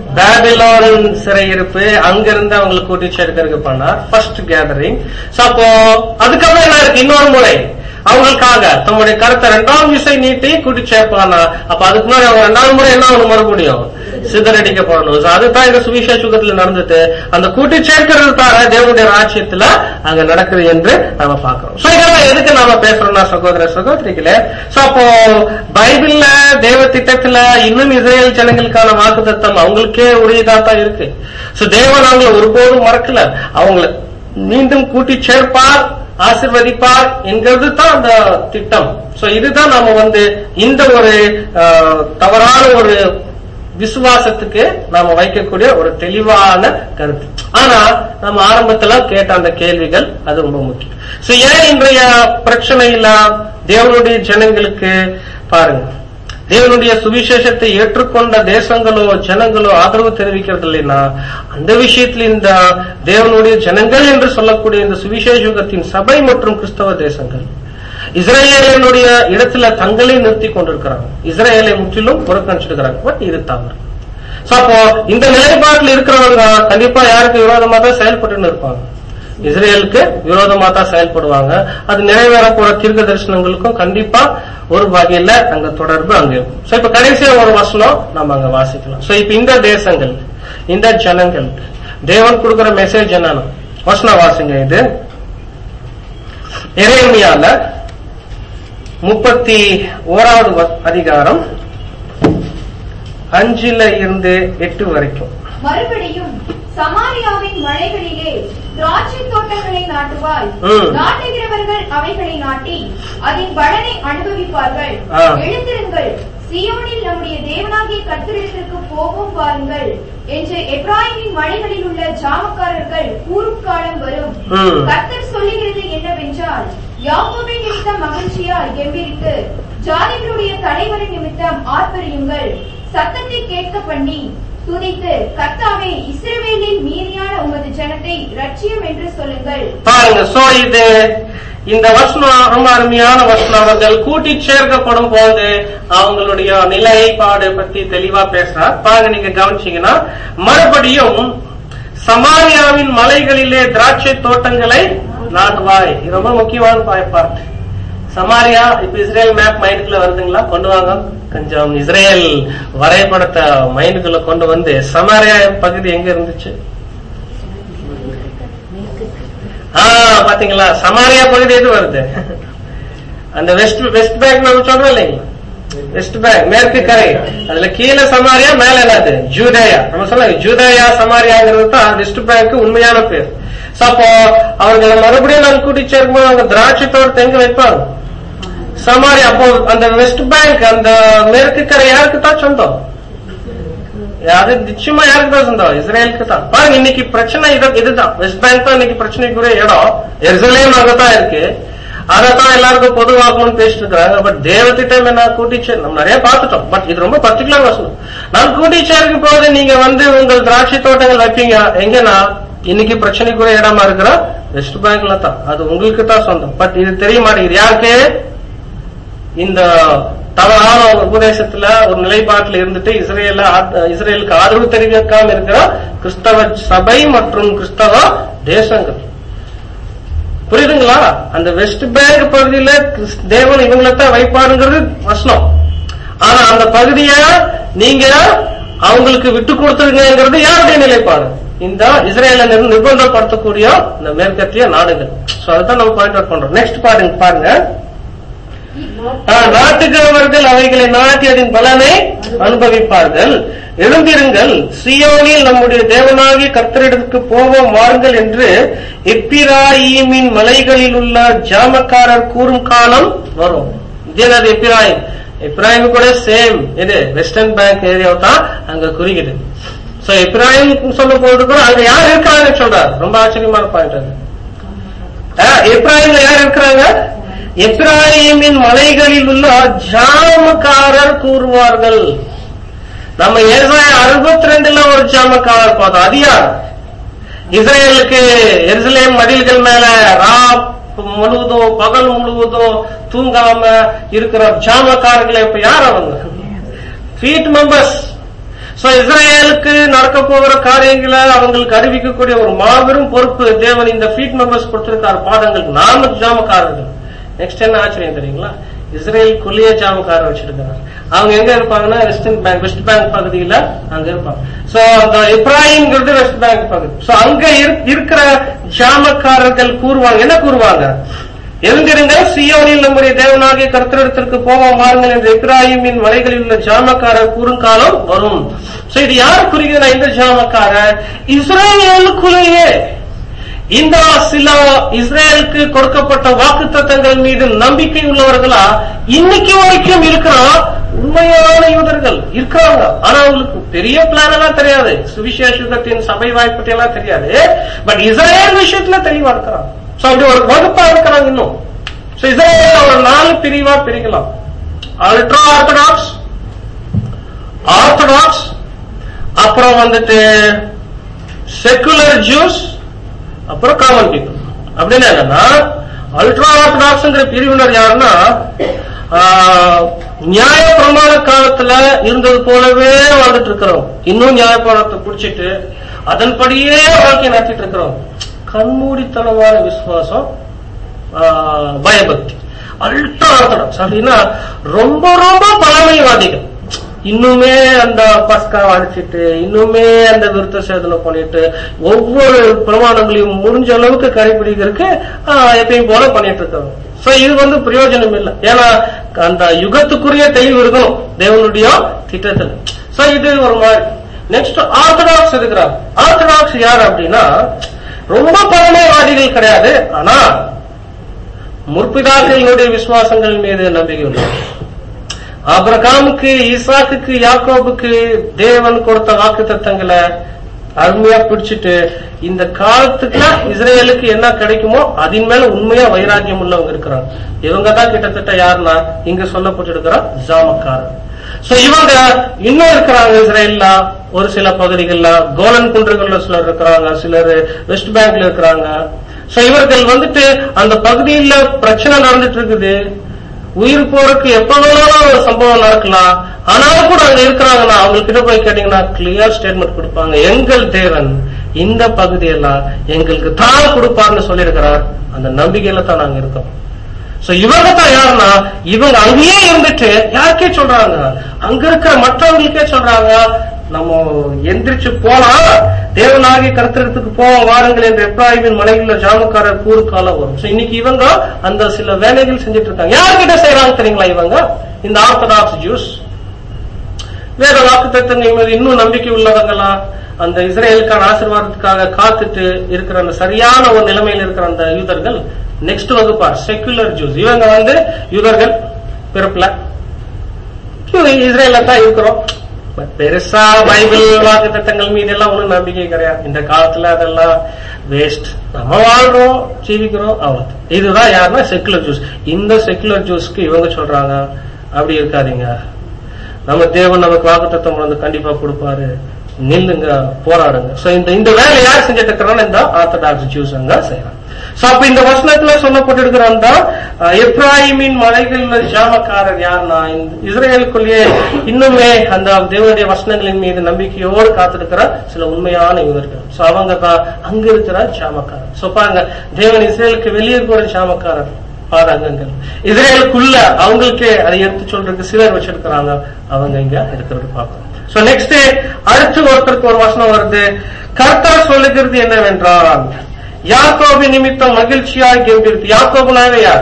பேபிலோன் சிறையிருப்பு அங்கிருந்து அவங்களை கூட்டி சேர்க்கிறதுக்கு பண்ணார் ஃபர்ஸ்ட் கேதரிங் அப்போ அதுக்கப்புறம் என்ன இருக்கு இன்னொரு முறை அவங்களுக்காக தம்முடைய கருத்தை ரெண்டாம் விசை நீட்டி கூட்டி சேர்ப்பானா அப்ப அதுக்கு முன்னாடி அவங்க ரெண்டாவது முறை என்ன ஆகணும் மறுபடியும் சிதறடிக்கப்படணும் So அதுதான் இந்த சுவிசேஷ யுகத்துல நடந்துட்டு அந்த கூட்டி சேர்க்கிறது தார தேவனுடைய ராஜ்யத்துல அங்க நடக்குது என்று நாம பாக்குறோம் சோ இதெல்லாம் எதுக்கு நாம பேசுறோம்னா சகோதர சகோதரிகளே சோ அப்போ பைபிள்ல தேவ திட்டத்துல இன்னும் இஸ்ரேல் ஜனங்களுக்கான வாக்குத்தத்தம் அவங்களுக்கே உரியதா தான் இருக்கு சோ தேவன் அவங்களை ஒருபோதும் மறக்கல அவங்கள மீண்டும் கூட்டி சேர்ப்பார் ஆசிர்வதிப்பார் என்கிறது தான் அந்த திட்டம் சோ இதுதான் நாம வந்து இந்த ஒரு அஹ், தவறான ஒரு விசுவாசத்துக்கு நாம வைக்கக்கூடிய ஒரு தெளிவான கருத்து ஆனா நம்ம ஆரம்பத்துல கேட்ட அந்த கேள்விகள் அது ரொம்ப முக்கியம் சோ ஏன் இன்றைய பிரச்சனையில தேவனுடைய ஜனங்களுக்கு பாருங்க தேவனுடைய சுவிசேஷத்தை ஏற்றுக்கொண்ட தேசங்களோ ஜனங்களோ ஆதரவு தெரிவிக்கிறது இல்லைன்னா அந்த விஷயத்தில் இந்த தேவனுடைய ஜனங்கள் என்று சொல்லக்கூடிய இந்த சுவிசேஷ யுகத்தின் சபை மற்றும் கிறிஸ்தவ தேசங்கள் இஸ்ரேலினுடைய இடத்துல தங்களை நிறுத்தி கொண்டிருக்கிறாங்க இஸ்ரேலை முற்றிலும் புறக்கணிச்சிருக்கிறாங்க பட் இது தவறு So, அப்போ இந்த நிலைப்பாட்டில் இருக்கிறவங்க கண்டிப்பா யாருக்கு விரோதமா தான் செயல்பட்டு இருப்பாங்க இஸ்ரேலுக்கு விரோதமா தான் செயல்படுவாங்க அது நிறைவேற போற தீர்க்க தரிசனங்களுக்கும் கண்டிப்பா ஒரு வகையில அங்க தொடர்பு அங்க இருக்கும் சோ இப்ப கடைசியா ஒரு வசனம் நம்ம அங்க வாசிக்கலாம் சோ இப்ப இந்த தேசங்கள் இந்த ஜனங்கள் தேவன் கொடுக்கிற மெசேஜ் என்னன்னா வசனம் வாசிங்க இது எரேமியால முப்பத்தி ஓராவது வ- அதிகாரம் அஞ்சுல இருந்து எட்டு வரைக்கும் மறுபடியும் சமாரியாவின் மலைகளிலே திராட்சை தோட்டங்களை நாட்டுவாய் ம். நாட்டுகிறவர்கள் அவைகளை நாட்டி அதன் பலனை அனுபவிப்பார்கள் ஆ. எழுந்திருங்கள் சியோனில் நம்முடைய தேவனாகிய கர்த்தரிடத்திற்கு போவோம் பாருங்கள் என்று எப்ராயிமின் மலைகளில் உள்ள ஜாமக்காரர்கள் கூறும் காலம் வரும் ம். கர்த்தர் சொல்லுகிறது என்னவென்றால் யாக்கோபின் நிமித்தம் மகிழ்ச்சியால் கெம்பீரித்து ஜாதிகளுடைய தலைவரின் நிமித்தம் ஆர்ப்பரியுங்கள் சத்தத்தை கேட்க பண்ணி துணித்து கர்த்தாவே இஸ்ரவேலின் மீதியான உமது ஜனத்தை ரட்சியம் என்று சொல்லுங்கள் பாருங்க சோ இது இந்த வசனம் ரொம்ப அருமையான வசனம் அவர்கள் கூட்டி சேர்க்கப்படும் போது அவங்களுடைய நிலைப்பாடு பத்தி தெளிவா பேசுறார் பாருங்க நீங்க கவனிச்சீங்கன்னா மறுபடியும் சமாரியாவின் மலைகளிலே திராட்சை தோட்டங்களை நாட்டுவாய் இது ரொம்ப முக்கியமான பா- பார்ட் சமாரியா இப்ப இஸ்ரேல் மேப் மைண்டுக்குள்ள வருதுங்களா கொண்டு வாங்க கொஞ்சம் இஸ்ரேல் வரைபடத்தை மைண்டுக்குள்ள கொண்டு வந்து சமாரியா பகுதி எங்க இருந்துச்சு ஆ பாத்தீங்களா சமாரியா பகுதி எது வருது அந்த வெஸ்ட் வெஸ்ட் பேங்க் நம்ம சொல்றோம் இல்லைங்களா வெஸ்ட் பேங்க் மேற்கு கரை அதுல கீழே சமாரியா மேல என்னது ஜூதேயா நம்ம சொல்ல ஜூதேயா சமாரியாங்கிறது தான் வெஸ்ட் பேங்க் உண்மையான பேர் So, அப்போ அவர்களை மறுபடியும் நான் கூட்டி சேர்க்கும்போது அவங்க திராட்சை தோட்டத்தை எங்க வைப்பாங்க சமாரி அப்போ அந்த வெஸ்ட் பேங்க் அந்த மேற்கு கரை யாருக்கு தான் சொந்தம் அது நிச்சயமா யாருக்கு தான் சொந்தம் இஸ்ரேலுக்கு தான் பாருங்க இன்னைக்கு பிரச்சனை இது இதுதான் வெஸ்ட் பேங்க் தான் இன்னைக்கு பிரச்சனைக்குரிய இடம் எருசலேம் அங்கதான் இருக்கு அதைத்தான் எல்லாருக்கும் பொதுவாக்கணும்னு பேசிட்டு இருக்காங்க பட் தேவத்திட்டம் என்ன கூட்டி சேர் நம்ம நிறைய பார்த்துட்டோம் பட் இது ரொம்ப பர்டிகுலர் வசனம் நான் கூட்டி சேர்க்கும் போது நீங்க வந்து உங்கள் திராட்சை தோட்டங்கள் வைப்பீங்க எங்கன்னா இன்னைக்கு பிரச்சனைக்குரிய இடமா இருக்கிற வெஸ்ட் பேங்க்ல தான் அது உங்களுக்கு தான் சொந்தம் பட் இது தெரிய மாட்டேங்குது யாருக்கு இந்த தவறான ஒரு உபதேசத்துல ஒரு நிலைப்பாட்டில் இருந்துட்டு இஸ்ரேல ஆ- இஸ்ரேலுக்கு ஆதரவு தெரிவிக்காம இருக்கிற கிறிஸ்தவ சபை மற்றும் கிறிஸ்தவ தேசங்கள் புரியுதுங்களா அந்த வெஸ்ட் பேங்க் பகுதியில கிறிஸ்- தேவன் இவங்களைத்தான் வைப்பாருங்கிறது வசனம் ஆனா அந்த பகுதிய நீங்க அவங்களுக்கு விட்டு கொடுத்துருங்கிறது யாருடைய நிலைப்பாடு இந்த இஸ்ரேல நிர்- நிர்பந்தப்படுத்தக்கூடிய இந்த மேற்கத்திய நாடுகள் சோ அதுதான் நம்ம பாயிண்ட் அவுட் பண்றோம் நெக்ஸ்ட் பாருங்க பாருங்க ஆ, நாட்டுகிறவர்கள் அவைகளை நாட்டி அதன் பலனை அனுபவிப்பார்கள் எழுந்திருங்கள் சியோனில் நம்முடைய தேவனாகிய கர்த்தரிடத்துக்கு போவோம் வாருங்கள் என்று எப்பிராயிமின் மலைகளில் உள்ள ஜாமக்காரர் கூறும் காலம் வரும் இதே அது எப்பிராயிம் எப்ராஹிம் கூட சேம் இது வெஸ்டர்ன் பேங்க் ஏரியாவை தான் அங்க குறிக்குது சோ எப்ராஹிம் சொல்லும் போது கூட அங்க யார் இருக்கிறாங்கன்னு சொல்றாரு ரொம்ப ஆச்சரியமான பாயிண்ட் அது ஆ, எப்ராஹிம்ல யார் இருக்கிறாங்க எப்ராஹிமின் மலைகளில் உள்ள ஜாமக்காரர் கூறுவார்கள் நம்ம ஏசாய அறுபத்தி ரெண்டுல ஒரு ஜாமக்காரர் பார்த்தோம் அது யார் இஸ்ரேலுக்கு எருசலேம் மதில்கள் மேல ரா முழுவதும் பகல் முழுவதும் தூங்காம இருக்கிற ஜாமக்காரர்களை இப்ப யார் அவங்க ஃபீட் மெம்பர்ஸ் சோ இஸ்ரேலுக்கு நடக்க போகிற காரியங்களை அவங்களுக்கு அறிவிக்கக்கூடிய ஒரு மாபெரும் பொறுப்பு தேவன் இந்த ஃபீட் மெம்பர்ஸ் கொடுத்திருக்கார் பாதங்களுக்கு நாம ஜாமக்காரர்கள் நெக்ஸ்ட் என்ன ஆச்சரியம் தெரியுங்களா இஸ்ரேலுக்குள்ளேயே ஜாமக்காரர் வச்சிருக்கிறார் அவங்க எங்க இருப்பாங்கன்னா வெஸ்டர்ன் பேங்க் வெஸ்ட் பேங்க் பகுதியில அங்க இருப்பாங்க சோ அந்த இப்ராஹிம்ங்கிறது வெஸ்ட் பேங்க் பகுதி சோ அங்க இரு- இருக்கிற ஜாமக்காரர்கள் கூறுவாங்க என்ன கூறுவாங்க எழுந்திருங்க சியோனில் நம்முடைய தேவனாகிய கர்த்தரிடத்திற்கு போவோம் வாருங்கள் என்று இப்ராஹிமின் மலைகளில் உள்ள ஜாமக்காரர் கூறுங்காலம் வரும் சோ இது யார் குறிக்கிற இந்த ஜாமக்காரர் இஸ்ரேலுக்குள்ளேயே இந்த சில இஸ்ரேலுக்கு கொடுக்கப்பட்ட வாக்குத்தத்தங்கள் மீது நம்பிக்கை உள்ளவர்களா இன்னைக்கு வரைக்கும் இருக்கிற உண்மையான யூதர்கள் இருக்கிறாங்க ஆனா அவங்களுக்கு பெரிய பிளான் எல்லாம் தெரியாது சுவிசேஷத்தின் சபை வாய்ப்பத்தி எல்லாம் தெரியாது பட் இஸ்ரேல் விஷயத்துல தெளிவா இருக்கிறாங்க சோ அப்படி ஒரு வகுப்பா இருக்கிறாங்க இன்னும் சோ இஸ்ரேல் ஒரு நாலு பிரிவா பிரிக்கலாம் அல்ட்ரா ஆர்த்தடாக்ஸ் ஆர்த்தடாக்ஸ் அப்புறம் வந்துட்டு செக்குலர் ஜூஸ் அப்புறம் காமன் பீப்புள் அப்படின்னு என்னன்னா அல்ட்ரா ஆர்த்தடாக்ஸ்ங்கிற பிரிவினர் யாருன்னா நியாய பிரமாண காலத்துல இருந்தது போலவே வாழ்ந்துட்டு இருக்கிறோம் இன்னும் நியாய பிரமாணத்தை குடிச்சிட்டு அதன்படியே வாழ்க்கை நடத்திட்டு இருக்கிறோம் கண்மூடித்தனமான விசுவாசம் ஆஹ், பயபக்தி அல்ட்ரா ஆர்த்தடாக்ஸ் அப்படின்னா ரொம்ப ரொம்ப பழமைவாதிகள் இன்னுமே அந்த பஸ்கா அடிச்சிட்டு இன்னுமே அந்த விருத்த சேதனை பண்ணிட்டு ஒவ்வொரு பிரமாணங்களையும் முடிஞ்ச அளவுக்கு கடைபிடிக்கிறதுக்கு ஆஹ், எப்பயும் போல பண்ணிட்டு இருக்காங்க சோ இது வந்து பிரயோஜனம் இல்லை ஏன்னா அந்த யுகத்துக்குரிய தெளிவு இருக்கணும் தேவனுடைய திட்டத்துல சோ இது ஒரு மாதிரி நெக்ஸ்ட் ஆர்த்தடாக்ஸ் இருக்கிறார் ஆர்த்தடாக்ஸ் யார் அப்படின்னா ரொம்ப பழமைவாதிகள் கிடையாது ஆனா முற்பிதாக்களுடைய விசுவாசங்கள் மீது நம்பிக்கை உண்டு ஆபிரகாமுக்கு ஈசாக்குக்கு யாக்கோபுக்கு தேவன் கொடுத்த வாக்கு தத்தங்களை அருமையா பிடிச்சிட்டு இந்த காலத்துக்கு இஸ்ரேலுக்கு என்ன கிடைக்குமோ அதன் மேல உண்மையா வைராக்கியம் உள்ளவங்க இருக்கிறாங்க இவங்க தான் கிட்டத்தட்ட யாருன்னா இங்க சொல்லப்பட்டிருக்கிற ஜாமக்காரர் சோ இவங்க இன்னும் இருக்கிறாங்க இஸ்ரேல்ல ஒரு சில பகுதிகள்ல கோலன் குன்றுகள்ல சிலர் இருக்கிறாங்க சிலர் வெஸ்ட் பேங்க்ல இருக்கிறாங்க சோ இவர்கள் வந்துட்டு அந்த பகுதியில பிரச்சனை நடந்துட்டு இருக்குது உயிர் போறதுக்கு எப்ப வேணாலும் ஒரு சம்பவம் நடக்கலாம் ஆனாலும் கூட அங்க இருக்கிறாங்கன்னா அவங்க கிட்ட போய் கேட்டீங்கன்னா கிளியர் ஸ்டேட்மெண்ட் கொடுப்பாங்க எங்கள் தேவன் இந்த பகுதியெல்லாம் எங்களுக்கு தான் கொடுப்பார்னு சொல்லியிருக்கிறார் அந்த நம்பிக்கையில தான் நாங்க இருக்கோம் சோ இவங்க தான் யாருன்னா இவங்க அங்கேயே இருந்துட்டு யாருக்கே சொல்றாங்க அங்க இருக்கிற மற்றவங்களுக்கே சொல்றாங்க நம்ம எந்திரிச்சு போலாம் தேவனாகி கருத்திரத்துக்கு போவோம் வாருங்கள் என்ற எப்ராஹிமின் மனைவியில் ஜாமக்காரர் கூறு காலம் வரும் சோ இன்னைக்கு இவங்க அந்த சில வேலைகள் செஞ்சுட்டு இருக்காங்க யார்கிட்ட செய்யறாங்க தெரியுங்களா இவங்க இந்த ஆர்த்தடாக்ஸ் ஜூஸ் வேற வாக்கு தத்தங்கள் மீது இன்னும் நம்பிக்கை உள்ளவங்களா அந்த இஸ்ரேலுக்கான ஆசீர்வாதத்துக்காக காத்துட்டு இருக்கிற அந்த சரியான ஒரு நிலைமையில் இருக்கிற அந்த யூதர்கள் நெக்ஸ்ட் வகுப்பார் செக்குலர் ஜூஸ் இவங்க வந்து யூதர்கள் பிறப்புல இஸ்ரேல தான் இருக்கிறோம் But பெருசா பைபிள் வாக்கு தத்தங்கள் மீது எல்லாம் ஒண்ணும் நம்பிக்கை கிடையாது இந்த காலத்துல அதெல்லாம் வேஸ்ட் நம்ம வாழ்றோம் ஜீவிக்கிறோம் அவ்வளவு இதுதான் யாருன்னா செக்குலர் ஜூஸ் இந்த செக்குலர் ஜூஸ்க்கு இவங்க சொல்றாங்க அப்படி இருக்காதீங்க நம்ம தேவன் நமக்கு வாக்குத்தத்தம் வந்து கண்டிப்பா கொடுப்பாரு நில்லுங்க போராடுங்க சோ இந்த இந்த வேலை யார் செஞ்சுட்டு இருக்கிறாங்க இந்த ஆர்த்தடாக்ஸ் ஜூஸ் அங்க செய்யறாங்க சோ அப்ப இந்த வசனத்துல சொல்லப்பட்டிருக்கிற அந்த அஹ், எப்ராஹிமின் மலைகள்ல ஜாமக்காரர் யாருன்னா இந்த இஸ்ரேலுக்குள்ளேயே இன்னுமே அந்த தேவனுடைய வசனங்களின் மீது நம்பிக்கையோடு காத்திருக்கிற சில உண்மையான யூதர்கள் சோ அவங்க தான் அங்க இருக்கிற ஜாமக்காரர் சோ பாருங்க தேவன் இஸ்ரேலுக்கு வெளியே இருக்கிற ஜாமக்காரர் பாதகங்கள் இஸ்ரேலுக்குள்ள அவங்களுக்கே அதை எடுத்து சொல்றதுக்கு சிலர் வச்சிருக்கிறாங்க அவங்க இங்க இருக்கிறது பார்க்கணும் சோ நெக்ஸ்ட் அடுத்து ஒருத்தருக்கு ஒரு வசனம் வருது கர்த்தர் சொல்லுகிறது என்னவென்றால் யாக்கோபு நிமித்தம் மகிழ்ச்சியாய் கெம்பிருக்கு யாக்கோபுனாவே யார்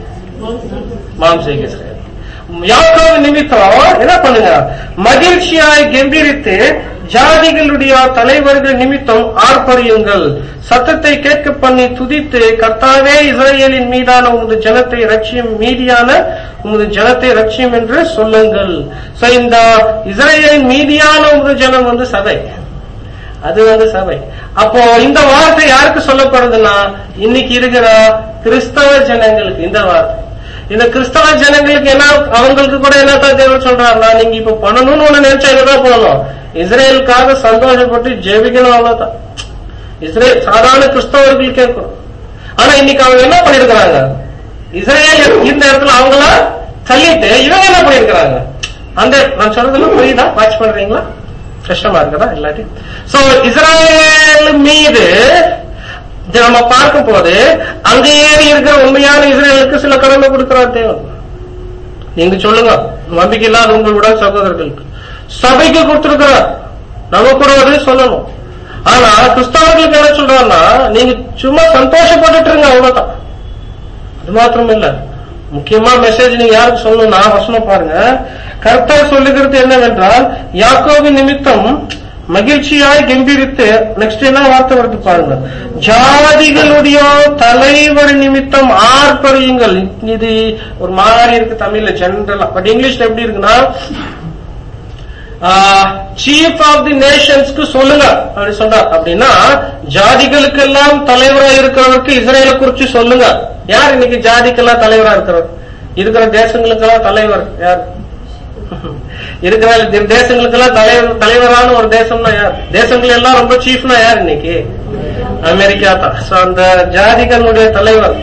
மாம்சீக இஸ்ரேல் யாக்கோபு நிமித்தம் என்ன பண்ணுங்க மகிழ்ச்சியாய் கெம்பீரித்து ஜாதிகளுடைய தலைவர்கள் நிமித்தம் ஆர்ப்பரியுங்கள் சத்தத்தை கேட்க பண்ணி துதித்து கர்த்தாவே இஸ்ரேலின் மீதான உமது ஜனத்தை ரட்சியும் மீதியான உமது ஜனத்தை ரட்சியும் என்று சொல்லுங்கள் சோ இந்த இஸ்ரேலின் மீதியான உமது ஜனம் வந்து சபை அது வந்து சபை அப்போ இந்த வார்த்தை யாருக்கு சொல்லப்படுதுன்னா இன்னைக்கு இருக்கிற கிறிஸ்தவ ஜனங்களுக்கு இந்த வார்த்தை இந்த கிறிஸ்தவ ஜனங்களுக்கு என்ன அவங்களுக்கு கூட என்னத்தான் தேவன் சொல்றாருன்னா நீங்க இப்ப பண்ணணும்னு ஒண்ணு நினைச்சா இதுதான் பண்ணணும் இஸ்ரேலுக்காக சந்தோஷப்பட்டு ஜெபிக்கணும் அவ்வளவுதான் இஸ்ரேல் சாதாரண கிறிஸ்தவர்கள் கேட்கணும் ஆனா இன்னைக்கு அவங்க என்ன பண்ணிருக்கிறாங்க இஸ்ரேல் இந்த இடத்துல அவங்கள தள்ளிட்டு இவங்க என்ன பண்ணிருக்கிறாங்க அந்த நான் சொல்றதெல்லாம் புரியுதா வாட்ச் பண்றீங்களா கஷ்டமா இருக்குதா இல்லாட்டி சோ இஸ்ரேல் மீது இதை நம்ம பார்க்கும் போது அங்கேயே இருக்கிற உண்மையான இஸ்ரேலுக்கு சில கடமை கொடுக்கிறார் தேவன் நீங்க சொல்லுங்க நம்பிக்கை இல்லாத உங்களோட சகோதரர்களுக்கு சபைக்கு கொடுத்திருக்கிறார் நம்ம கூட வந்து சொல்லணும் ஆனா கிறிஸ்தவர்களுக்கு என்ன சொல்றாருன்னா நீங்க சும்மா சந்தோஷப்பட்டுட்டு இருங்க அவ்வளவுதான் அது மாத்திரம் இல்ல முக்கியமா மெசேஜ் நீங்க யாருக்கு சொல்லணும்னா வசனம் பாருங்க கர்த்தர் சொல்லுகிறது என்னவென்றால் யாக்கோவின் நிமித்தம் மகிழ்ச்சியாய் கம்பீரித்து நெக்ஸ்ட் என்ன வார்த்தை வருது பாருங்க ஜாதிகளுடைய தலைவர் நிமித்தம் ஆர்ப்பரியுங்கள் இது ஒரு மாதிரி இருக்கு தமிழ்ல ஜெனரலா பட் இங்கிலீஷ்ல எப்படி இருக்குன்னா சீஃப் ஆஃப் தி நேஷன்ஸ்க்கு சொல்லுங்க அப்படி சொன்னார் அப்படின்னா ஜாதிகளுக்கெல்லாம் தலைவரா இருக்கிறவருக்கு இஸ்ரேல குறிச்சு சொல்லுங்க யார் இன்னைக்கு ஜாதிக்கெல்லாம் தலைவரா இருக்கிறவர் இருக்கிற தேசங்களுக்கெல்லாம் தலைவர் யார் இருக்கிற தி- தேசங்களுக்கெல்லாம் தலைவர் தலைவரான ஒரு தேசம்னா யார் தேசங்கள் எல்லாம் ரொம்ப சீஃப்னா யார் இன்னைக்கு அமெரிக்கா தான் So, அந்த ஜாதிகளுடைய தலைவர்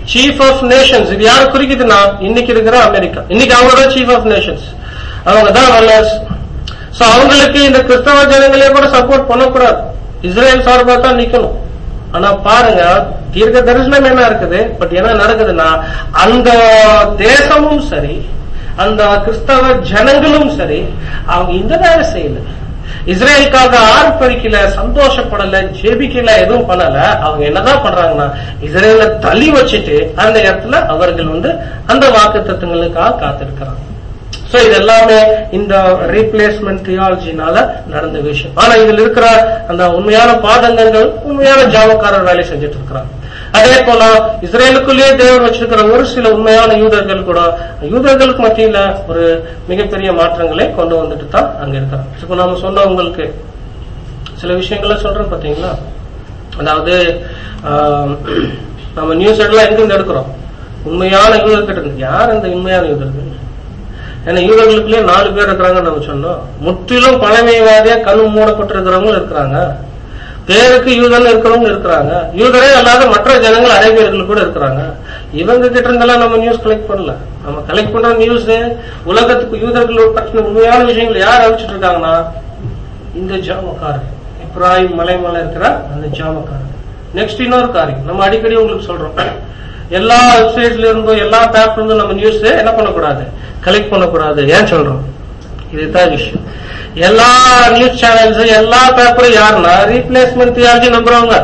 சீஃப் ஆஃப் நேஷன்ஸ் இது யாரை குறிக்குதுன்னா இன்னைக்கு இருக்கிற அமெரிக்கா இன்னைக்கு அவங்க தான் சீஃப் ஆஃப் நேஷன்ஸ் அவங்க தான் ரல்லர்ஸ் சோ அவங்களுக்கு இந்த கிறிஸ்தவ ஜனங்களே கூட சப்போர்ட் பண்ணக்கூடாது இஸ்ரேல் சார்பா தான் நிக்கணும் ஆனா பாருங்க தீர்க்க தரிசனம் என்ன இருக்குது பட் என்ன நடக்குதுன்னா அந்த தேசமும் சரி அந்த கிறிஸ்தவ ஜனங்களும் சரி அவங்க இந்த வேலை செய்யல இஸ்ரேலுக்காக ஆர்ப்பரிக்கல சந்தோஷப்படல ஜெபிக்கல எதுவும் பண்ணல அவங்க என்னதான் பண்றாங்கன்னா இஸ்ரேல தள்ளி வச்சுட்டு அந்த இடத்துல அவர்கள் வந்து அந்த வாக்கு தத்துவங்களுக்காக காத்திருக்கிறாங்க சோ இது எல்லாமே இந்த ரீப்ளேஸ்மெண்ட் தியாலஜினால நடந்த விஷயம் ஆனா இதுல இருக்கிற அந்த உண்மையான பாதங்கங்கள் உண்மையான ஜாமக்காரர் வேலை செஞ்சுட்டு இருக்கிறாங்க அதே போல இஸ்ரேலுக்குள்ளேயே தேவன் வச்சிருக்கிற ஒரு சில உண்மையான யூதர்கள் கூட யூதர்களுக்கு மத்தியில ஒரு மிகப்பெரிய மாற்றங்களை கொண்டு வந்துட்டு தான் அங்க இருக்கிறாங்க இப்ப நாம சொன்னவங்களுக்கு சில விஷயங்களை சொல்றோம் பாத்தீங்களா அதாவது ஆஹ், நம்ம நியூஸ் எல்லாம் எங்கிருந்து எடுக்கிறோம் உண்மையான யூதர்கிட்ட இருந்து யார் அந்த உண்மையான யூதர்கள் ஏன்னா யூதர்களுக்குள்ளே நாலு பேர் இருக்கிறாங்கன்னு நம்ம சொன்னோம் முற்றிலும் பழமைவாதியா கண் மூடப்பட்டிருக்கிறவங்களும் இருக்கிறாங்க பேருக்கு யூதன் இருக்கிறவங்க இருக்கிறாங்க யூதரே அல்லாத மற்ற ஜனங்கள் அரேபியர்கள் கூட இருக்கிறாங்க இவங்க கிட்ட இருந்தெல்லாம் நம்ம நியூஸ் கலெக்ட் பண்ணல நம்ம கலெக்ட் பண்ற நியூஸ் உலகத்துக்கு யூதர்கள் பற்றின உண்மையான விஷயங்கள் யார் அறிவிச்சிட்டு இருக்காங்கன்னா இந்த ஜாமக்காரர் இப்ராஹிம் மலை மேல இருக்கிற அந்த ஜாமக்காரர் நெக்ஸ்ட் இன்னொரு காரியம் நம்ம அடிக்கடி உங்களுக்கு சொல்றோம் எல்லா வெப்சைட்ல இருந்தும் எல்லா பேப்பர்ல இருந்தும் நம்ம நியூஸ் என்ன பண்ணக்கூடாது கலெக்ட் பண்ணக்கூடாது ஏன் சொல்றோம் இதுதான் விஷயம் எல்லா நியூஸ் சேனல்ஸ் எல்லா பேப்பரும் யாருன்னா ரீப்ளேஸ்மெண்ட் தியாலஜி நம்புறவங்க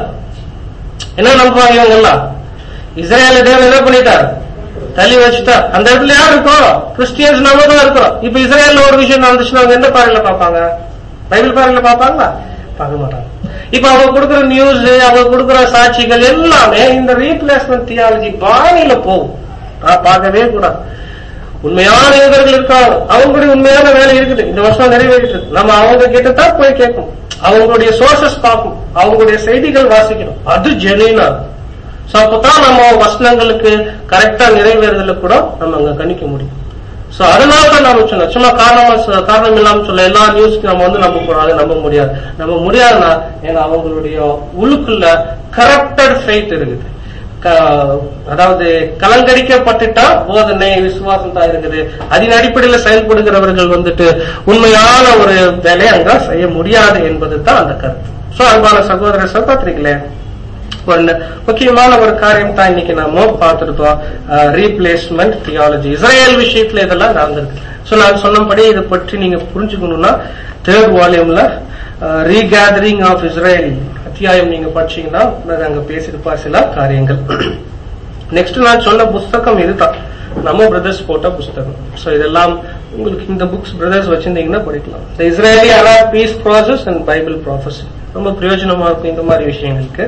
என்ன நம்புவாங்க இவங்க எல்லாம் இஸ்ரேல தேவன் என்ன பண்ணிட்டார் தள்ளி வச்சுட்டா அந்த இடத்துல யார் இருக்கோம் கிறிஸ்டியன்ஸ் நம்ம தான் இருக்கிறோம் இப்ப இஸ்ரேல்ல ஒரு விஷயம் நடந்துச்சுன்னா அவங்க எந்த பார்வையில பார்ப்பாங்க பைபிள் பார்வையில பார்ப்பாங்களா பார்க்க மாட்டாங்க இப்ப அவங்க கொடுக்கிற நியூஸ் அவங்க கொடுக்கிற சாட்சிகள் எல்லாமே இந்த ரீப்ளேஸ்மெண்ட் தியாலஜி பாணியில போகும் நான் பார்க்கவே கூடாது உண்மையான யூதர்கள் இருக்காங்க அவங்களுடைய உண்மையான வேலை இருக்குது இந்த வருஷம் நிறைவேறிட்டு இருக்கு நம்ம அவங்க கிட்ட தான் போய் கேட்கணும் அவங்களுடைய சோர்சஸ் பார்க்கணும் அவங்களுடைய செய்திகள் வாசிக்கணும் அது ஜெனீனா சோ அப்பதான் நம்ம வசனங்களுக்கு கரெக்டா நிறைவேறுதல கூட நம்ம அங்க கணிக்க முடியும் சோ அதனால தான் நாம சொன்னோம் சும்மா காரணமா சொ- காரணம் இல்லாம சொல்ல எல்லா நியூஸ்க்கு நம்ம வந்து நம்ப கூடாது நம்ப முடியாது நம்ப முடியாதுன்னா ஏன்னா அவங்களுடைய உள்ளுக்குள்ள கரப்டட் ஃபெய்த் இருக்குது க- அதாவது கலங்கடிக்கப்பட்டுட்டா போதனை விசுவாசம் தான் இருக்குது அதன் அடிப்படையில செயல்படுகிறவர்கள் வந்துட்டு உண்மையான ஒரு வேலையை அங்க செய்ய முடியாது என்பது தான் அந்த கருத்து சோ அன்பான சகோதர சகோதரிகளே ஒரு முக்கியமான ஒரு காரியம் தான் இன்னைக்கு நாம பார்த்துருக்கோம் ரீப்ளேஸ்மெண்ட் தியாலஜி இஸ்ரேல் விஷயத்துல இதெல்லாம் நடந்திருக்கு சோ நான் சொன்னபடி இதை பற்றி நீங்க புரிஞ்சுக்கணும்னா தேர்ட் வால்யூம்ல ரீகேதரிங் ஆஃப் இஸ்ரேல் அத்தியாயம் நீங்க படிச்சீங்கன்னா நான் அங்க பேசியிருப்பா சில காரியங்கள் நெக்ஸ்ட் நான் சொன்ன புஸ்தகம் இதுதான் நம்ம பிரதர்ஸ் போட்ட புஸ்தகம் சோ இதெல்லாம் உங்களுக்கு இந்த புக்ஸ் பிரதர்ஸ் வச்சிருந்தீங்கன்னா படிக்கலாம் the Israeli Arab peace process and Bible prophecy ரொம்ப பிரயோஜனமா இருக்கும் இந்த மாதிரி விஷயங்களுக்கு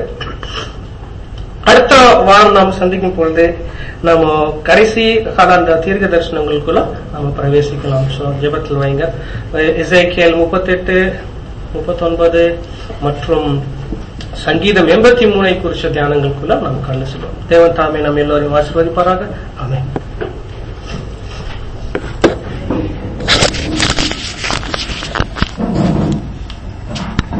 அடுத்த வாரம் நாம் சந்திக்கும் பொழுது நம்ம கடைசி கால அந்த தீர்க்க தரிசனங்களுக்குள்ள நம்ம பிரவேசிக்கலாம் ஸோ ஜெபத்தில் வைங்க இசைக்கியல் முப்பத்தெட்டு முப்பத்தொன்பது மற்றும் சங்கீதம் எண்பத்தி மூணை குறிச்ச தியானங்களுக்குள்ள நாம் கண்டு செல்வோம் தேவன் தாமே நம்ம எல்லோரையும் ஆசீர்வதிப்பாராக ஆமென்